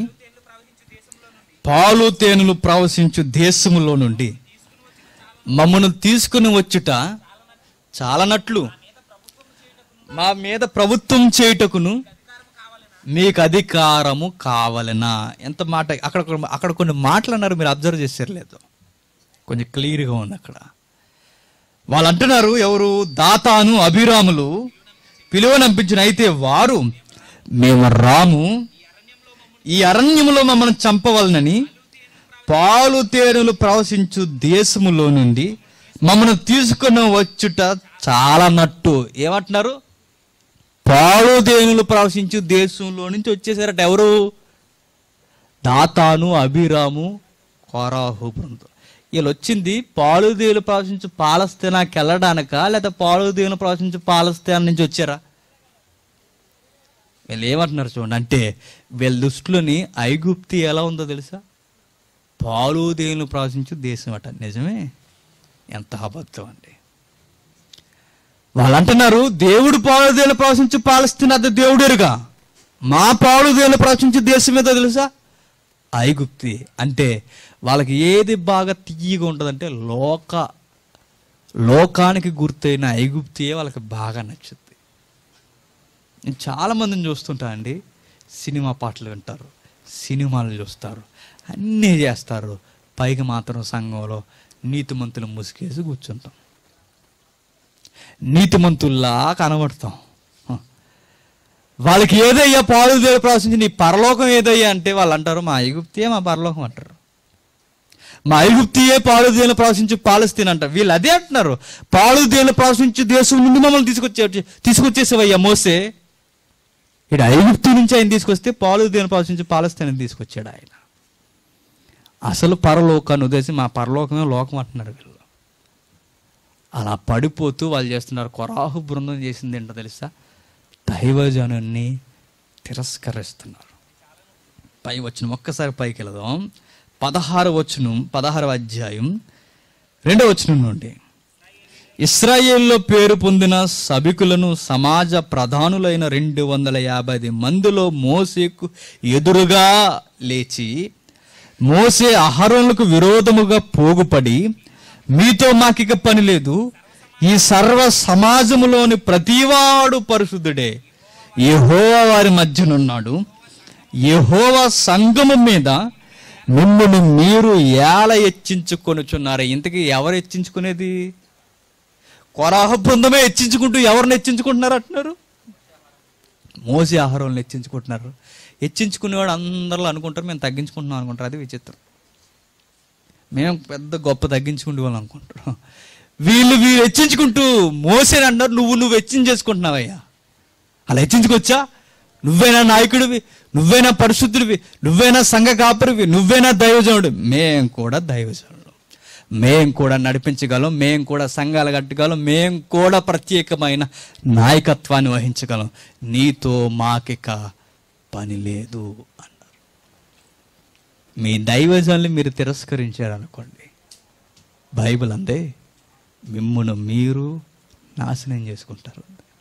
పాలు తేనెలు ప్రవశించు దేశములో నుండి మమ్మను తీసుకుని వచ్చుట చాలనట్లు మా మీద ప్రభుత్వం చేయుటకును మీకు అధికారము కావాలనా ఎంత మాట అక్కడ ఒక- అక్కడ కొన్ని మాటలు అన్నారు మీరు అబ్జర్వ్ చేశారు లేదు కొంచెం క్లియర్గా ఉంది అక్కడ వాళ్ళు అంటున్నారు ఎవరు దాతాను అభిరాములు పిలువనంపించిన అయితే వారు మేము రాము ఈ అరణ్యములో మమ్మల్ని చంపవలనని పాలు తేనెలు ప్రవశించు దేశములో నుండి మమ్మల్ని తీసుకుని వచ్చుట చాలా నట్టు ఏమంటున్నారు పాలు తేనెలు ప్రవశించు దేశంలో నుంచి వచ్చేసారట ఎవరు దాతాను అభిరాము కోరాహు బృందం వీళ్ళు వచ్చింది పాలుదేవులు ప్రవచించి పాలస్తీనాకి వెళ్ళడానిక లేదా పాలుదేవులు ప్రవచించి పాలస్తీనా నుంచి వచ్చారా వీళ్ళు ఏమంటున్నారు చూడండి అంటే వీళ్ళ దృష్టిలోని ఐగుప్తి ఎలా ఉందో తెలుసా పాలుదేవులు ప్రవచించు దేశం అట నిజమే ఎంత అబద్ధం అండి వాళ్ళు అంటున్నారు దేవుడు పాలుదేవులు ప్రవచించి పాలస్తీనా అది దేవుడేరుగా మా పాలుదేవులు ప్రవచించే దేశం ఏదో తెలుసా ఐగుప్తి అంటే వాళ్ళకి ఏది బాగా తీయగా ఉంటుందంటే లోక లోకానికి గుర్తయిన ఐగుప్తియే వాళ్ళకి బాగా నచ్చుద్ది నేను చాలా మందిని చూస్తుంటా అండి సినిమా పాటలు వింటారు సినిమాలు చూస్తారు అన్నీ చేస్తారు పైకి మాత్రం సంఘంలో నీతిమంతులు ముసుగేసి కూర్చుంటాం నీతిమంతుల్లా కనబడతాం హ. వాళ్ళకి ఏదయ్యా పాలు దేవ ప్రవచించి నీ పరలోకం ఏదయ్యా అంటే వాళ్ళు అంటారు మా ఐగుప్తియే మా పరలోకం అంటారు మా ఐగుప్తియే పాలు దేని ప్రవచించి పాలస్తీన్ అంటారు వీళ్ళు అదే అంటున్నారు పాలు దేని ప్రవచించి దేశం నుండి మమ్మల్ని తీసుకొచ్చే తీసుకొచ్చేసేవయ్యా మోసే ఇక్కడ ఐగుప్తు నుంచి ఆయన తీసుకొస్తే పాలు దేని ప్రవచించి పాలస్తీన్ తీసుకొచ్చాడు ఆయన అసలు పరలోకాన్ని ఉద్దేశం మా పరలోకమే లోకం అంటున్నారు వీళ్ళు అలా పడిపోతూ వాళ్ళు చేస్తున్నారు కొరాహు బృందం చేసింది ఏంటో తెలుసా దైవజనుణ్ణి తిరస్కరిస్తున్నారు పై వచ్చిన ఒక్కసారి పైకి వెళదాం పదహారు వచనం పదహారు అధ్యాయం రెండవ వచనం నుండి ఇస్రాయేల్లో పేరు పొందిన సభికులను సమాజ ప్రధానులైన రెండు వందల యాభై మందిలో మోసేకు ఎదురుగా లేచి మోసే అహరోనులకు విరోధముగా పోగుపడి మీతో మాకిక పని లేదు ఈ సర్వ సమాజములోని ప్రతివాడు పరిశుద్ధుడే యెహోవా వారి మధ్యనున్నాడు యెహోవా సంగము మీద మిమ్మల్ని మీరు ఏల హెచ్చించుకొనుచున్నారు ఇంతకీ ఎవరు హెచ్చించుకునేది కొరాహ బృందమే హెచ్చించుకుంటూ ఎవరిని హెచ్చించుకుంటున్నారు అంటున్నారు మోసి ఆహారంలో హెచ్చించుకుంటున్నారు హెచ్చించుకునేవాడు అందరిలో అనుకుంటారు మేము తగ్గించుకుంటున్నాం అనుకుంటారు అది విచిత్రం మేము పెద్ద గొప్ప తగ్గించుకుంటే వాళ్ళు అనుకుంటారు వీళ్ళు వీళ్ళు హెచ్చించుకుంటూ మోసేని అంటారు నువ్వు నువ్వు హెచ్చించేసుకుంటున్నావయ్యా అలా హెచ్చించుకొచ్చా నువ్వైనా నాయకుడివి నువ్వైనా పరిశుద్ధుడివి నువ్వైనా సంఘ కాపరివి నువ్వైనా దైవజనుడు మేం కూడా దైవజనుడు మేం కూడా నడిపించగలం మేం కూడా సంఘాలు కట్టగలం మేం కూడా ప్రత్యేకమైన నాయకత్వాన్ని వహించగలం నీతో మాకిక పని లేదు అన్నారు మీ దైవజనులు మీరు తిరస్కరించారనుకోండి బైబిల్ అందే మిమ్మును మీరు నాశనం చేసుకుంటారు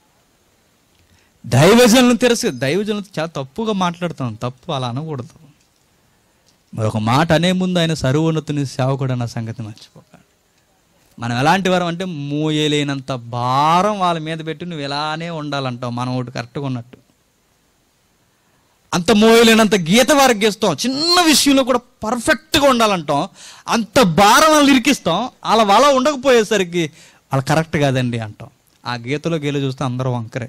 దైవజనులను తిరస్క దైవజనులు చాలా తప్పుగా మాట్లాడుతాం తప్పు అలా అనకూడదు మరి ఒక మాట అనే ముందు ఆయన సర్వోన్నతుని సేవకుడు అన్న సంగతి మర్చిపోకండి మనం ఎలాంటి వారం అంటే మోయలేనంత భారం వాళ్ళ మీద పెట్టి నువ్వు ఇలానే ఉండాలంటావు మనం ఒకటి కరెక్ట్గా ఉన్నట్టు అంత మోయలేనంత గీత వారికి గీస్తాం చిన్న విషయంలో కూడా పర్ఫెక్ట్గా ఉండాలంటాం అంత భారం వాళ్ళు ఇరికిస్తాం అలా వాళ్ళ ఉండకపోయేసరికి వాళ్ళు కరెక్ట్ కాదండి అంటాం ఆ గీతలో గీల చూస్తే అందరూ వంకరే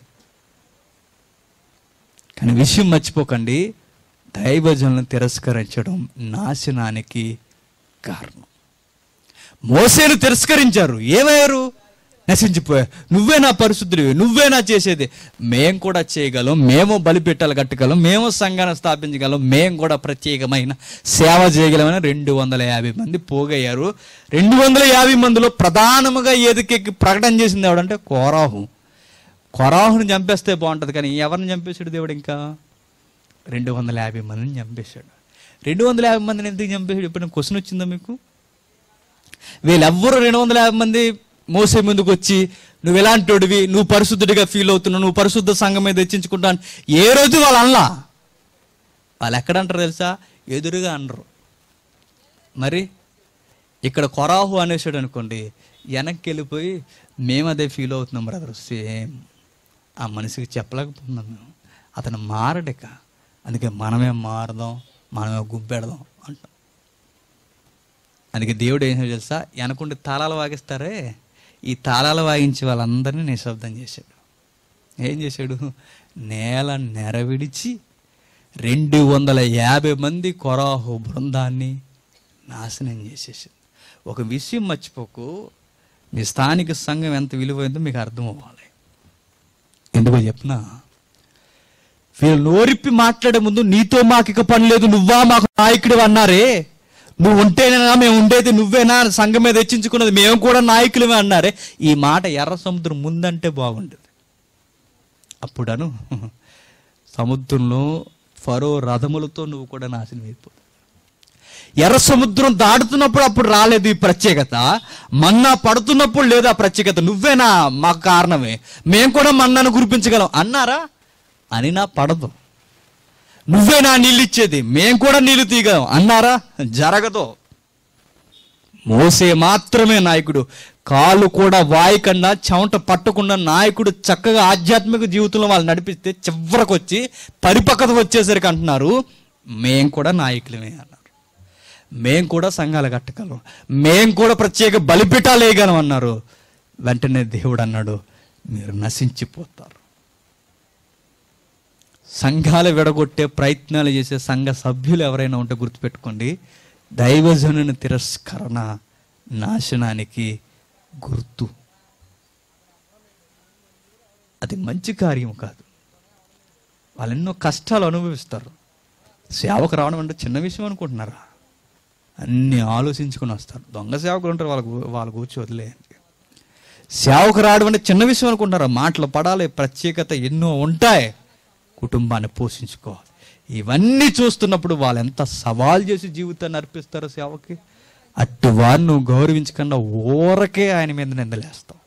కానీ విషయం మర్చిపోకండి దైవజనులను తిరస్కరించడం నాశనానికి కారణం మోసేను తిరస్కరించారు ఏమయ్యారు నశించిపోయారు నువ్వే నా పరిశుద్ధుడివి నువ్వే నా చేసేది మేం కూడా చేయగలం మేము బలిపెట్టాలు కట్టగలం మేము సంఘాన్ని స్థాపించగలం మేము కూడా ప్రత్యేకమైన సేవ చేయగలమని రెండు వందల యాభై మంది పోగయ్యారు రెండు వందల యాభై మందిలో ప్రధానముగా ఏదికెక్కి ప్రకటన చేసింది ఎవడంటే కోరాహు కొరాహుని చంపేస్తే బాగుంటుంది కానీ ఎవరిని చంపేశాడు దేవుడు ఇంకా రెండు వందల యాభై మందిని చంపేశాడు రెండు వందల యాభై మందిని ఎందుకు చంపేశాడు ఎప్పుడైనా క్వశ్చన్ వచ్చిందా మీకు వీళ్ళెవ్వరూ రెండు వందల యాభై మంది మోసే ముందుకు వచ్చి నువ్వు ఎలాంటోడివి నువ్వు పరిశుద్ధుడిగా ఫీల్ అవుతున్నావు నువ్వు పరిశుద్ధ సంఘం మీద హెచ్చించుకుంటాను ఏ రోజు వాళ్ళు అనలా వాళ్ళు ఎక్కడ అంటారు తెలుసా ఎదురుగా అనరు మరి ఇక్కడ కొరాహు అనేసాడు అనుకోండి వెనక్కి వెళ్ళిపోయి మేము అదే ఫీల్ అవుతున్నాం బ్రదర్ సేమ్ ఆ మనిషికి చెప్పలేకపోతున్నాం మేము అతను మారడిక అందుకే మనమే మారదాం మనమే గుబ్బెడదాం అంటాం అందుకే దేవుడు ఏం చేశాడు తెలుసా వెనకుండి తాళాలు వాగిస్తారే ఈ తాళాలు వాయించి వాళ్ళందరినీ నిశ్శబ్దం చేశాడు ఏం చేశాడు నేల నెరవిడిచి రెండు వందల యాభై మంది కొరాహు బృందాన్ని నాశనం చేసేసాడు ఒక విషయం మర్చిపోకు మీ స్థానిక సంఘం ఎంత విలువైందో మీకు అర్థం అవ్వాలి ఎందుకో చెప్పిన వీళ్ళు నోరిప్పి మాట్లాడే ముందు నీతో మాకు ఇక పని లేదు నువ్వా మాకు నాయకుడు అన్నారే నువ్వు ఉంటేనేనా మేము ఉండేది నువ్వేనా సంఘం మీద హెచ్చించుకున్నది మేము కూడా నాయకులమే అన్నారే ఈ మాట ఎర్ర సముద్రం ముందంటే బాగుండేది అప్పుడను సముద్రంలో ఫరో రథములతో నువ్వు కూడా నాశనం అయిపోతావు ఎర్ర సముద్రం దాటుతున్నప్పుడు అప్పుడు రాలేదు ఈ ప్రత్యేకత మన్నా పడుతున్నప్పుడు లేదు ఆ ప్రత్యేకత నువ్వేనా మాకు కారణమే మేము కూడా మన్నాను కురిపించగలం అన్నారా అని నా పడదు నువ్వేనా నీళ్ళు ఇచ్చేది మేము కూడా నీళ్లు తీయగలం అన్నారా జరగదు మోసే మాత్రమే నాయకుడు కాలు కూడా వాయకుండా చెమట పట్టకుండా నాయకుడు చక్కగా ఆధ్యాత్మిక జీవితంలో వాళ్ళు నడిపిస్తే చివరికి వచ్చి పరిపక్వత వచ్చేసరికి అంటున్నారు మేం కూడా నాయకులమే అన్నారు మేం కూడా సంఘాలు కట్టగలం మేం కూడా ప్రత్యేక బలిపీఠాలు వేయగలం అన్నారు వెంటనే దేవుడు అన్నాడు మీరు నశించిపోతారు సంఘాలు విడగొట్టే ప్రయత్నాలు చేసే సంఘ సభ్యులు ఎవరైనా ఉంటే గుర్తుపెట్టుకోండి దైవజనుని తిరస్కరణ నాశనానికి గుర్తు అది మంచి కార్యం కాదు వాళ్ళు ఎన్నో కష్టాలు అనుభవిస్తారు సేవకు రావడం అంటే చిన్న విషయం అనుకుంటున్నారా అన్ని ఆలోచించుకుని వస్తారు దొంగ సేవకులు ఉంటారు వాళ్ళకు వాళ్ళ కూర్చో వదిలేయండి సేవకు రావడం అంటే చిన్న విషయం అనుకుంటున్నారా మాటలు పడాలి ప్రత్యేకత ఎన్నో ఉంటాయి కుటుంబాన్ని పోషించుకోవాలి ఇవన్నీ చూస్తున్నప్పుడు వాళ్ళు ఎంత సవాల్ చేసి జీవితాన్ని అర్పిస్తారో సేవకి అట్టు వారిని నువ్వు గౌరవించకుండా ఊరకే ఆయన మీద నిందలేస్తావు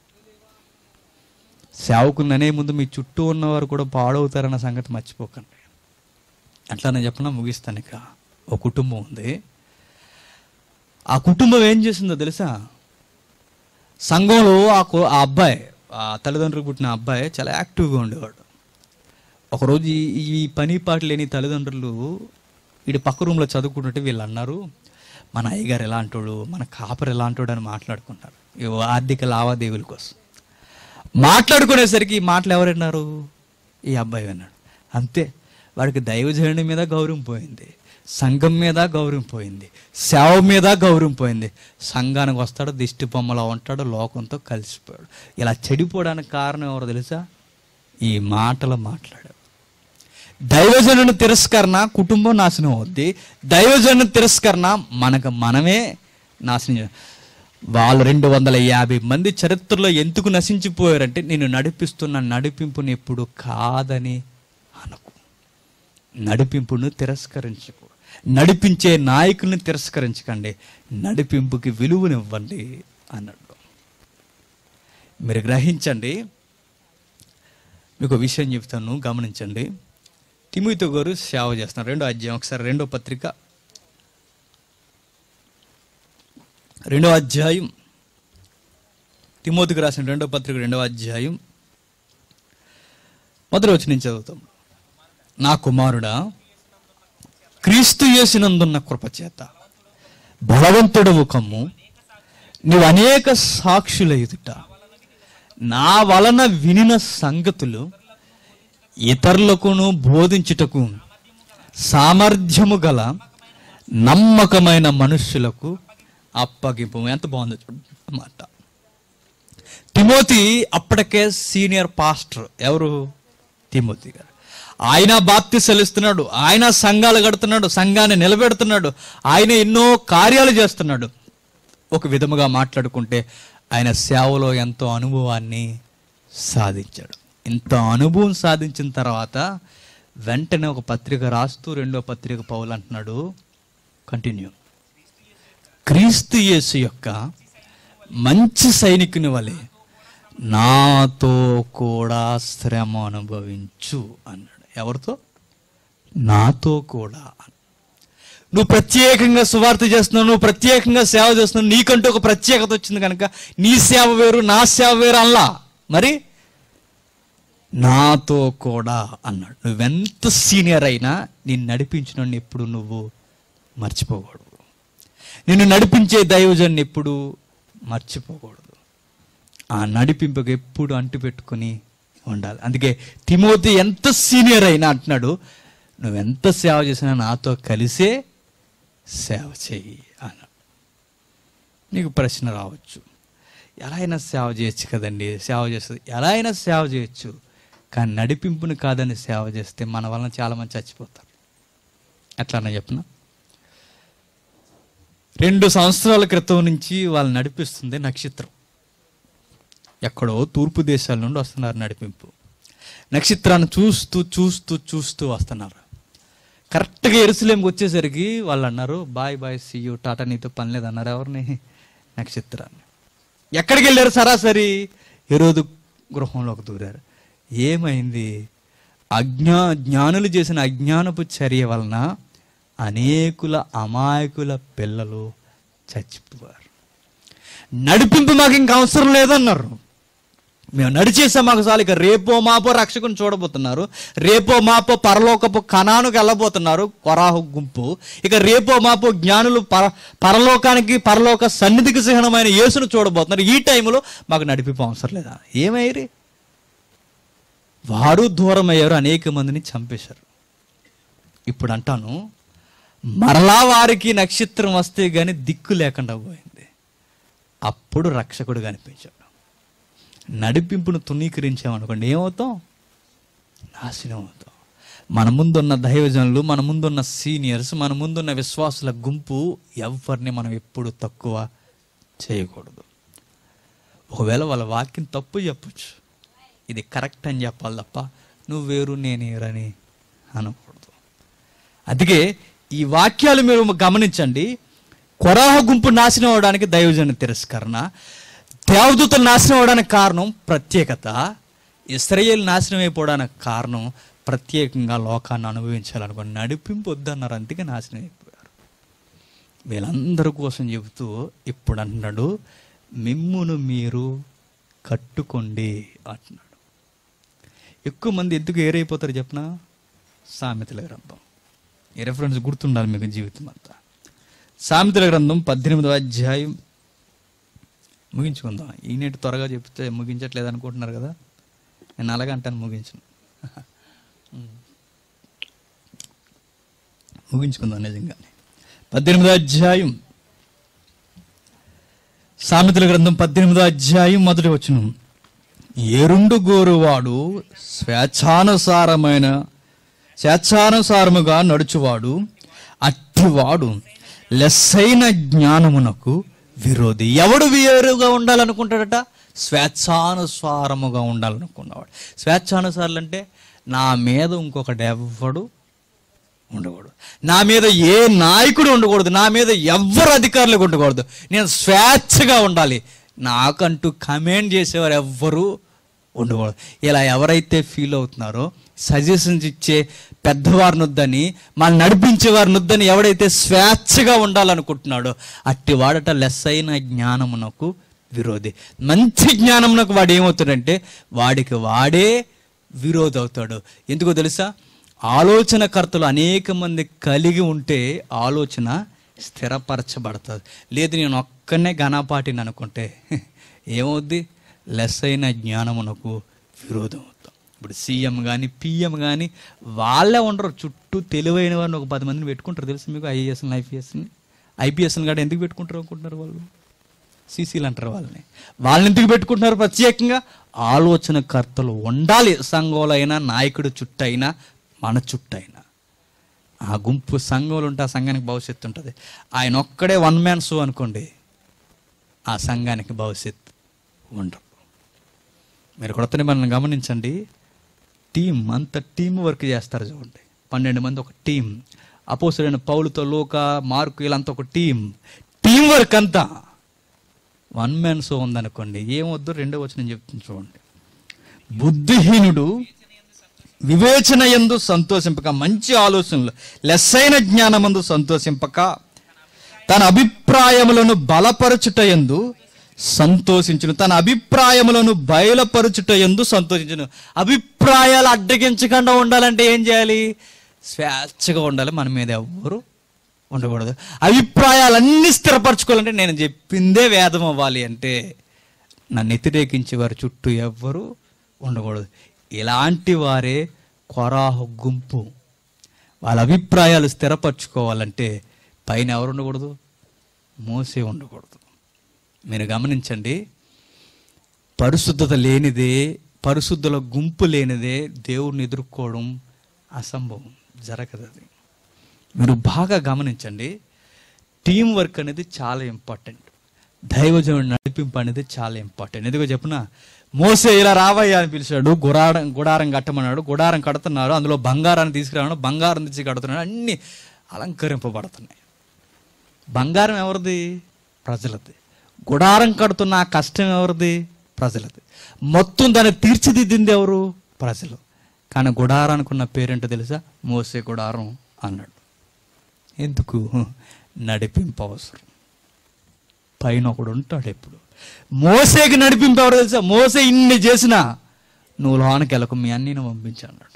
సేవకుని అనే ముందు మీ చుట్టూ ఉన్నవారు కూడా పాడవుతారన్న సంగతి మర్చిపోకండి అట్లా నేను చెప్పిన ముగిస్తాను ఇక ఒక కుటుంబం ఉంది ఆ కుటుంబం ఏం చేసిందో తెలుసా సంఘంలో ఆ కు- ఆ అబ్బాయి ఆ తల్లిదండ్రులు పుట్టిన అబ్బాయి చాలా యాక్టివ్గా ఉండేవాడు ఒకరోజు ఈ- ఈ పని పాట లేని తల్లిదండ్రులు వీడి పక్క రూమ్లో చదువుకుంటుంటే వీళ్ళు అన్నారు మన అయ్యగారు ఎలాంటోడు మన కాపర్ ఎలాంటోడు అని మాట్లాడుకున్నారు ఈ ఆర్థిక లావాదేవీల కోసం మాట్లాడుకునేసరికి ఈ మాటలు ఎవరు విన్నారు ఈ అబ్బాయి విన్నాడు అంతే వాడికి దైవజనుడి మీద గౌరవం పోయింది సంఘం మీద గౌరవం పోయింది సేవ మీద గౌరవం పోయింది సంఘానికి వస్తాడు దిష్టి బొమ్మలో ఉంటాడు లోకంతో కలిసిపోయాడు ఇలా చెడిపోవడానికి కారణం ఎవరు తెలుసా ఈ మాటలు మాట్లాడాడు దైవజనుని తిరస్కరణ కుటుంబం నాశనం అవుద్ది దైవజనుని తిరస్కరణ మనకు మనమే నాశనం చే- వాళ్ళు రెండు వందల యాభై మంది చరిత్రలో ఎందుకు నశించిపోయారంటే నేను నడిపిస్తున్న నడిపింపుని ఎప్పుడు కాదని అనకు నడిపింపును తిరస్కరించకు నడిపించే నాయకుల్ని తిరస్కరించకండి నడిపింపుకి విలువనివ్వండి అన్నాడు మీరు గ్రహించండి మీకు ఒక విషయం చెప్తాను గమనించండి తిమితో గారు సేవ చేస్తున్నారు రెండో అధ్యాయం ఒకసారి రెండో పత్రిక రెండో అధ్యాయం తిమోతికి రాసిన రెండో పత్రిక రెండో అధ్యాయం మొదటి వచ్చి నేను చదువుతాం నా కుమారుడా క్రీస్తు యేసునందున్న కృపచేత బలవంతుడవు కమ్ము నువ్వు అనేక సాక్షుల ఎదుట నా వలన వినిన సంగతులు ఇతరులకును బోధించుటకు సామర్థ్యము గల నమ్మకమైన మనుష్యులకు అప్పగింపు ఎంత బాగుందో చూడండి అన్నమాట తిమోతి అప్పటికే సీనియర్ పాస్టర్ ఎవరు తిమోతి గారు ఆయన బాప్తి సెలుస్తున్నాడు ఆయన సంఘాలు కడుతున్నాడు సంఘాన్ని నిలబెడుతున్నాడు ఆయన ఎన్నో కార్యాలు చేస్తున్నాడు ఒక విధముగా మాట్లాడుకుంటే ఆయన సేవలో ఎంతో అనుభవాన్ని సాధించాడు ఇంత అనుభవం సాధించిన తర్వాత వెంటనే ఒక పత్రిక రాస్తూ రెండో పత్రిక పౌలు అంటున్నాడు కంటిన్యూ క్రీస్తు యేసు యొక్క మంచి సైనికుని వలె నాతో కూడా శ్రమ అనుభవించు అన్నాడు ఎవరితో నాతో కూడా నువ్వు ప్రత్యేకంగా సువార్త చేస్తున్నావు నువ్వు ప్రత్యేకంగా సేవ చేస్తున్నావు నీకంటూ ఒక ప్రత్యేకత వచ్చింది కనుక నీ సేవ వేరు నా సేవ వేరు అల్లా మరి నాతో కూడా అన్నాడు నువ్వెంత సీనియర్ అయినా నేను నడిపించిన ఎప్పుడు నువ్వు మర్చిపోకూడదు నిన్ను నడిపించే దైవజన్ని ఎప్పుడు మర్చిపోకూడదు ఆ నడిపింపుకు ఎప్పుడు అంటుపెట్టుకొని ఉండాలి అందుకే తిమోతి ఎంత సీనియర్ అయినా అంటున్నాడు నువ్వెంత సేవ చేసినా నాతో కలిసే సేవ చెయ్యి అన్నాడు నీకు ప్రశ్న రావచ్చు ఎలా అయినా సేవ చేయొచ్చు కదండి సేవ చేస్తుంది ఎలా అయినా సేవ చేయొచ్చు కానీ నడిపింపుని కాదని సేవ చేస్తే మన వలన చాలామంది చచ్చిపోతారు ఎట్లానే చెప్పిన రెండు సంవత్సరాల క్రితం నుంచి వాళ్ళు నడిపిస్తుంది నక్షత్రం ఎక్కడో తూర్పు దేశాల నుండి వస్తున్నారు నడిపింపు నక్షత్రాన్ని చూస్తూ చూస్తూ చూస్తూ వస్తున్నారు కరెక్ట్గా ఎరుసలేంకి వచ్చేసరికి వాళ్ళు అన్నారు బాయ్ బాయ్ సీయు టాటా నీతో పని లేదు అన్నారు ఎవరిని నక్షత్రాన్ని ఎక్కడికి వెళ్ళారు సరాసరి ఈరోజు గృహంలోకి దూరారు ఏమైంది అజ్ఞా జ్ఞానులు చేసిన అజ్ఞానపు చర్య వలన అనేకుల అమాయకుల పిల్లలు చచ్చిపోయారు నడిపింపు మాకు ఇంకా అవసరం లేదన్నారు మేము నడిచేసాం మాకు చాలు ఇక రేపో మాపో రక్షకుని చూడబోతున్నారు రేపో మాపో పరలోకపు కణానికి వెళ్ళబోతున్నారు కొరాహు గుంపు ఇక రేపో మాపో జ్ఞానులు పర పరలోకానికి పరలోక సన్నిధికి చిహ్నమైన యేసును చూడబోతున్నారు ఈ టైంలో మాకు నడిపింపు అవసరం లేదా ఏమయ్యారు వారు దూరం అయ్యారు అనేక మందిని చంపేశారు ఇప్పుడు అంటాను మరలా వారికి నక్షత్రం వస్తే గాని దిక్కు లేకుండా పోయింది అప్పుడు రక్షకుడు కనిపించాడు నడిపింపును తునీకరించామనుకోండి ఏమవుతాం నాశనం అవుతాం మన ముందున్న దైవజనులు మన ముందున్న సీనియర్స్ మన ముందున్న విశ్వాసుల గుంపు ఎవరిని మనం ఎప్పుడు తక్కువ చేయకూడదు ఒకవేళ వాళ్ళ వాక్యం తప్పు చెప్పొచ్చు ఇది కరెక్ట్ అని చెప్పాలి తప్ప నువ్వు వేరు నేను వేరని అనకూడదు అందుకే ఈ వాక్యాలు మీరు గమనించండి కొరాహ గుంపు నాశనం అవడానికి దైవజన తిరస్కరణ దేవదూతలు నాశనం అవడానికి కారణం ప్రత్యేకత ఇస్రాయేల్ నాశనం అయిపోవడానికి కారణం ప్రత్యేకంగా లోకాన్ని అనుభవించాలనుకోండి నడిపింపు వద్దన్నారు అందుకే నాశనం అయిపోయారు వీళ్ళందరి కోసం చెబుతూ ఇప్పుడు అంటున్నాడు మిమ్మును మీరు కట్టుకోండి అంటున్నాడు ఎక్కువ మంది ఎందుకు ఏరైపోతారు చెప్పనా సామెతల గ్రంథం ఈ రెఫరెన్స్ గుర్తుండాలి మీకు జీవితం అంతా సామెతల గ్రంథం పద్దెనిమిదవ అధ్యాయం ముగించుకుందాం ఈనేటి త్వరగా చెప్తే ముగించట్లేదు అనుకుంటున్నారు కదా నేను అలాగే అంటాను ముగించను ముగించుకుందాం నిజంగానే పద్దెనిమిదో అధ్యాయం సామెతల గ్రంథం పద్దెనిమిదో అధ్యాయం మొదటి వచనం ఎరుండు గోరువాడు స్వేచ్ఛానుసారమైన స్వేచ్ఛానుసారముగా నడుచువాడు అట్టివాడు లెస్సైన జ్ఞానమునకు విరోధి ఎవడు వేరుగా ఉండాలనుకుంటాడట స్వేచ్ఛానుసారముగా ఉండాలనుకున్నవాడు స్వేచ్ఛానుసారులు అంటే నా మీద ఇంకొకటి ఎవ్వడు ఉండకూడదు నా మీద ఏ నాయకుడు ఉండకూడదు నా మీద ఎవ్వరు అధికారులు ఉండకూడదు నేను స్వేచ్ఛగా ఉండాలి నాకంటూ కమెంట్ చేసేవారు ఎవ్వరూ ఉండకూడదు ఇలా ఎవరైతే ఫీల్ అవుతున్నారో సజెషన్స్ ఇచ్చే పెద్దవారిని వద్దని మన నడిపించే వారిని వద్దని ఎవడైతే స్వేచ్ఛగా ఉండాలనుకుంటున్నాడో అట్టి వాడట లెస్ అయిన జ్ఞానమునకు విరోధి మంచి జ్ఞానమునకు వాడు ఏమవుతాడంటే వాడికి వాడే విరోధి అవుతాడు ఎందుకో తెలుసా ఆలోచనకర్తలు అనేక మంది కలిగి ఉంటే ఆలోచన స్థిరపరచబడుతుంది లేదు నేను ఒక్కనే ఘనపాటిని అనుకుంటే ఏమవుద్ది లెస్ అయిన జ్ఞానమునకు విరోధం అవుతాం ఇప్పుడు సీఎం కానీ పిఎం కానీ వాళ్ళే ఉండరు చుట్టూ తెలివైన వారిని ఒక పది మందిని పెట్టుకుంటారు తెలుసు మీకు ఐఏఎస్ని ఐపీఎస్ని ఐపీఎస్ని కూడా ఎందుకు పెట్టుకుంటారు అనుకుంటున్నారు వాళ్ళు సీసీలు అంటారు వాళ్ళని వాళ్ళని ఎందుకు పెట్టుకుంటున్నారు ప్రత్యేకంగా ఆలోచనకర్తలు ఉండాలి సంఘంలో అయినా నాయకుడు చుట్టూ అయినా మన చుట్టూ అయినా ఆ గుంపు సంఘంలో ఉంటే ఆ సంఘానికి భవిష్యత్తు ఉంటుంది ఆయన ఒక్కడే వన్ మ్యాన్ షో అనుకోండి ఆ సంఘానికి భవిష్యత్తు ఉండదు మీరు కొత్త నిబంధనలు గమనించండి టీం అంత టీం వర్క్ చేస్తారు చూడండి పన్నెండు మంది ఒక టీం అపోసరైన పౌలుతో లోక మార్కు వీళ్ళంతా ఒక టీం టీం వర్క్ అంతా వన్ మ్యాన్ షో ఉందనుకోండి ఏమొద్దు రెండో వచ్చిన చెప్తుంది చూడండి బుద్ధిహీనుడు వివేచన ఎందు సంతోషింపక మంచి ఆలోచనలు లెస్సైన జ్ఞానమందు సంతోషింపక తన అభిప్రాయములను బలపరచుట ఎందు సంతోషించును తన అభిప్రాయములను బయలుపరచుట ఎందు సంతోషించును అభిప్రాయాలు అడ్డగించకుండా ఉండాలంటే ఏం చేయాలి స్వేచ్ఛగా ఉండాలి మన మీద ఎవ్వరు ఉండకూడదు అభిప్రాయాలన్నీ స్థిరపరచుకోవాలంటే నేను చెప్పిందే వేదం అవ్వాలి అంటే నన్ను వ్యతిరేకించే వారి చుట్టూ ఎవ్వరు ఉండకూడదు ఇలాంటి వారే కొరాహు గుంపు వాళ్ళ అభిప్రాయాలు స్థిరపరచుకోవాలంటే పైన ఎవరు ఉండకూడదు మోసే ఉండకూడదు మీరు గమనించండి పరిశుద్ధత లేనిదే పరిశుద్ధుల గుంపు లేనిదే దేవుడిని ఎదుర్కోవడం అసంభవం జరగదు అది మీరు బాగా గమనించండి టీం వర్క్ అనేది చాలా ఇంపార్టెంట్ దైవజనుడు నడిపింపు అనేది చాలా ఇంపార్టెంట్ ఎందుకో చెప్పున మోసే ఇలా రావయ్యా అని పిలిచాడు గుడారం గుడారం కట్టమన్నాడు గుడారం కడుతున్నాడు అందులో బంగారాన్ని తీసుకురావడం బంగారం తెచ్చి కడుతున్నాడు అన్ని అలంకరింపబడుతున్నాయి బంగారం ఎవరిది ప్రజలది గుడారం కడుతున్న ఆ కష్టం ఎవరిది ప్రజలది మొత్తం దాన్ని తీర్చిదిద్దింది ఎవరు ప్రజలు కానీ గుడారానికి ఉన్న పేరేంటో తెలుసా మోసే గుడారం అన్నాడు ఎందుకు నడిపింపు అవసరం పైన ఒకడు ఉంటాడు ఎప్పుడు మోసేకి నడిపింపు ఎవరు తెలుసా మోసే ఇన్ని చేసినా నువ్వు లోనకి వెళ్ళకు మీ అన్నీని పంపించు అన్నాడు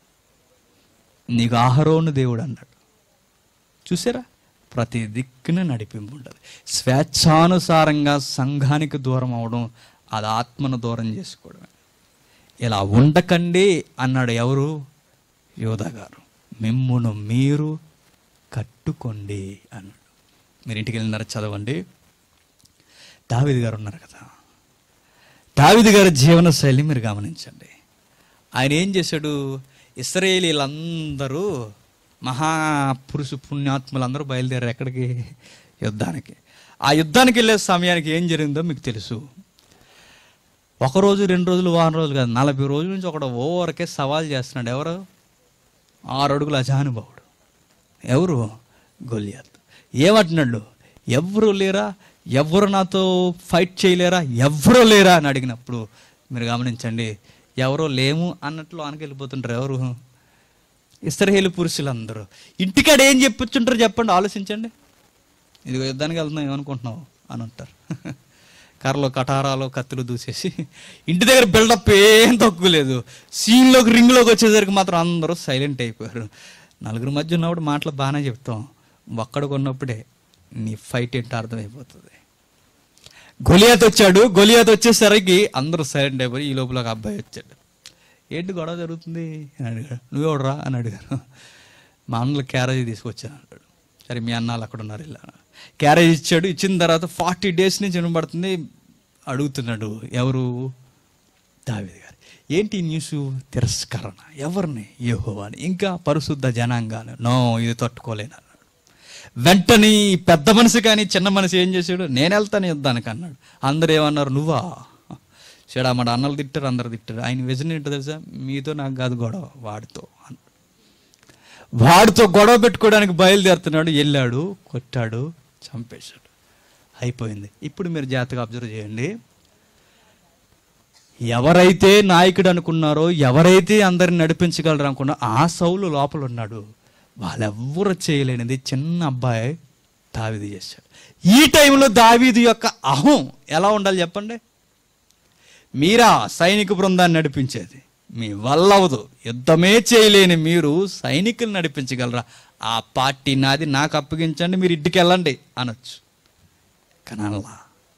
నీకు ఆహారోను దేవుడు అన్నాడు చూసారా ప్రతి దిక్కున నడిపింపు ఉంటుంది స్వేచ్ఛానుసారంగా సంఘానికి దూరం అవడం అది ఆత్మను దూరం చేసుకోవడమే ఇలా ఉండకండి అన్నాడు ఎవరు యోధ గారు మిమ్మును మీరు కట్టుకోండి అన్నాడు మీరు ఇంటికి వెళ్ళినారు చదవండి దావిది గారు ఉన్నారు కదా దావిది గారి జీవన శైలి మీరు గమనించండి ఆయన ఏం చేశాడు ఇస్రాయేలీలందరూ మహాపురుషు పుణ్యాత్ములందరూ బయలుదేరారు ఎక్కడికి యుద్ధానికి ఆ యుద్ధానికి వెళ్ళే సమయానికి ఏం జరిగిందో మీకు తెలుసు ఒక రోజు రెండు రోజులు వారం రోజులు కాదు నలభై రోజుల నుంచి ఒకడు ఓవరకే సవాల్ చేస్తున్నాడు ఎవరు ఆరు అడుగుల అజానుభావుడు ఎవరు గొలియాత్ ఏమంటున్నాడు ఎవరు లేరా ఎవరు నాతో ఫైట్ చేయలేరా ఎవరు లేరా అని అడిగినప్పుడు మీరు గమనించండి ఎవరో లేము అన్నట్లు ఆనకి వెళ్ళిపోతుంటారు ఎవరు ఇస్రహేలు పురుషులందరూ ఇంటికాడ ఏం చెప్పుచుంటారు చెప్పండి ఆలోచించండి ఇదిగో యుద్ధానికి వెళ్తున్నాం ఏమనుకుంటున్నావు అని అంటారు కర్రలో కటారాలో కత్తులు దూసేసి ఇంటి దగ్గర బిల్డప్ ఏం తక్కువ లేదు సీన్లోకి రింగ్లోకి వచ్చేసరికి మాత్రం అందరూ సైలెంట్ అయిపోయారు నలుగురు మధ్య ఉన్నప్పుడు మాటలు బాగానే చెప్తాం ఒక్కడికి ఉన్నప్పుడే నీ ఫైట్ ఏంటో అర్థమైపోతుంది గొలియాత్ వచ్చాడు గొలియాత్ వచ్చేసరికి అందరూ సైలెంట్ అయిపోయి ఈ లోపల ఒక అబ్బాయి వచ్చాడు ఏంటి గొడవ జరుగుతుంది అని అడిగాడు నువ్వెవడరా అని అడిగారు మా అన్నలు క్యారేజీ తీసుకొచ్చాను అన్నాడు సరే మీ అన్నాలు అక్కడ ఉన్నారు ఇలా క్యారేజ్ ఇచ్చాడు ఇచ్చిన తర్వాత ఫార్టీ డేస్ నుంచి వినబడుతుంది అడుగుతున్నాడు ఎవరు దావిది గారు ఏంటి ఈ న్యూస్ తిరస్కరణ ఎవరిని యెహోవాని ఇంకా పరిశుద్ధ జనాంగాన్ని నో ఇది తట్టుకోలేను అన్నాడు వెంటనే ఈ పెద్ద మనిషి కానీ చిన్న మనిషి ఏం చేశాడు నేను వెళ్తాను యుద్ధానికి అన్నాడు అందరూ ఏమన్నారు నువ్వా చెడామడ అన్నలు తిట్టారు అందరు తిట్టారు ఆయన విజన్ ఏంటో తెలుసా మీతో నాకు కాదు గొడవ వాడితో అన్నాడు వాడితో గొడవ పెట్టుకోవడానికి బయలుదేరుతున్నాడు వెళ్ళాడు కొట్టాడు చంపేశాడు అయిపోయింది ఇప్పుడు మీరు జాగ్రత్తగా అబ్జర్వ్ చేయండి ఎవరైతే నాయకుడు అనుకున్నారో ఎవరైతే అందరిని నడిపించగలరు అనుకున్నా ఆ సౌలు లోపల ఉన్నాడు వాళ్ళెవ్వరు చేయలేనిది చిన్న అబ్బాయి దావీదు చేశాడు ఈ టైంలో దావీదు యొక్క అహం ఎలా ఉండాలి చెప్పండి మీరా సైనిక బృందాన్ని నడిపించేది మీ వల్ల అవదు యుద్ధమే చేయలేని మీరు సైనికులు నడిపించగలరా ఆ పార్టీ నాది నాకు అప్పగించండి మీరు ఇంటికి వెళ్ళండి అనొచ్చు కానీ అనలా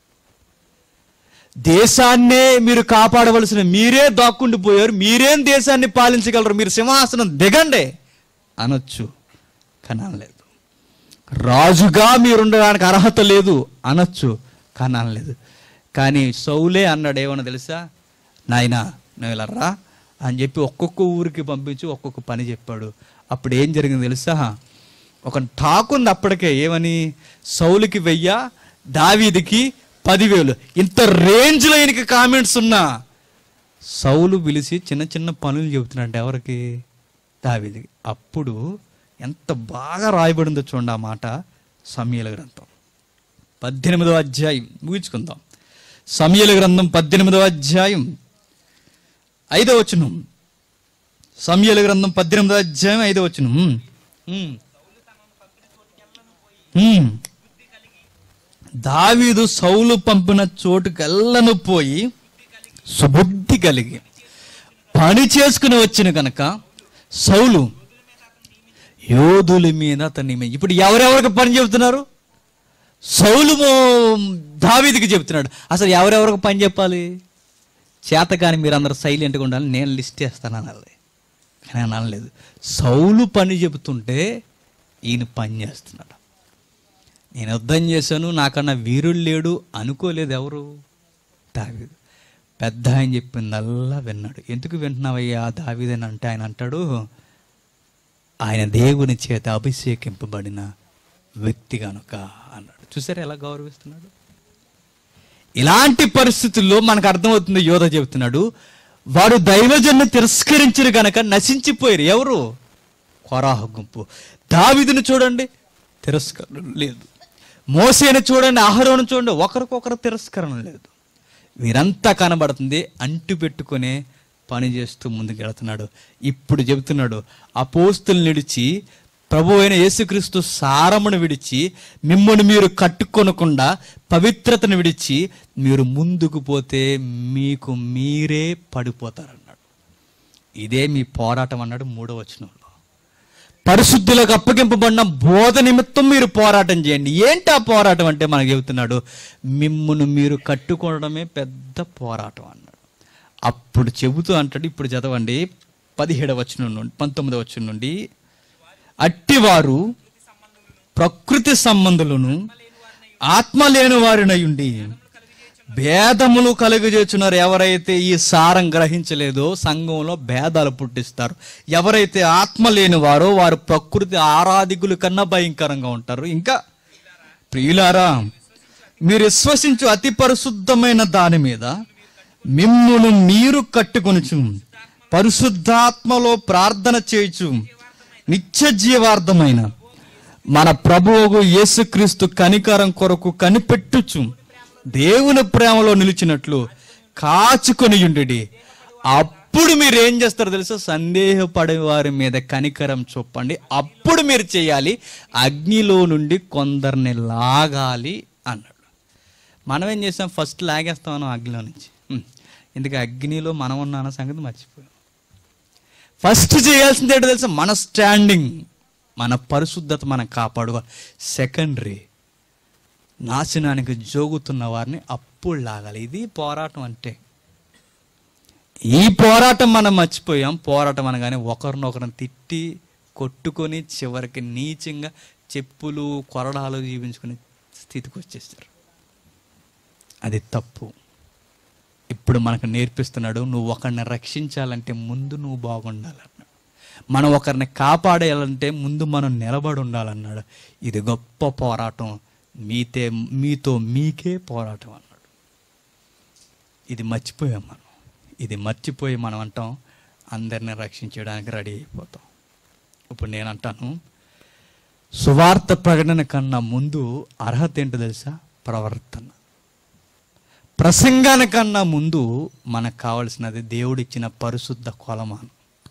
దేశాన్నే మీరు కాపాడవలసిన మీరే దాక్కుండిపోయారు మీరేం దేశాన్ని పాలించగలరు మీరు సింహాసనం దిగండి అనొచ్చు కానీ అనలేదు రాజుగా మీరుండడానికి అర్హత లేదు అనొచ్చు కానీ అనలేదు కానీ సౌలే అన్నాడు ఏమన్నా తెలుసా నాయనా నువ్వు ఇలా రా అని చెప్పి ఒక్కొక్క ఊరికి పంపించి ఒక్కొక్క పని చెప్పాడు అప్పుడు ఏం జరిగింది తెలుసా ఒక టాక్ ఉంది అప్పటికే ఏమని సౌలుకి వెయ్య దావీదికి పదివేలు ఇంత రేంజ్లో ఈయనకి కామెంట్స్ ఉన్నా సౌలు పిలిచి చిన్న చిన్న పనులు చెబుతున్నాడు ఎవరికి దావీదికి అప్పుడు ఎంత బాగా రాయబడిందో చూడండి ఆ మాట సమయల గ్రంథం పద్దెనిమిదవ అధ్యాయం ముగించుకుందాం సమయల గ్రంథం పద్దెనిమిదవ అధ్యాయం ఐదవ వచనం సమయల గ్రంథం పద్దెనిమిదవ అధ్యాయం ఐదవ వచనం ఉమ్. ఉమ్. ఉమ్. దావీదు సౌలు పంపిన చోటుకెల్లను పోయి సుబుద్ధి కలిగి పని చేసుకుని వచ్చిన కనుక సౌలు యోధుల మీద అతన్ని నియమి- ఇప్పుడు ఎవరెవరికి పని చెబుతున్నారు సౌలు మో- దావీదుకి చెబుతున్నాడు అసలు ఎవరెవరికి పని చెప్పాలి చేత కానీ మీరు అందరూ సైలెంట్గా ఉండాలి నేను లిస్ట్ చేస్తాను అనాలి కానీ ఆయన అనలేదు సౌలు పని చెబుతుంటే ఈయన పని చేస్తున్నాడు నేను యుద్ధం చేశాను నాకన్నా వీరుడు లేడు అనుకోలేదు ఎవరు దావీదు పెద్ద ఆయన చెప్పిందల్లా విన్నాడు ఎందుకు వింటున్నావయ్యా దావీదని అంటే ఆయన అంటాడు ఆయన దేవుని చేత అభిషేకింపబడిన వ్యక్తి కనుక అన్నాడు చూసారా ఎలా గౌరవిస్తున్నాడు ఇలాంటి పరిస్థితుల్లో మనకు అర్థమవుతుంది యోధ చెబుతున్నాడు వాడు దైవజన్ను తిరస్కరించరు గనక నశించిపోయారు ఎవరు కొరాహ గుంపు దావిదును చూడండి తిరస్కరణ లేదు మోసేని చూడండి ఆహారం చూడండి ఒకరికొకరు తిరస్కరణ లేదు వీరంతా కనబడుతుంది అంటు పెట్టుకునే పని చేస్తూ ముందుకు వెళుతున్నాడు ఇప్పుడు చెబుతున్నాడు అపోస్తులు నిడిచి ప్రభు అయిన యేసుక్రీస్తు సారమును విడిచి మిమ్మల్ని మీరు కట్టుకొనకుండా పవిత్రతను విడిచి మీరు ముందుకు పోతే మీకు మీరే పడిపోతారన్నాడు ఇదే మీ పోరాటం అన్నాడు మూడో వచనంలో పరిశుద్ధులకు అప్పగింపబడిన బోధ నిమిత్తం మీరు పోరాటం చేయండి ఏంటి ఆ పోరాటం అంటే మనకు చెబుతున్నాడు మిమ్మును మీరు కట్టుకోవడమే పెద్ద పోరాటం అన్నాడు అప్పుడు చెబుతూ అంటాడు ఇప్పుడు చదవండి పదిహేడవ వచనం నుండి పంతొమ్మిదవ వచనం నుండి అట్టివారు ప్రకృతి సంబంధులను ఆత్మ లేని వారినై ఉండి భేదములు కలుగజేస్తున్నారు ఎవరైతే ఈ సారం గ్రహించలేదో సంఘంలో భేదాలు పుట్టిస్తారు ఎవరైతే ఆత్మ లేని వారో వారు ప్రకృతి ఆరాధికుల కన్నా భయంకరంగా ఉంటారు ఇంకా ప్రియులారా మీరు విశ్వసించు అతి పరిశుద్ధమైన దాని మీద మిమ్మును మీరు కట్టుకొనుచు పరిశుద్ధాత్మలో ప్రార్థన చేయుచు నిత్య జీవార్థమైన మన ప్రభువుకు యేసుక్రీస్తు కనికరం కొరకు కనిపెట్టుచు దేవుని ప్రేమలో నిలిచినట్లు కాచుకొని ఉండి అప్పుడు మీరు ఏం చేస్తారో తెలుసా సందేహపడే వారి మీద కనికరం చూపండి అప్పుడు మీరు చేయాలి అగ్నిలో నుండి కొందరిని లాగాలి అన్నాడు మనం ఏం చేస్తాం ఫస్ట్ లాగేస్తాం అగ్నిలో నుంచి హ్మ్. ఎందుకు అగ్నిలో మనం ఉన్నాన సంగతి మర్చిపోయాం ఫస్ట్ చేయాల్సింది ఏంటో తెలుసా మన స్టాండింగ్ మన పరిశుద్ధత మనం కాపాడుకోవాలి సెకండరీ నాశనానికి జోగుతున్న వారిని అప్పుడు లాగాలి ఇది పోరాటం అంటే ఈ పోరాటం మనం మర్చిపోయాం పోరాటం అనగానే ఒకరినొకరిని తిట్టి కొట్టుకొని చివరికి నీచంగా చెప్పులు కొరడాలు జీవించుకునే స్థితికి వచ్చేస్తారు అది తప్పు ఇప్పుడు మనకు నేర్పిస్తున్నాడు నువ్వు ఒకరిని రక్షించాలంటే ముందు నువ్వు బాగుండాలన్నాడు మనం ఒకరిని కాపాడేయాలంటే ముందు మనం నిలబడి ఉండాలన్నాడు ఇది గొప్ప పోరాటం మీతే మీతో మీకే పోరాటం అన్నాడు ఇది మర్చిపోయాం మనం ఇది మర్చిపోయి మనం అంటాం అందరిని రక్షించడానికి రెడీ అయిపోతాం ఇప్పుడు నేను అంటాను సువార్త ప్రకటన కన్నా ముందు అర్హత ఏంటో తెలుసా ప్రవర్తన ప్రసంగానికన్నా ముందు మనకు కావలసినది దేవుడిచ్చిన పరిశుద్ధ కొలమానం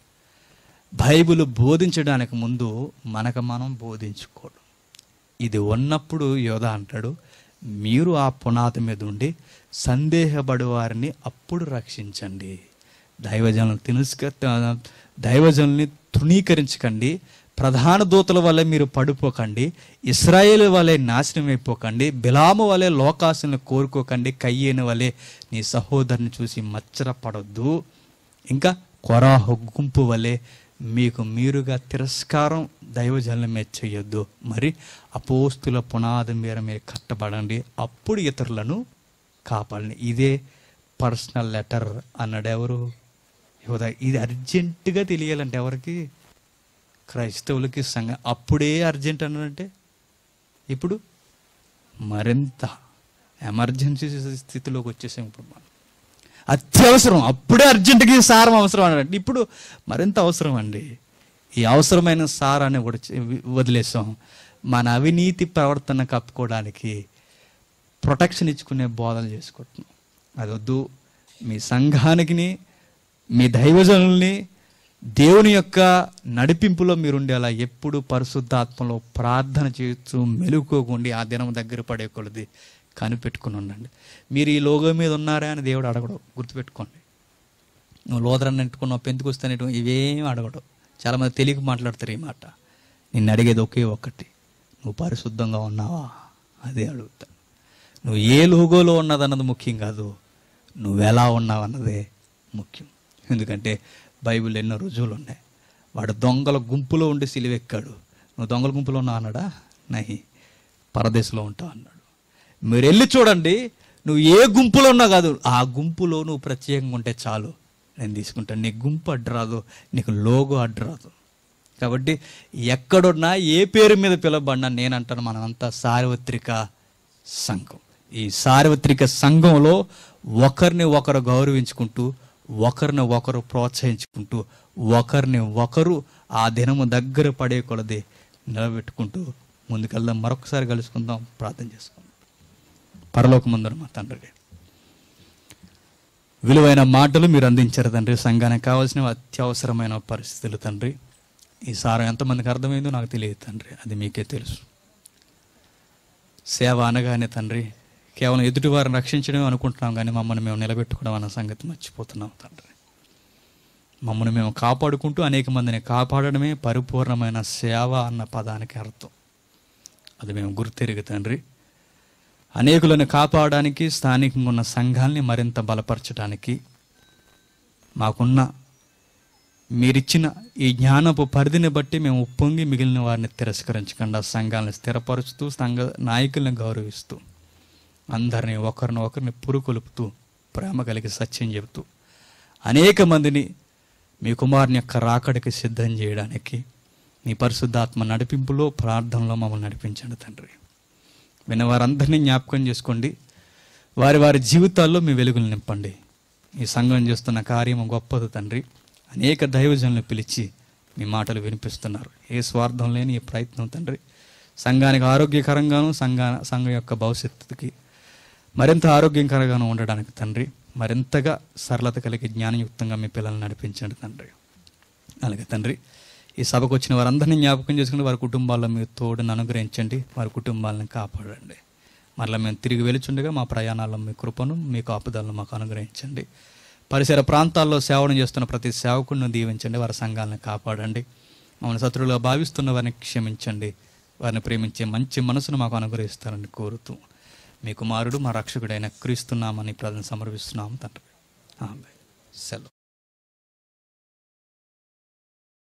బైబిల్ బోధించడానికి ముందు మనకు మనం బోధించుకోవడం ఇది ఉన్నప్పుడు యోధ అంటాడు మీరు ఆ పునాది మీద ఉండి సందేహపడి వారిని అప్పుడు రక్షించండి దైవజనులను తినుస్క దైవజనుల్ని తృణీకరించకండి ప్రధాన దూతల వల్లే మీరు పడిపోకండి ఇస్రాయేల్ వలె నాశనం అయిపోకండి బిలాము వలె లోకాసులను కోరుకోకండి కయ్యేని వలె నీ సహోదరుని చూసి మచ్చరపడొద్దు ఇంకా కొరాహు గుంపు వలె మీకు మీరుగా తిరస్కారం దైవజనుల మీద చేయొద్దు మరి అపోస్తుల పునాది మీద మీరు కట్టబడండి అప్పుడు ఇతరులను కాపాడండి ఇదే పర్సనల్ లెటర్ అన్నాడు ఎవరు యోధ ఇది అర్జెంటుగా తెలియాలంటే ఎవరికి క్రైస్తవులకి సంఘ అప్పుడే అర్జెంట్ అన్నాడంటే ఇప్పుడు మరింత ఎమర్జెన్సీ స్థితిలోకి వచ్చేసాం ఇప్పుడు మనం అత్యవసరం అప్పుడే అర్జెంటుగా ఈ సారం అవసరం అన్నాడు ఇప్పుడు మరింత అవసరం అండి ఈ అవసరమైన సారాన్ని కూడా చే- వదిలేసాం మన అవినీతి ప్రవర్తన కప్పుకోవడానికి ప్రొటెక్షన్ ఇచ్చుకునే బోధనలు చేసుకుంటున్నాం అది వద్దు మీ సంఘానికి మీ దైవజనుల్ని దేవుని యొక్క నడిపింపులో మీరు ఉండేలా ఎప్పుడు పరిశుద్ధాత్మలో ప్రార్థన చేస్తూ మెలుకోకుండి ఆ దినం దగ్గర పడే కొలది కనిపెట్టుకుని ఉండండి మీరు ఈ లోగో మీద ఉన్నారా అని దేవుడు అడగడు గుర్తుపెట్టుకోండి నువ్వు లోదరాన్ని నెట్టుకున్నావు పెంతుకొస్తానే ఇవేం అడగడు చాలామంది తెలియక మాట్లాడతారు ఈ మాట నిన్ను అడిగేది ఒకే ఒక్కటి నువ్వు పరిశుద్ధంగా ఉన్నావా అదే అడుగుతా నువ్వు ఏ లోగోలో ఉన్నదన్నది ముఖ్యం కాదు నువ్వు ఎలా ఉన్నావు అన్నదే ముఖ్యం ఎందుకంటే బైబిల్ ఎన్నో రుజువులు ఉన్నాయి వాడు దొంగల గుంపులో ఉండి సిలివెక్కాడు నువ్వు దొంగల గుంపులో ఉన్నావు అన్నాడా నహి పరదేశంలో ఉంటావు అన్నాడు మీరు వెళ్ళి చూడండి నువ్వు ఏ గుంపులో ఉన్నా కాదు ఆ గుంపులో నువ్వు ప్రత్యేకంగా ఉంటే చాలు నేను తీసుకుంటాను నీ గుంపు అడ్డరాదు నీకు లోగో అడ్డరాదు కాబట్టి ఎక్కడున్నా ఏ పేరు మీద పిలవబడినా నేనంటాను మనమంతా సార్వత్రిక సంఘం ఈ సార్వత్రిక సంఘంలో ఒకరిని ఒకరు గౌరవించుకుంటూ ఒకరిని ఒకరు ప్రోత్సహించుకుంటూ ఒకరిని ఒకరు ఆ దినము దగ్గర పడే కొలది నిలబెట్టుకుంటూ ముందుకెళ్దాం మరొకసారి కలుసుకుందాం ప్రార్థన చేసుకుందాం పరలోకమందున మా తండ్రి విలువైన మాటలు మీరు అందించారు తండ్రి సంఘానికి కావాల్సిన అత్యవసరమైన పరిస్థితులు తండ్రి ఈ సారం ఎంతమందికి అర్థమైందో నాకు తెలియదు తండ్రి అది మీకే తెలుసు సేవ అనగానే తండ్రి కేవలం ఎదుటి వారిని రక్షించడమే అనుకుంటున్నాం కానీ మమ్మల్ని మేము నిలబెట్టుకోవడం అన్న సంగతి మర్చిపోతున్నాం తండ్రి మమ్మల్ని మేము కాపాడుకుంటూ అనేక మందిని కాపాడడమే పరిపూర్ణమైన సేవ అన్న పదానికి అర్థం అది మేము గుర్తెరిగి తండ్రి అనేకులను కాపాడడానికి స్థానికంగా ఉన్న సంఘాల్ని మరింత బలపరచడానికి మాకున్న మీరిచ్చిన ఈ జ్ఞానపు పరిధిని బట్టి మేము ఉప్పొంగి మిగిలిన వారిని తిరస్కరించకుండా సంఘాలను స్థిరపరుచుతూ సంఘ నాయకులను గౌరవిస్తూ అందరినీ ఒకరిని ఒకరిని పురుకొలుపుతూ ప్రేమ కలిగి సత్యం చెబుతూ అనేక మందిని మీ కుమారుని యొక్క రాకడికి సిద్ధం చేయడానికి మీ పరిశుద్ధాత్మ నడిపింపులో ప్రార్థనలో మమ్మల్ని నడిపించండి తండ్రి విన్నవారందరినీ జ్ఞాపకం చేసుకోండి వారి వారి జీవితాల్లో మీ వెలుగులు నింపండి ఈ సంఘం చేస్తున్న కార్యం గొప్పది తండ్రి అనేక దైవజనులు పిలిచి మీ మాటలు వినిపిస్తున్నారు ఏ స్వార్థం లేని ఈ ప్రయత్నం తండ్రి సంఘానికి ఆరోగ్యకరంగాను సంఘ సంఘం యొక్క భవిష్యత్తుకి మరింత ఆరోగ్యకరంగాను ఉండడానికి తండ్రి మరింతగా సరళత కలిగి జ్ఞానయుక్తంగా మీ పిల్లల్ని నడిపించండి తండ్రి అలాగే తండ్రి ఈ సభకు వచ్చిన వారందరినీ జ్ఞాపకం చేసుకుని వారి కుటుంబాల్లో మీ తోడుని అనుగ్రహించండి వారి కుటుంబాలను కాపాడండి మరలా మేము తిరిగి వెలుచుండగా మా ప్రయాణాల్లో మీ కృపను మీ కాపుదలను మాకు అనుగ్రహించండి పరిసర ప్రాంతాల్లో సేవను చేస్తున్న ప్రతి సేవకుడిని దీవించండి వారి సంఘాలను కాపాడండి మమ్మల్ని శత్రువులుగా భావిస్తున్న వారిని క్షమించండి వారిని ప్రేమించే మంచి మనసును మాకు అనుగ్రహిస్తారని కోరుతూ మీ కుమారుడు మా రక్షకుడైన క్రీస్తున్నామని ప్రార్థన సమర్పిస్తున్నాం తండ్రి ఆమె సెలవు